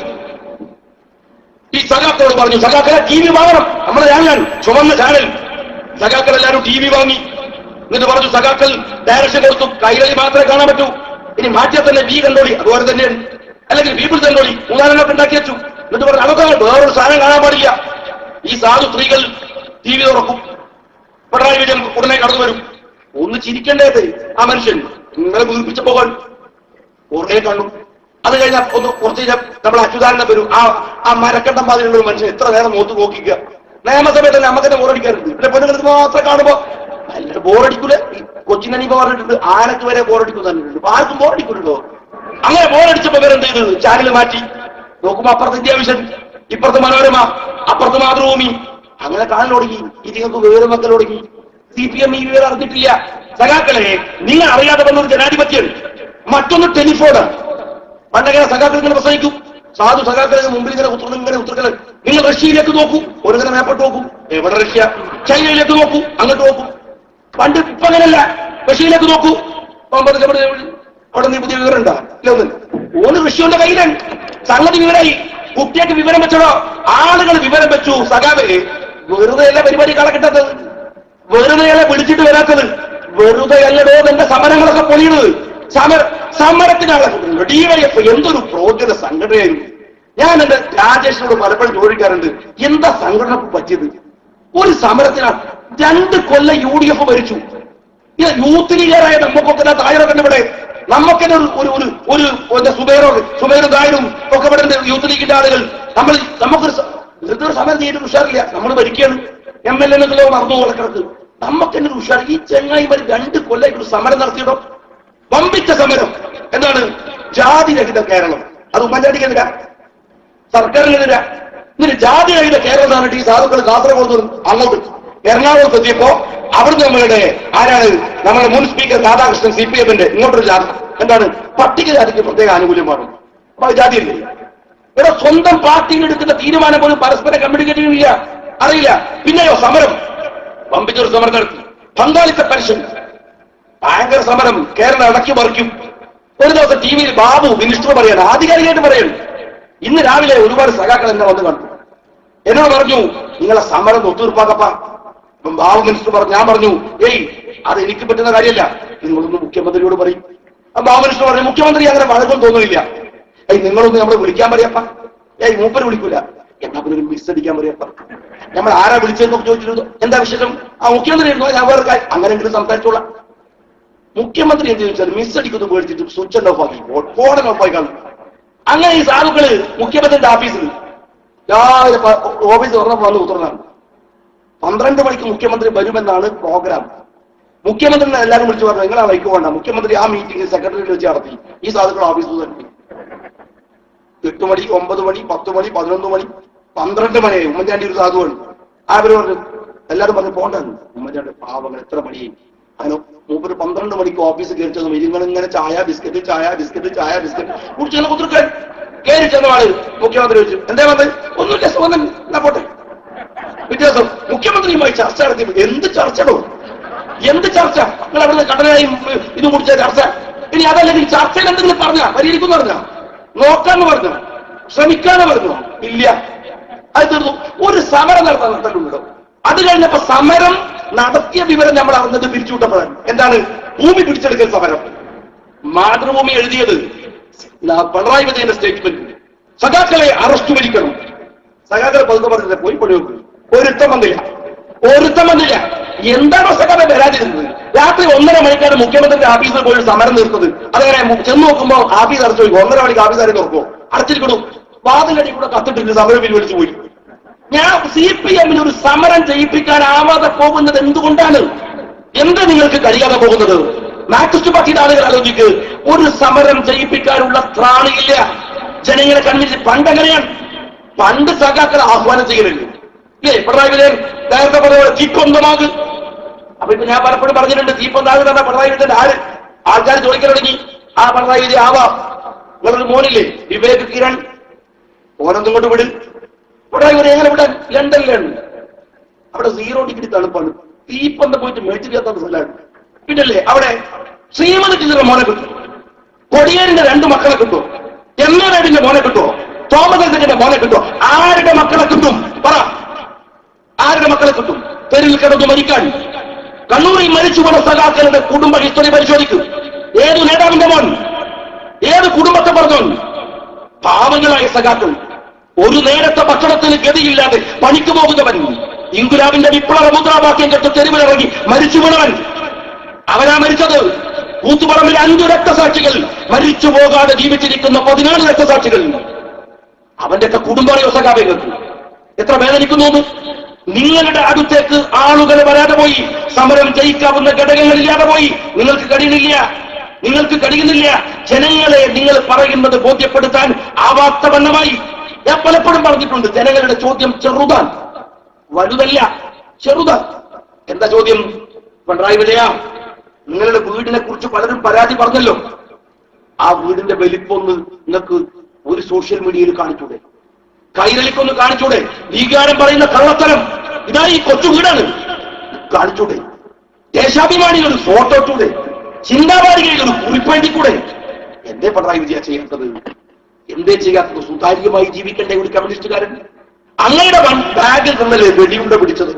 S1: ഈ സഖാക്കളോട് പറഞ്ഞു സഖാക്കളെ ടി വി വാങ്ങണം നമ്മുടെ ചാനലാണ് ചുവന്ന ചാനൽ സഖാക്കൾ എല്ലാവരും ടി വി വാങ്ങി എന്നിട്ട് പറഞ്ഞു സഖാക്കൾ ഡയറക്ഷൻ കൊടുത്തു കൈരളി മാത്രമേ കാണാൻ പറ്റൂ ഇനി മാറ്റിയാൽ തന്നെ വി കണ്ടോളി അതുപോലെ തന്നെയാണ് അല്ലെങ്കിൽ പീപ്പിൾ കണ്ടോളി മൂന്നാലെണ്ണൊക്കെ ഉണ്ടാക്കി വെച്ചു എന്നിട്ട് പറഞ്ഞു അതൊക്കെ വേറൊരു സാധനം കാണാൻ പാടില്ല ഈ സാധു സ്ത്രീകൾ ടി വി തുറക്കും പിണറായി വിജയൻ ഉടനെ കടന്നു വരും ഒന്ന് ചിരിക്കേണ്ടത് ആ മനുഷ്യൻ ഇങ്ങനെ വീർപ്പിച്ചപ്പോ കുറെ കണ്ടു അത് കഴിഞ്ഞാൽ ഒന്ന് കുറച്ച് കഴിഞ്ഞാൽ നമ്മൾ അച്യുതാനന്ദ വരും ആ ആ മരക്കണ്ടം മാതിരിയുള്ള ഒരു മനുഷ്യൻ എത്ര നേരം നോത്ത് നോക്കിക്കുക നിയമസഭയിൽ തന്നെ നമുക്ക് തന്നെ ബോറടിക്കാറുണ്ട് പിന്നെ പെണ്ണുങ്ങൾക്ക് മാത്രം കാണുമ്പോ അല്ല ബോറടിക്കൂല ഈ കൊച്ചിനെ നീ പറഞ്ഞിട്ടുണ്ട് ആനക്ക് വരെ ബോറടിക്കും തന്നിട്ടുണ്ട് അപ്പൊ ആർക്കും ബോറടിക്കുന്നുണ്ടോ അങ്ങനെ ബോറടിച്ചപ്പോ ഇവരെന്ത് ചെയ്തു ചാനൽ മാറ്റി നോക്കുമ്പോ അപ്പുറത്ത് ഇന്ത്യാവിഷൻ ഇപ്പുറത്ത് മനോരമ അപ്പുറത്ത് മാതൃഭൂമി അങ്ങനെ കാണൽ തുടങ്ങി ഇതിങ്ങൾക്ക് വിവരം വെക്കൽ തുടങ്ങി സി പി എം ഈ വിവരം അറിഞ്ഞിട്ടില്ല സഖാക്കളെ നിങ്ങൾ അറിയാതെ വന്നൊരു ജനാധിപത്യം മറ്റൊന്ന് ടെലിഫോണാണ് പണ്ടങ്ങനെ സഖാക്കൾ ഇങ്ങനെ പ്രസംഗിക്കും സാധു സഖാക്കളുടെ മുമ്പിൽ ഇങ്ങനെ ഉത്തരം ഇങ്ങനെ ഉത്തരങ്ങൾ നിങ്ങൾ റഷ്യയിലേക്ക് നോക്കൂ ഒരുങ്ങനെ മേപ്പോട്ട് നോക്കൂ എവിടെ റഷ്യ ചൈനയിലേക്ക് നോക്കൂ അങ്ങോട്ട് നോക്കൂ പണ്ട് ഇപ്പൊ അങ്ങനല്ല റഷ്യയിലേക്ക് നോക്കൂ ഒമ്പത് എവിടെ അവിടെ നീ പുതിയ വിവരം ഉണ്ടാ ഇല്ല ഒന്നും ഓന് റഷ്യയുടെ കയ്യിലാണ് സംഗതി വിവരമായി കുട്ടിയൊക്കെ വിവരം വെച്ചോ ആളുകൾ വിവരം വെച്ചു സഖാവേ വെറുതെ അല്ല പരിപാടി കളക്കിട്ടത് വെറുതെയല്ല വിളിച്ചിട്ട് വരാത്തത് വെറുതെ അല്ലടോ എന്റെ സമരങ്ങളൊക്കെ പൊളിയുന്നത് സമര സമരത്തിനാണ് ഡിവൈഎഫ് എന്തൊരു പ്രോജന സംഘടനയായിരുന്നു ഞാൻ എന്റെ രാജേഷിനോട് പലപ്പോഴും ചോദിക്കാറുണ്ട് എന്താ സംഘടനക്ക് പറ്റിയത് ഒരു സമരത്തിനാണ് രണ്ട് കൊല്ലം യു ഡി എഫ് ഭരിച്ചു ഇത് യൂത്ത് ലീഗറായ നമുക്കൊക്കെ ഇതിനകത്ത് ആയിരം കണ്ട് ഇവിടെ നമുക്ക് തന്നെ ഒരു ഒരു ഒരു ഒരു എന്താ സുബൈറോ സുബൈറും ദായരും ഒക്കെ ഇവിടെ ഉണ്ട് യൂത്ത് ലീഗിന്റെ ആളുകൾ നമ്മൾ നമുക്കൊരു സ- വെറുതെ ഒരു സമരം ചെയ്തിട്ട് ഉഷാറില്ല നമ്മൾ ഭരിക്കുകയാണ് എം എൽ എന്നുള്ളോ മറന്നു കിടക്ക് നമുക്ക് തന്നെ ഒരു ഉഷാർ ഈ ചെങ്ങായിമാർ രണ്ട് കൊല്ലം ഒരു സമരം നടത്തിയിടോ വമ്പിച്ച സമരം എന്താണ് ജാതിരഹിത കേരളം അത് ഉമ്മൻചാണ്ടിക്കെതിരാ സർക്കാരിനെതിരാ ഇങ്ങനെ ജാതിരഹിത കേരളം എന്ന് പറഞ്ഞിട്ട് ഈ സാധുക്കൾ കാസർഗോഡ് നിന്ന് അങ്ങോട്ട് എറണാകുളത്ത് എത്തിയപ്പോ അവിടുന്ന് നമ്മളുടെ ആരാണ് നമ്മുടെ മുൻ സ്പീക്കർ രാധാകൃഷ്ണൻ സി പി എമ്മിന്റെ ഇങ്ങോട്ടൊരു ജാഥ എന്താണ് പട്ടികജാതിക്ക് പ്രത്യേക ആനുകൂല്യമാണ് അപ്പൊ അത് ജാതിയല്ലേ ഇവിടെ സ്വന്തം പാർട്ടിയിൽ എടുക്കുന്ന തീരുമാനം പോലും പരസ്പരം കമ്മ്യൂണിക്കേറ്റ് ചെയ്യുന്നില്ല അറിയില്ല പിന്നെയോ സമരം വമ്പിച്ചൊരു സമരം നടത്തി പങ്കാളിത്ത പെൻഷൻ ഭയങ്കര സമരം കേരളം ഇടയ്ക്ക് മറിക്കും ഒരു ദിവസം ടി വിയിൽ ബാബു മിനിസ്റ്റർ പറയാണ് ആധികാരികമായിട്ട് പറയാണ് ഇന്ന് രാവിലെ ഒരുപാട് സഖാക്കൾ എന്നെ വന്ന് കണ്ടു എന്നോട് പറഞ്ഞു നിങ്ങളെ സമരം ഒത്തുതീർപ്പാക്കപ്പ അപ്പം ബാബു മിനിസ്റ്റർ പറഞ്ഞു ഞാൻ പറഞ്ഞു ഏയ് അത് എനിക്ക് പറ്റുന്ന കാര്യമല്ല നിങ്ങളൊന്ന് മുഖ്യമന്ത്രിയോട് പറയും അപ്പൊ ബാബു മിനിസ്റ്റർ പറഞ്ഞു മുഖ്യമന്ത്രി അങ്ങനെ വഴക്കം തോന്നുന്നില്ല ഏയ് നിങ്ങളൊന്ന് നമ്മളെ വിളിക്കാൻ പറയപ്പ ഏയ് മൂപ്പര് വിളിക്കൂല എന്നാ പിന്നെ ഒരു മിസ് അടിക്കാൻ പറയപ്പ നമ്മൾ ആരാ വിളിച്ചതെന്നൊക്കെ ചോദിച്ചിരുന്നു എന്താ വിശേഷം ആ മുഖ്യമന്ത്രി ഇരുന്നോ ഞാൻ വേറെ കാര്യം അങ്ങനെങ്കിലും സംസാരിച്ചോളാം മുഖ്യമന്ത്രി എന്ത് ചോദിച്ചാൽ മിസ് അടിക്കുന്നത് പേടിച്ചിട്ട് സ്വിച്ച് ഓഫ് ആക്കി ഫോൺ ഓഫ് ആയി കാണും അങ്ങനെ ഈ സാധുക്കള് മുഖ്യമന്ത്രിയുടെ ഓഫീസിൽ രാവിലെ പ- ഓഫീസ് തുറന്നപ്പോ വന്ന് ഉത്തരനാണ് പന്ത്രണ്ട് മണിക്ക് മുഖ്യമന്ത്രി വരുമെന്നാണ് പ്രോഗ്രാം മുഖ്യമന്ത്രി എല്ലാവരും വിളിച്ചു പറഞ്ഞു നിങ്ങളാ വൈക്ക് വേണ്ട മുഖ്യമന്ത്രി ആ മീറ്റിംഗ് സെക്രട്ടറിയിൽ വെച്ച് നടത്തി ഈ സാധുക്കൾ ഓഫീസിൽ തന്നെ എട്ട് മണി ഒമ്പത് മണി പത്ത് മണി പതിനൊന്ന് മണി പന്ത്രണ്ട് മണിയായി ഉമ്മൻചാണ്ടി ഒരു സാധുവാണ് അവര് പറഞ്ഞു എല്ലാവരും പറഞ്ഞു പോണ്ടെന്ന് ഉമ്മച്ചാണ്ട് പാവങ്ങൾ എത്ര മണിയായി അങ്ങനെ മൂപ്പര് പന്ത്രണ്ട് മണിക്ക് ഓഫീസ് കയറി ചെന്നു ഇരുങ്ങൾ ഇങ്ങനെ ചായ ബിസ്ക്കറ്റ് ചായ ബിസ്ക്കറ്റ് ചായ ബിസ്ക്കറ്റ് കുടിച്ചു കുത്തിരിക്കാൻ കയറി ചെന്ന ആള് മുഖ്യമന്ത്രി ചോദിച്ചു എന്താ വന്നത് ഒന്നുമില്ല സുഖം എന്നാ പോട്ടെ വ്യത്യാസം മുഖ്യമന്ത്രിയുമായി ചർച്ച നടത്തി എന്ത് ചർച്ചടോ എന്ത് ചർച്ച നിങ്ങൾ അവിടുന്ന് കടനായും ഇതും കുടിച്ച ചർച്ച ഇനി അതല്ലെങ്കിൽ ചർച്ചയിൽ എന്തെങ്കിലും പറഞ്ഞ പരിഹരിക്കും പറഞ്ഞ നോക്കാന്ന് പറഞ്ഞു ശ്രമിക്കാന്ന് പറഞ്ഞു ഇല്ല അത് തീർന്നു ഒരു സമരം നടത്താൻ നടത്തിയിട്ടുണ്ടോ അത് കഴിഞ്ഞപ്പോ സമരം നടത്തിയ വിവരം നമ്മൾ അറിഞ്ഞത് പിരിച്ചുവിട്ടപ്പോഴാണ് എന്താണ് ഭൂമി പിടിച്ചെടുക്കൽ സമരം മാതൃഭൂമി എഴുതിയത് ന- പിണറായി വിജയന്റെ സ്റ്റേറ്റ്മെന്റ് സഖാക്കളെ അറസ്റ്റ് വരിക്കണം സഖാക്കളെ പതുക്കെ പറഞ്ഞില്ല പോയി പണി നോക്കുക ഒരുത്തം വന്നില്ല ഒരുത്തം വന്നില്ല എന്താണോ സഖാക്കളെ വരാതിരുന്നത് രാത്രി ഒന്നര മണിക്കാണ് മുഖ്യമന്ത്രിയുടെ ഓഫീസിൽ പോയി സമരം നിർത്തത് അതങ്ങനെ മു- ചെന്ന് നോക്കുമ്പോ ആഫീസ് അടച്ചു പോയി ഒന്നര മണിക്ക് ഓഫീസ് ആരും തുറക്കുമോ അടച്ചിരിക്കണു വാതിലടി കൂടെ കത്തിട്ടിട്ട് സമരം പിൻവലിച്ചു പോയി ഞാൻ സി പി എമ്മിന് ഒരു സമരം ചെയ്യിപ്പിക്കാനാവാതെ പോകുന്നത് എന്തുകൊണ്ടാണ് എന്ത് നിങ്ങൾക്ക് കഴിയാതെ പോകുന്നത് മാർക്സിസ്റ്റ് പാർട്ടിയുടെ ആളുകൾ ആലോചിക്ക് ഒരു സമരം ചെയ്യിപ്പിക്കാനുള്ള ത്രാണിയില്ല ജനങ്ങളെ കൺവിൻസ് പണ്ട് എങ്ങനെയാണ് പണ്ട് സഖാക്കൾ ആഹ്വാനം ചെയ്യലുണ്ട് ഇല്ലേ പിണറായി വിജയൻ നേരത്തെ പറഞ്ഞ പോലെ തീപ്പൊന്തമാക് അപ്പൊ ഇപ്പൊ ഞാൻ പലപ്പോഴും പറഞ്ഞിട്ടുണ്ട് തീപ്പൊന്താക് എന്ന് പറഞ്ഞ പിണറായി വിജയൻ ആര് ആൾക്കാർ ചോദിക്കാൻ തുടങ്ങി ആ പിണറായി വിജയൻ ആവാം നിങ്ങളൊരു മോനില്ലേ വിവേക് കിരൺ ഓനെന്തും കൊണ്ട് വിട് പിണറായി വിജയൻ എങ്ങനെ വിടാൻ ലണ്ടനിലാണ് അവിടെ സീറോ ഡിഗ്രി തണുപ്പാണ് തീപ്പന്തം പോയിട്ട് മേടിച്ചില്ലാത്ത സ്ഥലമാണ് പിന്നല്ലേ അവിടെ ശ്രീമതി ടീച്ചറുടെ മോനെ കിട്ടും കൊടിയേരിന്റെ രണ്ട് മക്കളെ കിട്ടും എം എ റേഡിന്റെ മോനെ കിട്ടുമോ തോമസ് ഐസക്കിന്റെ മോനെ കിട്ടുമോ ആരുടെ മക്കളെ കിട്ടും പറ ആരുടെ മക്കളെ കിട്ടും തെരുവിൽ കിടന്നു മരിക്കാൻ കണ്ണൂരിൽ മരിച്ചു പോണ സഖാക്കളുടെ കുടുംബ ഹിസ്റ്ററി പരിശോധിക്കും ഏതു നേതാവിന്റെ മോൻ ഏത് കുടുംബത്തെ പറഞ്ഞു പാവങ്ങളായ സഖാക്കൾ ഒരു നേരത്തെ ഭക്ഷണത്തിന് ഗതിയില്ലാതെ പണിക്ക് പോകുന്നവൻ ഇങ്കുലാബിന്റെ വിപ്ലവ മുദ്രാവാക്യം കേട്ട് തെരുവിലിറങ്ങി മരിച്ചു വീണവൻ അവനാ മരിച്ചത് കൂത്തുപറമ്പിൽ അഞ്ചു രക്തസാക്ഷികൾ മരിച്ചു പോകാതെ ജീവിച്ചിരിക്കുന്ന പതിനാല് രക്തസാക്ഷികൾ അവന്റെയൊക്കെ കുടുംബറിയോ സഖാബികൾക്ക് എത്ര വേദനിക്കുന്നു എന്ന്? നിങ്ങളുടെ അടുത്തേക്ക് ആളുകൾ വരാതെ പോയി സമരം ജയിക്കാവുന്ന ഘടകങ്ങളില്ലാതെ പോയി നിങ്ങൾക്ക് കഴിയുന്നില്ല നിങ്ങൾക്ക് കഴിയുന്നില്ല ജനങ്ങളെ നിങ്ങൾ പറയുന്നത് ബോധ്യപ്പെടുത്താൻ ആവാത്ത വണ്ണമായി ഞാൻ പലപ്പോഴും പറഞ്ഞിട്ടുണ്ട് ജനങ്ങളുടെ ചോദ്യം ചെറുതാണ് വലുതല്ല ചെറുതാണ് എന്താ ചോദ്യം പിണറായി വിജയ നിങ്ങളുടെ വീടിനെ കുറിച്ച് പലരും പരാതി പറഞ്ഞല്ലോ ആ വീടിന്റെ വലിപ്പൊന്ന് നിങ്ങൾക്ക് ഒരു സോഷ്യൽ മീഡിയയിൽ കാണിച്ചൂടെ കൈരളിക്കൊന്ന് കാണിച്ചൂടെ ഭീകാരം പറയുന്ന കള്ളത്തരം ഇതാ ഈ കൊച്ചു വീടാണ് കാണിച്ചൂടെ ദേശാഭിമാനികൾ ഒരു ഫോട്ടോ ഇട്ടൂടെ ചിന്താവാരികയിൽ ഒരു കുറിപ്പേണ്ടിക്കൂടെ എന്തേ പിണറായി വിജയ ചെയ്യാത്തത് എന്തേ ചെയ്യാത്തത് സുതാര്യമായി ജീവിക്കേണ്ട ഒരു കമ്മ്യൂണിസ്റ്റുകാരൻ അങ്ങയുടെ വൺ ബാഗിൽ നിന്നല്ലേ വെടിയുണ്ട പിടിച്ചത്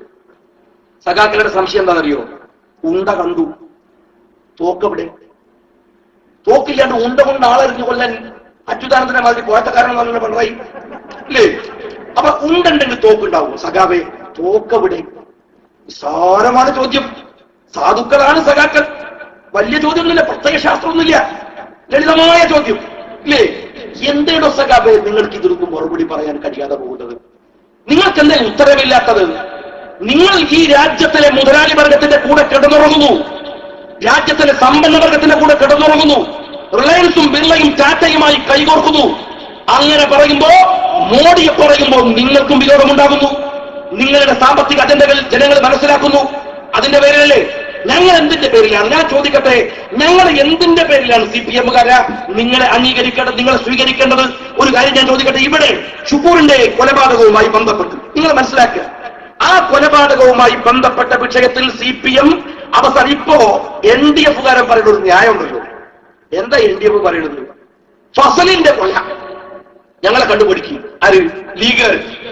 S1: സഖാക്കളുടെ സംശയം എന്താണെന്നറിയോ ഉണ്ട കണ്ടു തോക്കവിടെ തോക്കില്ലാണ്ട് ഉണ്ട കൊണ്ട് ആളെറിഞ്ഞു കൊല്ലാൻ അച്യുതാനന്ദനെ മാതിരി പോയത്തക്കാരൻ നല്ല പിണറായി ഇല്ലേ അപ്പൊ ഉണ്ടുണ്ടെങ്കിൽ തോക്കുണ്ടാവും സഖാവേ തോക്കവിടെ നിസ്സാരമാണ് ചോദ്യം സാധുക്കളാണ് സഖാക്കൾ വലിയ ചോദ്യമൊന്നുമില്ല പ്രത്യേക ശാസ്ത്രമൊന്നുമില്ല ലളിതമായ ചോദ്യം ഇല്ലേ എന്തേടോ സഖാബെ നിങ്ങൾക്ക് ഇതിർക്കും മറുപടി പറയാൻ കഴിയാതെ പോകുന്നത് നിങ്ങൾക്ക് എന്തേ ഉത്തരവില്ലാത്തത് നിങ്ങൾ ഈ രാജ്യത്തിലെ മുതലാളി വർഗത്തിന്റെ കൂടെ കിടന്നുറങ്ങുന്നു രാജ്യത്തിലെ സമ്പന്ന വർഗത്തിന്റെ കൂടെ കിടന്നുറങ്ങുന്നു റിലയൻസും ബിർളയും ടാറ്റയുമായി കൈകോർക്കുന്നു അങ്ങനെ പറയുമ്പോ മോഡിയെ പറയുമ്പോൾ നിങ്ങൾക്കും വിരോധമുണ്ടാകുന്നു നിങ്ങളുടെ സാമ്പത്തിക അജണ്ടകൾ ജനങ്ങൾ മനസ്സിലാക്കുന്നു അതിന്റെ പേരിലല്ലേ ഞങ്ങൾ എന്തിന്റെ പേരിലാണ് ഞാൻ ചോദിക്കട്ടെ ഞങ്ങൾ എന്തിന്റെ പേരിലാണ് സി പി എമ്മുകാര നിങ്ങളെ അംഗീകരിക്കേണ്ടത് നിങ്ങളെ സ്വീകരിക്കേണ്ടത് ഒരു കാര്യം ഞാൻ ചോദിക്കട്ടെ ഇവിടെ ഷുക്കൂറിന്റെ കൊലപാതകവുമായി ബന്ധപ്പെട്ട് നിങ്ങൾ മനസ്സിലാക്കുക ആ കൊലപാതകവുമായി ബന്ധപ്പെട്ട വിഷയത്തിൽ സി പി എം അവസാനം ഇപ്പോ എൻ ഡി എഫുകാരൻ പറയുന്ന ഒരു ന്യായമുണ്ടല്ലോ എന്താ എൻ ഡി എഫ് പറയുന്നത് ഫസലിന്റെ കൊല ഞങ്ങളെ കണ്ടുപിടിക്കും ആര് ലീഗർ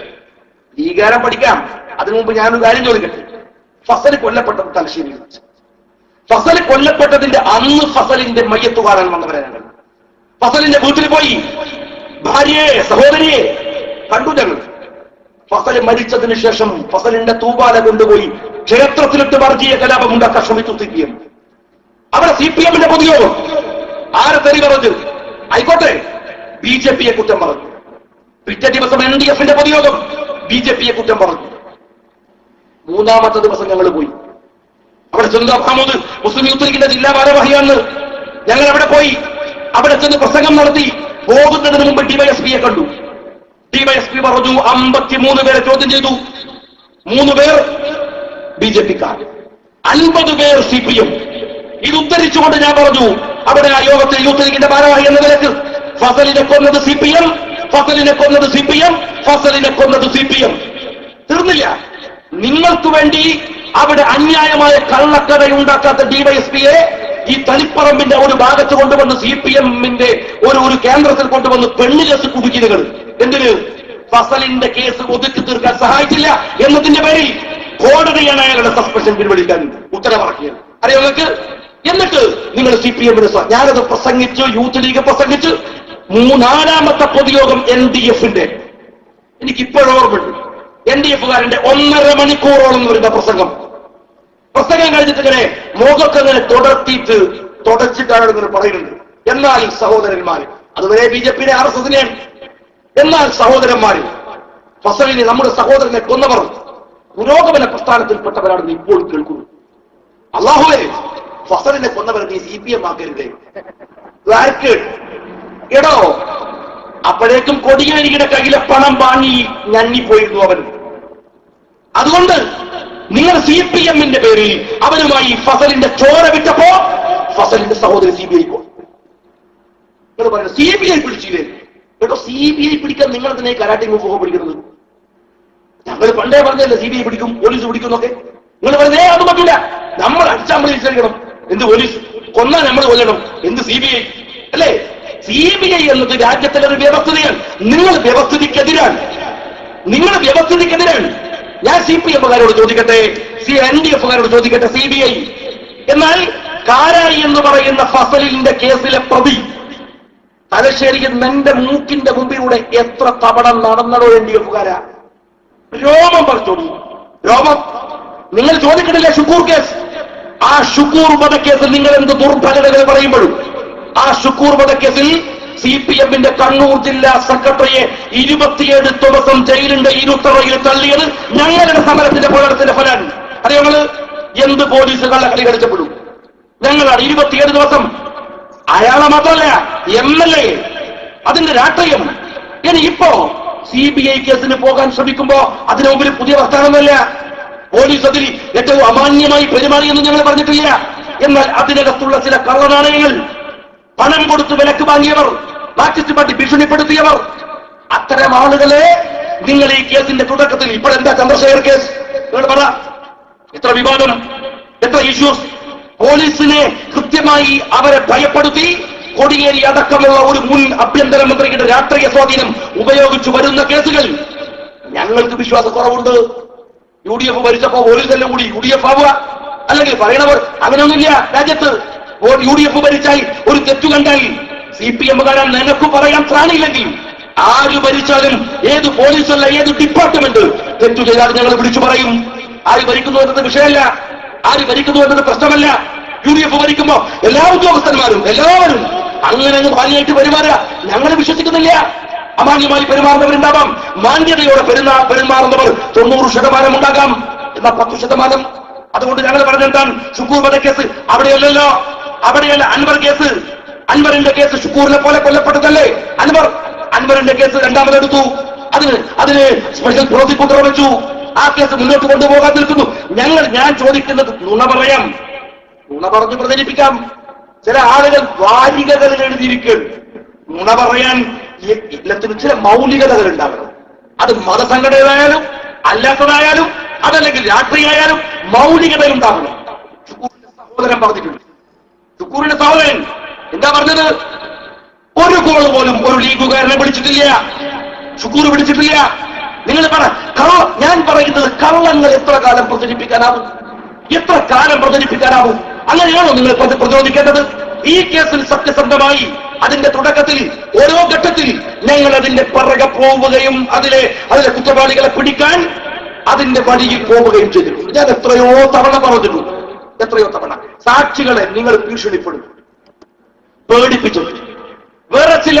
S1: ലീഗാരം പഠിക്കാം അതിനു മുമ്പ് ഞാനൊരു കാര്യം ചോദിക്കട്ടെ ഫസൽ കൊല്ലപ്പെട്ടത് തലശ്ശേരിയിൽ വെച്ച് ഫസൽ കൊല്ലപ്പെട്ടതിന്റെ അന്ന് ഫസലിന്റെ മയ്യത്ത് കാണാൻ വന്നവരാണ് ഞങ്ങൾ ഫസലിന്റെ വീട്ടിൽ പോയി ഭാര്യയെ സഹോദരിയെ കണ്ടു ഞങ്ങൾ ഫസൽ മരിച്ചതിന് ശേഷം ഫസലിന്റെ തൂവാല കൊണ്ടുപോയി ക്ഷേത്രത്തിലിട്ട് വർഗീയ കലാപം ഉണ്ടാക്കാൻ ശ്രമിച്ചു സി പി എം അവിടെ സി പി എമ്മിന്റെ പൊതുയോഗം ആരെ തെറി പറഞ്ഞു ആയിക്കോട്ടെ ബി ജെ പിയെ കുറ്റം പറഞ്ഞു പിറ്റേ ദിവസം എൻ ഡി എഫിന്റെ പൊതുയോഗം ബി ജെ പിയെ കുറ്റം പറഞ്ഞു മൂന്നാമത്തെ ദിവസം ഞങ്ങൾ പോയി അവിടെ ചെന്ന് അഹമ്മദ് മുസ്ലിം യൂത്ത് ലീഗിന്റെ ജില്ലാ ഭാരവാഹിയാണ് ഞങ്ങൾ അവിടെ പോയി അവിടെ ചെന്ന് പ്രസംഗം നടത്തി പോകുന്നതിന് മുമ്പ് ഡിവൈഎസ്പിയെ കണ്ടു ഡിവൈഎസ്പി പറഞ്ഞു അമ്പത്തിമൂന്ന് പേരെ ചോദ്യം ചെയ്തു മൂന്ന് പേർ ബി ജെ പിക്കാർ അൻപത് പേർ സി പി എം ഇത് ഉദ്ധരിച്ചുകൊണ്ട് ഞാൻ പറഞ്ഞു അവിടെ ആ യോഗത്തിൽ യൂത്ത് ലീഗിന്റെ ഭാരവാഹി എന്ന നിലക്ക് ഫസലിനെ കൊന്നത് സി പി എം ഫസലിനെ കൊന്നത് സി പി എം ഫസലിനെ കൊന്നത് സി പി എം തീർന്നില്ല നിങ്ങൾക്ക് വേണ്ടി അവിടെ അന്യായമായ കള്ളക്കട ഉണ്ടാക്കാത്ത ഡിവൈഎസ്പിയെ ഈ തളിപ്പറമ്പിന്റെ ഒരു ഭാഗത്ത് കൊണ്ടുവന്ന് സി പി എമ്മിന്റെ ഒരു ഒരു കേന്ദ്രത്തിൽ കൊണ്ടുവന്ന് പെണ്ണ് കേസ് കുടുക്കിയതുകൾ എന്തിന് ഫസലിന്റെ കേസ് ഒതുക്കി തീർക്കാൻ സഹായിച്ചില്ല എന്നതിന്റെ പേരിൽ കോടതിയാണ് അയാളുടെ സസ്പെൻഷൻ പിൻവലിക്കാൻ ഉത്തരവിറക്കിയത് അറിയോ നിങ്ങൾക്ക് എന്നിട്ട് നിങ്ങൾ സി പി എമ്മിന് ഞാനത് പ്രസംഗിച്ച് യൂത്ത് ലീഗ് പ്രസംഗിച്ച് മൂന്നാലാമത്തെ പൊതുയോഗം എൻ ഡി എഫിന്റെ എനിക്ക് ഇപ്പോഴും ഓർമ്മയുണ്ട് എൻ ഡി എഫുകാരന്റെ ഒന്നര മണിക്കൂറോളം വരുന്ന പ്രസംഗം പ്രസംഗം കഴിഞ്ഞിട്ട് ഇങ്ങനെ മുഖമൊക്കെ ഇങ്ങനെ തുടർത്തിയിട്ട് തുടച്ചിട്ടാണ് ഇങ്ങനെ പറയുന്നുണ്ട് എന്നാൽ സഹോദരന്മാര് അതുവരെ ബി ജെ പിയുടെ ആർ എസ് എസിനെയാണ് എന്നാൽ സഹോദരന്മാര് ഫസലിനെ നമ്മുടെ സഹോദരനെ കൊന്നവർ പുരോഗമന പ്രസ്ഥാനത്തിൽപ്പെട്ടവരാണെന്ന് ഇപ്പോൾ കേൾക്കുന്നു അള്ളാഹുവേ ഫസലിനെ കൊന്നവർ നീ സി പി എം ആക്കരുതേ ആർക്ക് എടോ അപ്പോഴേക്കും കൊടിയേരിയുടെ കയ്യിലെ പണം വാങ്ങി ഞങ്ങിപ്പോയിരുന്നു അവൻ അതുകൊണ്ട് നിങ്ങൾ സി പി എമ്മിന്റെ പേരിൽ അവരുമായി ഫസലിന്റെ ചോര വിട്ടപ്പോ ഫസലിന്റെ സഹോദരി സി ബി ഐ നിങ്ങൾ പറയുന്നത് സി ബി ഐ പിടിച്ചില്ലേ കേട്ടോ സി ബി ഐ പിടിക്കാൻ നിങ്ങൾ തന്നെ കരാട്ടി മുഖം പിടിക്കുന്നത് ഞങ്ങൾ പണ്ടേ പറഞ്ഞല്ലേ സി ബി ഐ പിടിക്കും പോലീസ് പിടിക്കും എന്നൊക്കെ നിങ്ങൾ പറഞ്ഞേ അത് പറ്റില്ല നമ്മൾ അടിച്ചാൽ നമ്മൾ തിരിച്ചടിക്കണം എന്ത് പോലീസ് കൊന്നാൽ നമ്മൾ കൊല്ലണം എന്ത് സി ബി ഐ അല്ലേ സി ബി ഐ എന്നത് രാജ്യത്തിലെ ഒരു വ്യവസ്ഥതയാണ് നിങ്ങൾ വ്യവസ്ഥിതിക്കെതിരാണ് നിങ്ങൾ വ്യവസ്ഥിതിക്കെതിരാണ് ഞാൻ സി പി എമ്മുകാരോട് ചോദിക്കട്ടെ സി എൻ ഡി എഫുകാരോട് ചോദിക്കട്ടെ സി ബി ഐ എന്നാൽ കാരായി എന്ന് പറയുന്ന ഫസലിന്റെ കേസിലെ പ്രതി തലശ്ശേരിയിൽ നിന്റെ മൂക്കിന്റെ മുമ്പിലൂടെ എത്ര തവണ നടന്നടോ എൻ ഡി എഫുകാരാ രോമം പറിച്ചോളൂ രോമം നിങ്ങൾ ചോദിക്കണില്ലേ ഷുക്കൂർ കേസ് ആ ഷുക്കൂർ വധക്കേസിൽ നിങ്ങൾ എന്ത് ദുർഭലതകൾ പറയുമ്പോഴും ആ ഷുക്കൂർ വധക്കേസിൽ സി പി എമ്മിന്റെ കണ്ണൂർ ജില്ലാ സെക്രട്ടറിയെ ഇരുപത്തിയേഴ് ദിവസം ജയിലിന്റെ ഇരുത്തറയിൽ തള്ളിയത് ഞങ്ങളുടെ സമരത്തിന്റെ പോരാട്ടത്തിന്റെ ഫലം അറിയോ നിങ്ങള് എന്ത് പോലീസ് കള്ളക്കളി കളിച്ചപ്പെടും ഞങ്ങളാണ് ഇരുപത്തിയേഴ് ദിവസം അയാളെ മാത്രമല്ല എം എൽ എ അതിന്റെ രാഷ്ട്രീയം ഇനി ഇപ്പോ സി ബി ഐ കേസിന് പോകാൻ ശ്രമിക്കുമ്പോ അതിനു മുമ്പിൽ പുതിയ വർത്താനമൊന്നുമല്ല പോലീസ് അതിൽ ഏറ്റവും അമാന്യമായി പെരുമാറിയെന്ന് ഞങ്ങൾ പറഞ്ഞിട്ടില്ല എന്നാൽ അതിനകത്തുള്ള ചില കള്ളനാണയങ്ങൾ പണം കൊടുത്ത് വിലക്ക് വാങ്ങിയവർ മാർക്സിസ്റ്റ് പാർട്ടി ഭീഷണിപ്പെടുത്തിയവർ അത്തരം ആളുകളെ നിങ്ങൾ ഈ കേസിന്റെ തുടക്കത്തിൽ ഇപ്പോഴെന്താ ചന്ദ്രശേഖർ കേസ് നിങ്ങൾ പറ എത്ര വിവാദം എത്ര ഇഷ്യൂസ് പോലീസിനെ കൃത്യമായി അവരെ ഭയപ്പെടുത്തി കൊടിയേരി അടക്കമുള്ള ഒരു മുൻ ആഭ്യന്തരമന്ത്രിയുടെ രാഷ്ട്രീയ സ്വാധീനം ഉപയോഗിച്ചു വരുന്ന കേസുകൾ ഞങ്ങൾക്ക് വിശ്വാസക്കുറവുണ്ട് യു ഡി എഫ് ഭരിച്ചപ്പോ പോലീസെല്ലാം കൂടി യു ഡി എഫ് ആവുക അല്ലെങ്കിൽ പറയണവർ അങ്ങനെയൊന്നുമില്ല രാജ്യത്ത് യു ഡി എഫ് ഭരിച്ചാൽ ഒരു തെറ്റു കണ്ടാൽ സി പി എമ്മുകാരൻ നിനക്ക് പറയാൻ ത്രാണിയില്ലെങ്കിൽ ആര് ഭരിച്ചാലും ഏത് പോലീസല്ല ഏത് ഡിപ്പാർട്ട്മെന്റ് തെറ്റു ചെയ്താൽ ഞങ്ങൾ വിളിച്ചു പറയും ആര് ഭരിക്കുന്നു എന്നത് വിഷയമല്ല ആര് ഭരിക്കുന്നു എന്നത് പ്രശ്നമല്ല യു ഡി എഫ് ഭരിക്കുമ്പോ എല്ലാ ഉദ്യോഗസ്ഥന്മാരും എല്ലാവരും അങ്ങനെ അങ്ങ് മാന്യമായിട്ട് പെരുമാറുക ഞങ്ങൾ വിശ്വസിക്കുന്നില്ല അമാന്യമായി പെരുമാറുന്നവരുണ്ടാവാം മാന്യതയോടെ പെരുന്നാ പെരുമാറുന്നവർ തൊണ്ണൂറ് ശതമാനം ഉണ്ടാകാം എന്നാ പത്ത് ശതമാനം അതുകൊണ്ട് ഞങ്ങൾ പറഞ്ഞെന്താണ് ഷുക്കൂർ വധക്കേസ് അവിടെയല്ലല്ലോ അവിടെയല്ല അൻവർ കേസ് അൻവറിന്റെ കേസ് ഷുക്കൂറിനെ പോലെ കൊല്ലപ്പെട്ടതല്ലേ അൻവർ അൻവറിന്റെ കേസ് രണ്ടാമതെടുത്തു അതിന് അതിന് സ്പെഷ്യൽ പ്രോസിക്യൂട്ടർ വെച്ചു ആ കേസ് മുന്നോട്ട് കൊണ്ടുപോകാൻ നിൽക്കുന്നു ഞങ്ങൾ ഞാൻ ചോദിക്കുന്നത് നുണ പറയാം നുണ പറഞ്ഞു പ്രചരിപ്പിക്കാം ചില ആളുകൾ വാരികകളിൽ എഴുതിയിരിക്കും നുണ പറയാൻ ഈ- എല്ലാത്തിനും ചില മൗലികതകൾ ഉണ്ടാകണം അത് മതസംഘടനയായാലും അല്ലാത്തതായാലും അതല്ലെങ്കിൽ രാഷ്ട്രീയമായാലും മൗലികതകൾ ഉണ്ടാകണം ഷുക്കൂറിന്റെ സഹോദരൻ പറഞ്ഞിട്ടുണ്ട് ഷുക്കൂറിന്റെ സഹോദരൻ എന്താ പറഞ്ഞത് ഒരു കോൾ പോലും ഒരു ലീഗുകാരനെ വിളിച്ചിട്ടില്ല ഷുക്കൂർ വിളിച്ചിട്ടില്ല നിങ്ങൾ പറ കള്ള ഞാൻ പറയുന്നത് കള്ളങ്ങൾ എത്ര കാലം പ്രചരിപ്പിക്കാനാവും എത്ര കാലം പ്രചരിപ്പിക്കാനാവും അങ്ങനെയാണോ നിങ്ങൾ പ്രതി- പ്രചോദിക്കേണ്ടത് ഈ കേസിൽ സത്യസന്ധമായി അതിന്റെ തുടക്കത്തിൽ ഓരോ ഘട്ടത്തിൽ ഞങ്ങൾ അതിന്റെ പിറകെ പോവുകയും അതിലെ അതിലെ കുറ്റവാളികളെ പിടിക്കാൻ അതിന്റെ വഴിയിൽ പോവുകയും ചെയ്തിട്ടുണ്ട് ഞാൻ എത്രയോ തവണ പറഞ്ഞിട്ടുണ്ട് എത്രയോ തവണ സാക്ഷികളെ നിങ്ങൾ ഭീഷണിപ്പെടും പേടിപ്പിച്ചിട്ടുണ്ട് വേറെ ചില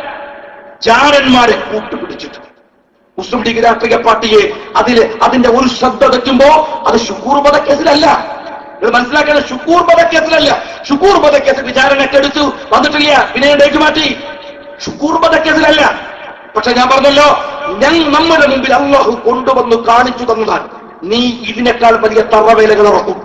S1: ചാരന്മാരെ കൂട്ടുപിടിച്ചിട്ട് മുസ്ലിം ലീഗ് രാഷ്ട്രീയ പാർട്ടിയെ അതിൽ അതിന്റെ ഒരു ശ്രദ്ധ തെറ്റുമ്പോ അത് ഷുക്കൂർ വധക്കേസിലല്ല ഇത് മനസ്സിലാക്കേണ്ട ഷുക്കൂർ വധക്കേസിലല്ല ഷുക്കൂർ വധക്കേസിൽ വിചാരണയൊക്കെ എടുത്തു വന്നിട്ടില്ല പിന്നെ ഡേറ്റ് മാറ്റി ഷുക്കൂർ വധക്കേസിലല്ല പക്ഷെ ഞാൻ പറഞ്ഞല്ലോ ഞങ്ങൾ നമ്മുടെ മുമ്പിൽ അള്ളാഹു കൊണ്ടുവന്ന് കാണിച്ചു തന്നതാണ് നീ ഇതിനേക്കാൾ വലിയ തറവേലകൾ ഇറക്കും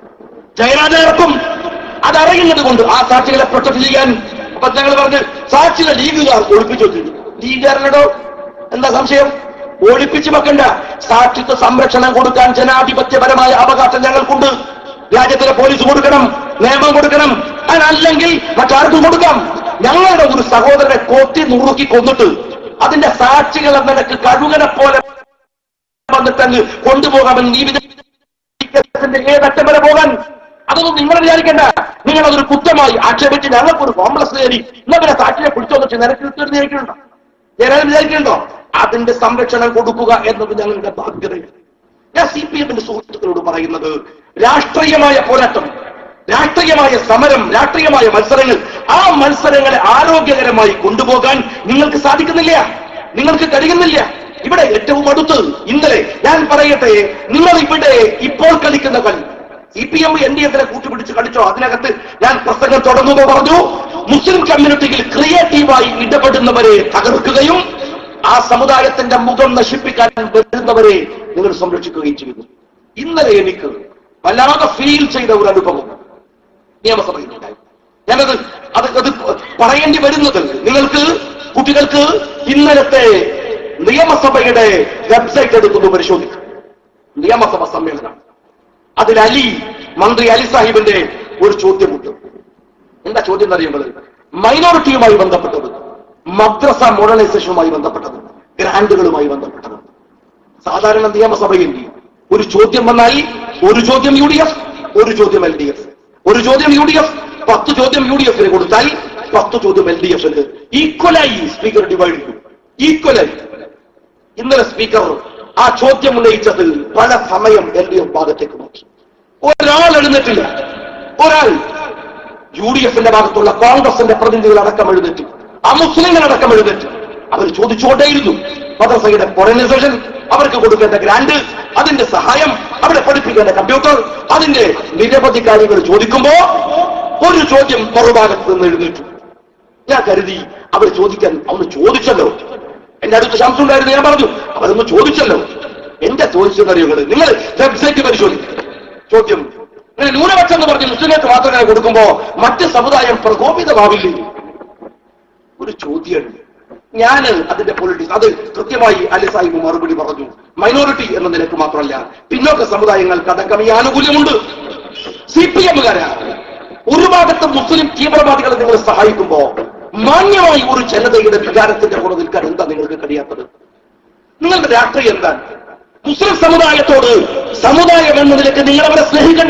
S1: ജയരാജ ഇറക്കും അതറിയുന്നത് കൊണ്ട് ആ സാക്ഷികളെ പ്രൊട്ടക്ട് ചെയ്യാൻ അപ്പൊ ഞങ്ങൾ പറഞ്ഞ് സാക്ഷികളെ ലീഗുകാർ ഒളിപ്പിച്ചു വെച്ചിരുന്നു ലീഗുകാരനടോ എന്താ സംശയം ഒളിപ്പിച്ചു വെക്കണ്ട സാക്ഷിത്വ സംരക്ഷണം കൊടുക്കാൻ ജനാധിപത്യപരമായ അവകാശം ഞങ്ങൾക്കുണ്ട് രാജ്യത്തിലെ പോലീസ് കൊടുക്കണം നിയമം കൊടുക്കണം അതല്ലെങ്കിൽ മറ്റാർക്കും കൊടുക്കാം ഞങ്ങളുടെ ഒരു സഹോദരനെ കൊത്തി നുറുക്കി കൊന്നിട്ട് അതിന്റെ സാക്ഷികൾ എന്ന നിലക്ക് കഴുകനെ പോലെ വന്നിട്ടങ്ങ് കൊണ്ടുപോകാമെന്ന് നീ വിചാരിക്കുന്ന ഏതറ്റം വരെ പോകാൻ അതൊന്നും നിങ്ങൾ വിചാരിക്കേണ്ട നിങ്ങൾ അതൊരു കുറ്റമായി ആക്ഷേപിച്ച് ഞങ്ങൾക്കൊരു കോംപ്ലക്സ് കയറി എന്നാ പിന്നെ സാക്ഷിയെ പിടിച്ചോ വെച്ച് നിനക്ക് വിചാരിക്കുന്നുണ്ടോ ഞാൻ വിചാരിക്കുന്നുണ്ടോ അതിന്റെ സംരക്ഷണം കൊടുക്കുക എന്നത് ഞങ്ങളുടെ ബാധ്യതയാണ് ഞാൻ സി പി എമ്മിന്റെ സുഹൃത്തുക്കളോട് പറയുന്നത് രാഷ്ട്രീയമായ പോരാട്ടം രാഷ്ട്രീയമായ സമരം രാഷ്ട്രീയമായ മത്സരങ്ങൾ ആ മത്സരങ്ങളെ ആരോഗ്യകരമായി കൊണ്ടുപോകാൻ നിങ്ങൾക്ക് സാധിക്കുന്നില്ല നിങ്ങൾക്ക് കഴിയുന്നില്ല ഇവിടെ ഏറ്റവും അടുത്ത് ഇന്നലെ ഞാൻ പറയട്ടെ നിങ്ങൾ ഇവിടെ ഇപ്പോൾ കളിക്കുന്ന കളി C P M N D എഫിനെ കൂട്ടുപിടിച്ച് കളിച്ചോ അതിനകത്ത് ഞാൻ പ്രസംഗം തുടങ്ങുമ്പോൾ പറഞ്ഞു മുസ്ലിം കമ്മ്യൂണിറ്റിയിൽ ക്രിയേറ്റീവായി ഇടപെടുന്നവരെ തകർക്കുകയും ആ സമുദായത്തിന്റെ മുഖം നശിപ്പിക്കാൻ വരുന്നവരെ നിങ്ങൾ സംരക്ഷിക്കുകയും ചെയ്യുന്നു ഇന്നലെ എനിക്ക് വല്ലാതെ ഫീൽ ചെയ്ത ഒരു അനുഭവം നിയമസഭയിലുണ്ടായി ഞാനത് അത് അത് പറയേണ്ടി വരുന്നത് നിങ്ങൾക്ക് കുട്ടികൾക്ക് ഇന്നലത്തെ നിയമസഭയുടെ വെബ്സൈറ്റ് എടുക്കുന്നു പരിശോധിക്കും നിയമസഭ സമ്മേളനം അതിൽ അലി മന്ത്രി അലി സാഹിബിന്റെ ഒരു ചോദ്യമുണ്ട് എന്താ ചോദ്യം എന്നറിയുമ്പോൾ മൈനോറിറ്റിയുമായി ബന്ധപ്പെട്ടത് മദ്രസ മോഡേണൈസേഷനുമായി ബന്ധപ്പെട്ടത് ഗ്രാൻഡുകളുമായി ബന്ധപ്പെട്ടത് സാധാരണ നിയമസഭയിൽ ഒരു ചോദ്യം വന്നാൽ ഒരു ചോദ്യം യു ഡി എഫ് ഒരു ചോദ്യം എൽ ഡി എഫ് ഒരു ചോദ്യം യു ഡി എഫ് പത്ത് ചോദ്യം യു ഡി എഫിന് കൊടുത്താൽ പത്ത് ചോദ്യം എൽ ഡി എഫിന് ഈക്വലായി സ്പീക്കർ ഡിവൈഡ് ചെയ്യും ഈക്വലായി ഇന്നലെ സ്പീക്കർ ആ ചോദ്യം ഉന്നയിച്ചത് പല സമയം എൽ ഡി എഫ് ഭാഗത്തേക്ക് നോക്കി ഒരാൾ എഴുന്നേറ്റില്ല ഒരാൾ യു ഡി എഫിന്റെ ഭാഗത്തുള്ള കോൺഗ്രസിന്റെ പ്രതിനിധികൾ അടക്കം എഴുന്നേറ്റു ആ മുസ്ലിങ്ങൾ അടക്കം എഴുന്നേറ്റു അവർ ചോദിച്ചുകൊണ്ടേയിരുന്നു മദ്രസയുടെ മോഡേണൈസേഷൻ അവർക്ക് കൊടുക്കേണ്ട ഗ്രാന്റ് അതിന്റെ സഹായം അവിടെ പഠിപ്പിക്കേണ്ട കമ്പ്യൂട്ടർ അതിന്റെ നിരവധി കാര്യങ്ങൾ ചോദിക്കുമ്പോ ഒരു ചോദ്യം മറുഭാഗത്ത് നിന്ന് എഴുന്നേറ്റു ഞാൻ കരുതി അവർ ചോദിക്കാൻ അവന്ന് ചോദിച്ചല്ലോ എന്റെ അടുത്ത് ശംസം ഉണ്ടായിരുന്നു ഞാൻ പറഞ്ഞു അവരൊന്ന് ചോദിച്ചല്ലോ എന്റെ ചോദിച്ചെന്നറിയുന്നത് നിങ്ങൾ വെബ്സൈറ്റ് പരിശോധിക്കും ചോദ്യം ഇങ്ങനെ ന്യൂനപക്ഷം എന്ന് പറഞ്ഞ് മുസ്ലിങ്ങൾക്ക് മാത്രമേ കൊടുക്കുമ്പോ മറ്റ് സമുദായം പ്രകോപിതമാവില്ലേ ഒരു ചോദ്യം ഞാൻ അതിന്റെ പൊളിറ്റിക്സ് അത് കൃത്യമായി അലി സാഹിബ് മറുപടി പറഞ്ഞു മൈനോറിറ്റി എന്ന നിലക്ക് മാത്രമല്ല പിന്നോക്ക സമുദായങ്ങൾക്ക് അടക്കം ഈ ആനുകൂല്യമുണ്ട് സി പി എമ്മുകാരാ ഒരു ഭാഗത്ത് മുസ്ലിം തീവ്രവാദികളെ നിങ്ങൾ സഹായിക്കുമ്പോ മാന്യമായി ഒരു ജനതയുടെ വികാരത്തിന്റെ കൂടെ നിൽക്കാൻ എന്താ നിങ്ങൾക്ക് കഴിയാത്തത് നിങ്ങളുടെ രാഷ്ട്രീയം എന്താണ് മുസ്ലിം സമുദായത്തോട് സമുദായം എന്ന നിലയ്ക്ക് നിങ്ങൾ അവരെ സ്നേഹിക്കണ്ട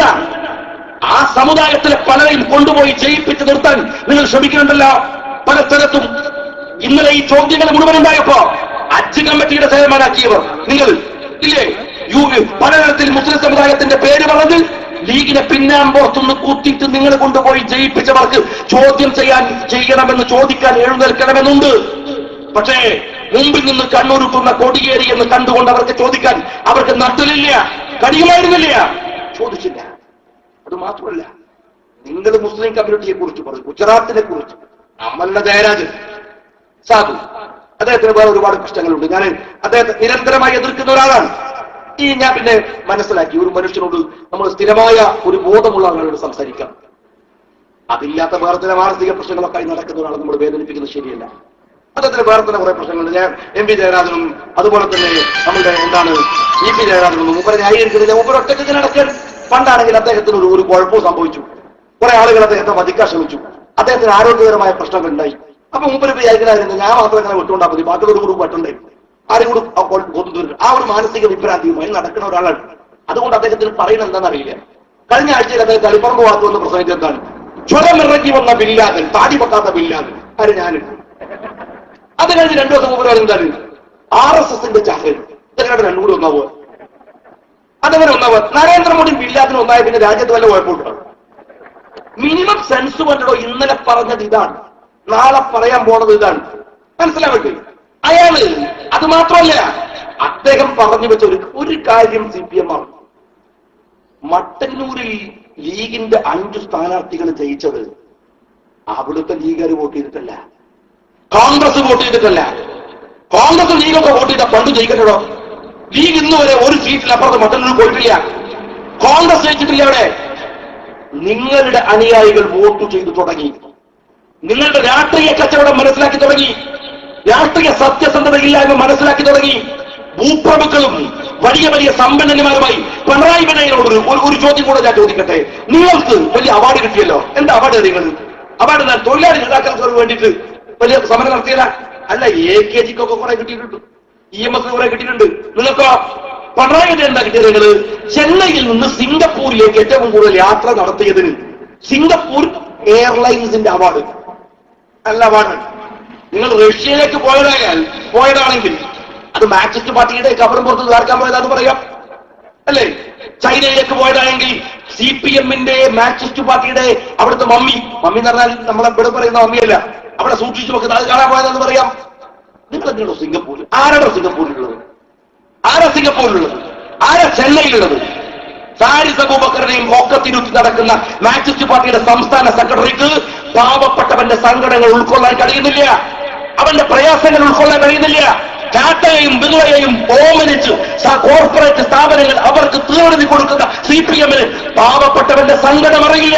S1: ആ സമുദായത്തിലെ പലരെയും കൊണ്ടുപോയി ജയിപ്പിച്ച് നിർത്താൻ നിങ്ങൾ ശ്രമിക്കുന്നുണ്ടല്ലോ പല സ്ഥലത്തും ഇന്നലെ ഈ ചോദ്യങ്ങൾ മുഴുവൻ ഉണ്ടായപ്പോ അജ് കമ്മിറ്റിയുടെ ചെയർമാനാക്കിയവർ നിങ്ങൾ ഇല്ലേ യു പലതരത്തിൽ മുസ്ലിം സമുദായത്തിന്റെ പേര് പറഞ്ഞ് ലീഗിനെ പിന്നാമ്പുറത്തുനിന്ന് കുത്തിയിട്ട് നിങ്ങൾ കൊണ്ടുപോയി ജയിപ്പിച്ചവർക്ക് ചോദ്യം ചെയ്യാൻ ചെയ്യണമെന്ന് ചോദിക്കാൻ എഴുന്നേൽക്കണമെന്നുണ്ട് പക്ഷേ മുമ്പിൽ നിന്ന് കണ്ണുരുട്ടുന്ന കൊടിയേറി എന്ന് കണ്ടുകൊണ്ട് അവർക്ക് ചോദിക്കാൻ അവർക്ക് നട്ടലില്ല കഴിയുമായിരുന്നില്ല ചോദിച്ചില്ല അത് മാത്രമല്ല നിങ്ങൾ മുസ്ലിം കമ്മ്യൂണിറ്റിയെ കുറിച്ച് പറഞ്ഞു ഗുജറാത്തിനെ കുറിച്ച് നമ്മളുടെ ജയരാജൻ സാധു അദ്ദേഹത്തിന് വേറെ ഒരുപാട് പ്രശ്നങ്ങളുണ്ട് ഞാൻ അദ്ദേഹത്തെ നിരന്തരമായി എതിർക്കുന്ന ഒരാളാണ് ഈ ഞാൻ പിന്നെ മനസ്സിലാക്കി ഒരു മനുഷ്യനോട് നമ്മൾ സ്ഥിരമായ ഒരു ബോധമുള്ള ആളുകളോട് സംസാരിക്കാം അതില്ലാത്ത വേറെ ചില മാനസിക പ്രശ്നങ്ങളൊക്കെ ആയി നടക്കുന്ന ഒരാളെ നമ്മൾ വേദനിപ്പിക്കുന്നത് ശരിയല്ല അദ്ദേഹത്തിന് വേറെ തന്നെ കുറെ പ്രശ്നങ്ങളുണ്ട് ഞാൻ എം പി ജയരാജനും അതുപോലെ തന്നെ നമ്മളുടെ എന്താണ് ഇ പി ജയരാജനും മൂപ്പരെ ന്യായീകരിക്കുന്നില്ല മൂപ്പർ ഒറ്റയ്ക്ക് നടക്കാൻ പണ്ടാണെങ്കിൽ അദ്ദേഹത്തിന് ഒരു ഒരു കുഴപ്പവും സംഭവിച്ചു കുറെ ആളുകൾ അദ്ദേഹത്തെ വധിക്കാൻ ശ്രമിച്ചു അദ്ദേഹത്തിന് ആരോഗ്യകരമായ പ്രശ്നങ്ങൾ ഉണ്ടായി അപ്പൊ മൂപ്പര് വിചാരിക്കുന്നതായിരുന്നു ഞാൻ മാത്രം ഇങ്ങനെ വിട്ടുകൊണ്ടാ മതി ബാക്കിയുള്ള കൂടി പറ്റണ്ടേ ആരും കൂടി കൊണ്ടുവരും ആ ഒരു മാനസിക വിഭ്രാന്തിയുമായി നടക്കുന്ന ഒരാളാണ് അതുകൊണ്ട് അദ്ദേഹത്തിന് പറയുന്നത് എന്താണെന്ന് അറിയില്ല കഴിഞ്ഞ ആഴ്ചയിൽ അദ്ദേഹം തളിപ്പറമ്പ് ഭാഗത്ത് വന്ന് പ്രസംഗിച്ചത് എന്താണ് ചുരമിറക്കി വന്ന ബില്ലാതൻ താടി വെക്കാത്ത ബില്ലാതൻ ആര് ഞാൻ അത് കഴിഞ്ഞ് രണ്ടു ദിവസം മുമ്പ് എന്താണ് ആർ എസ് എസിന്റെ ചാഹൻ ഇതിനകത്ത് രണ്ടും കൂടി ഒന്നാവുക അതങ്ങനെ ഒന്നാവുക നരേന്ദ്രമോദി ബില്ലാതിന് ഒന്നായ പിന്നെ രാജ്യത്ത് വല്ല കുഴപ്പമുണ്ടോ മിനിമം സെൻസ് വേണ്ടോ ഇന്നലെ പറഞ്ഞത് ഇതാണ് നാളെ പറയാൻ പോണത് ഇതാണ് മനസ്സിലാവട്ടെ അയാള് അത് മാത്രമല്ല അദ്ദേഹം പറഞ്ഞു വെച്ച ഒരു ഒരു കാര്യം സി പി എം ആണ് മട്ടന്നൂരിൽ ലീഗിന്റെ അഞ്ചു സ്ഥാനാർത്ഥികൾ ജയിച്ചത് അവിടുത്തെ ലീഗുകാർ വോട്ട് ചെയ്തിട്ടല്ല കോൺഗ്രസ് വോട്ട് ചെയ്തിട്ടല്ല കോൺഗ്രസ് ലീഗൊക്കെ വോട്ട് ചെയ്ത പണ്ട് ജയിക്കട്ടോ ലീഗ് ഇന്ന് വരെ ഒരു സീറ്റിൽ അപ്പുറത്ത് മറ്റൊരു പോയിട്ടില്ല കോൺഗ്രസ് ജയിച്ചിട്ടില്ല അവിടെ നിങ്ങളുടെ അനുയായികൾ വോട്ട് ചെയ്തു തുടങ്ങി നിങ്ങളുടെ രാഷ്ട്രീയ കച്ചവടം മനസ്സിലാക്കി തുടങ്ങി രാഷ്ട്രീയ സത്യസന്ധതയില്ലായ്മ മനസ്സിലാക്കി തുടങ്ങി ഭൂപ്രഭുക്കളും വലിയ വലിയ സമ്പന്നന്മാരുമായി പിണറായി വിജയനോട് ഒരു ഒരു ചോദ്യം കൂടെ ഞാൻ ചോദിക്കട്ടെ നിങ്ങൾക്ക് വലിയ അവാർഡ് കിട്ടിയല്ലോ എന്താ അവാർഡ് നിങ്ങൾ അവാർഡ് എന്നാൽ തൊഴിലാളി നേതാക്കൾക്ക് വേണ്ടിയിട്ട് വലിയ സമരം നടത്തിയല്ല അല്ല എ കെ ജിക്കൊക്കെ കുറെ കിട്ടിയിട്ടുണ്ട് ഇ എം എസ് കുറെ കിട്ടിയിട്ടുണ്ട് നിങ്ങൾക്കോ പിണറായി വിജയൻ എന്താ കിട്ടിയത് നിങ്ങൾ ചെന്നൈയിൽ നിന്ന് സിംഗപ്പൂരിലേക്ക് ഏറ്റവും കൂടുതൽ യാത്ര നടത്തിയതിന് സിംഗപ്പൂർ എയർലൈൻസിന്റെ അവാർഡ് നല്ല അവാർഡ് നിങ്ങൾ റഷ്യയിലേക്ക് പോയതായാൽ പോയതാണെങ്കിൽ അത് മാർക്സിസ്റ്റ് പാർട്ടിയുടെ കവറും പുറത്ത് ചേർക്കാൻ പോയതാന്ന് പറയാം അല്ലേ ചൈനയിലേക്ക് പോയതാണെങ്കിൽ സി പി എമ്മിന്റെ മാർക്സിസ്റ്റ് പാർട്ടിയുടെ അവിടുത്തെ മമ്മി മമ്മി എന്ന് പറഞ്ഞാൽ നമ്മളെ ഇവിടെ പറയുന്ന മമ്മിയല്ല അവിടെ സൂക്ഷിച്ചു വെക്കുന്നത് അത് കാണാൻ പോയതെന്ന് പറയാം നിങ്ങൾ എന്തിനാണോ സിംഗപ്പൂരിൽ ആരാണോ സിംഗപ്പൂരിലുള്ളത് ആരാ സിംഗപ്പൂരിലുള്ളത് ആരാ ചെന്നൈയിലുള്ളത് ഫാരിസ് അബൂബക്കറിനെയും ഒക്കത്തിരുത്തി നടക്കുന്ന മാർക്സിസ്റ്റ് പാർട്ടിയുടെ സംസ്ഥാന സെക്രട്ടറിക്ക് പാവപ്പെട്ടവന്റെ സങ്കടങ്ങൾ ഉൾക്കൊള്ളാൻ കഴിയുന്നില്ല അവന്റെ പ്രയാസങ്ങൾ ഉൾക്കൊള്ളാൻ കഴിയുന്നില്ല ടാറ്റയെയും ബിർളയെയും ഓമനിച്ച് സ- കോർപ്പറേറ്റ് സ്ഥാപനങ്ങൾ അവർക്ക് തീർന്നു കൊടുക്കുന്ന സി പി എമ്മിന് പാവപ്പെട്ടവന്റെ സങ്കടം അറിയില്ല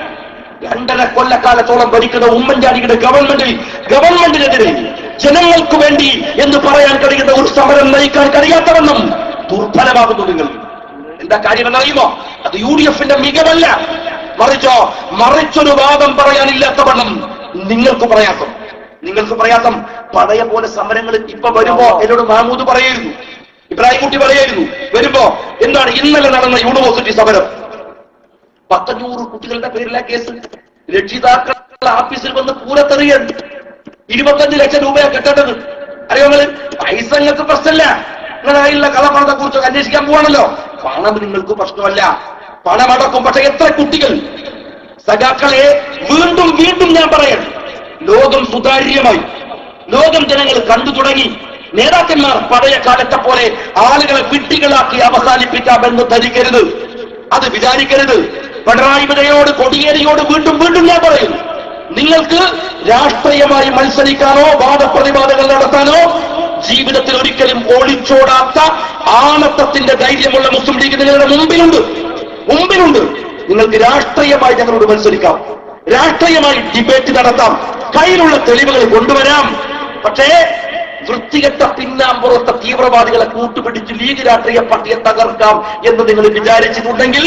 S1: രണ്ടര കൊല്ലക്കാലത്തോളം ഭരിക്കുന്ന ഉമ്മൻചാണ്ടിയുടെ ഗവൺമെന്റിൽ ഗവൺമെന്റിനെതിരെ ജനങ്ങൾക്ക് വേണ്ടി എന്ന് പറയാൻ കഴിയുന്ന ഒരു സമരം നയിക്കാൻ കഴിയാത്തവണ്ണം ദുർബലമാകുന്നു നിങ്ങൾ എന്താ കാര്യമെന്നറിയുമോ അത് യു ഡി എഫിന്റെ മികവല്ല മറിച്ചോ മറിച്ചൊരു വാദം പറയാനില്ലാത്തവണ്ണം നിങ്ങൾക്ക് പ്രയാസം നിങ്ങൾക്ക് പ്രയാസം പഴയ പോലെ സമരങ്ങൾ ഇപ്പൊ വരുമ്പോ എന്നോട് മഹമ്മൂദ് പറയായിരുന്നു ഇബ്രാഹിം കുട്ടി പറയായിരുന്നു വരുമ്പോ എന്താണ് ഇന്നലെ നടന്ന യൂണിവേഴ്സിറ്റി സമരം പത്തഞ്ഞൂറ് കുട്ടികളുടെ പേരിലാ കേസ് രക്ഷിതാക്കൾ ആഫീസിൽ വന്ന് പൂരത്തെറിയാണ് ഇരുപത്തഞ്ച് ലക്ഷം രൂപയാ കെട്ടേണ്ടത് അറിയോ നിങ്ങള് പൈസ നിങ്ങൾക്ക് പ്രശ്നമില്ല നിങ്ങളായുള്ള കളപ്പണത്തെ കുറിച്ച് അന്വേഷിക്കാൻ പോവാണല്ലോ പണം നിങ്ങൾക്ക് പ്രശ്നമല്ല പണം അടക്കും പക്ഷെ എത്ര കുട്ടികൾ സഖാക്കളെ വീണ്ടും വീണ്ടും ഞാൻ പറയാം ലോകം സുതാര്യമായി ലോകം ജനങ്ങൾ കണ്ടു തുടങ്ങി നേതാക്കന്മാർ പഴയ കാലത്തെ പോലെ ആളുകളെ വിട്ടികളാക്കി അവസാനിപ്പിക്കാമെന്ന് ധരിക്കരുത് അത് വിചാരിക്കരുത് പിണറായി വിജയോട് കൊടിയേരിയോട് വീണ്ടും വീണ്ടും ഞാൻ പറയുന്നു നിങ്ങൾക്ക് രാഷ്ട്രീയമായി മത്സരിക്കാനോ വാദപ്രതിവാദങ്ങൾ നടത്താനോ ജീവിതത്തിൽ ഒരിക്കലും ഒളിച്ചോടാത്ത ആണത്തത്തിന്റെ ധൈര്യമുള്ള മുസ്ലിം ലീഗ് നിങ്ങളുടെ മുമ്പിലുണ്ട് മുമ്പിലുണ്ട് നിങ്ങൾക്ക് രാഷ്ട്രീയമായി ഞങ്ങളോട് മത്സരിക്കാം രാഷ്ട്രീയമായി ഡിബേറ്റ് നടത്താം കയ്യിലുള്ള തെളിവുകൾ കൊണ്ടുവരാം പക്ഷേ വൃത്തികെട്ട പിന്നാമ്പുറത്തെ തീവ്രവാദികളെ കൂട്ടുപിടിച്ച് ലീഗ് രാഷ്ട്രീയ പാർട്ടിയെ തകർക്കാം എന്ന് നിങ്ങൾ വിചാരിച്ചിട്ടുണ്ടെങ്കിൽ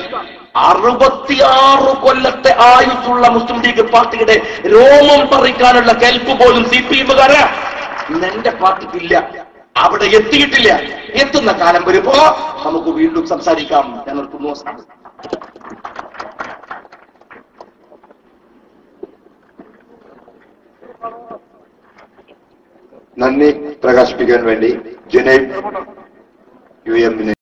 S1: അറുപത്തിയാറ് കൊല്ലത്തെ ആയുസ്സുള്ള മുസ്ലിം ലീഗ് പാർട്ടിയുടെ രോമം പറിക്കാനുള്ള കെൽപ്പ് പോലും സി പി എമ്മുകാരാ എന്റെ പാർട്ടിക്കില്ല അവിടെ എത്തിയിട്ടില്ല എത്തുന്ന കാലം വരുമ്പോ നമുക്ക് വീണ്ടും സംസാരിക്കാം ഞാൻ നിർത്തുന്നു അവസാനം.
S2: നന്ദി പ്രകാശിപ്പിക്കാൻ വേണ്ടി ജുനൈദ് യു എമ്മിന്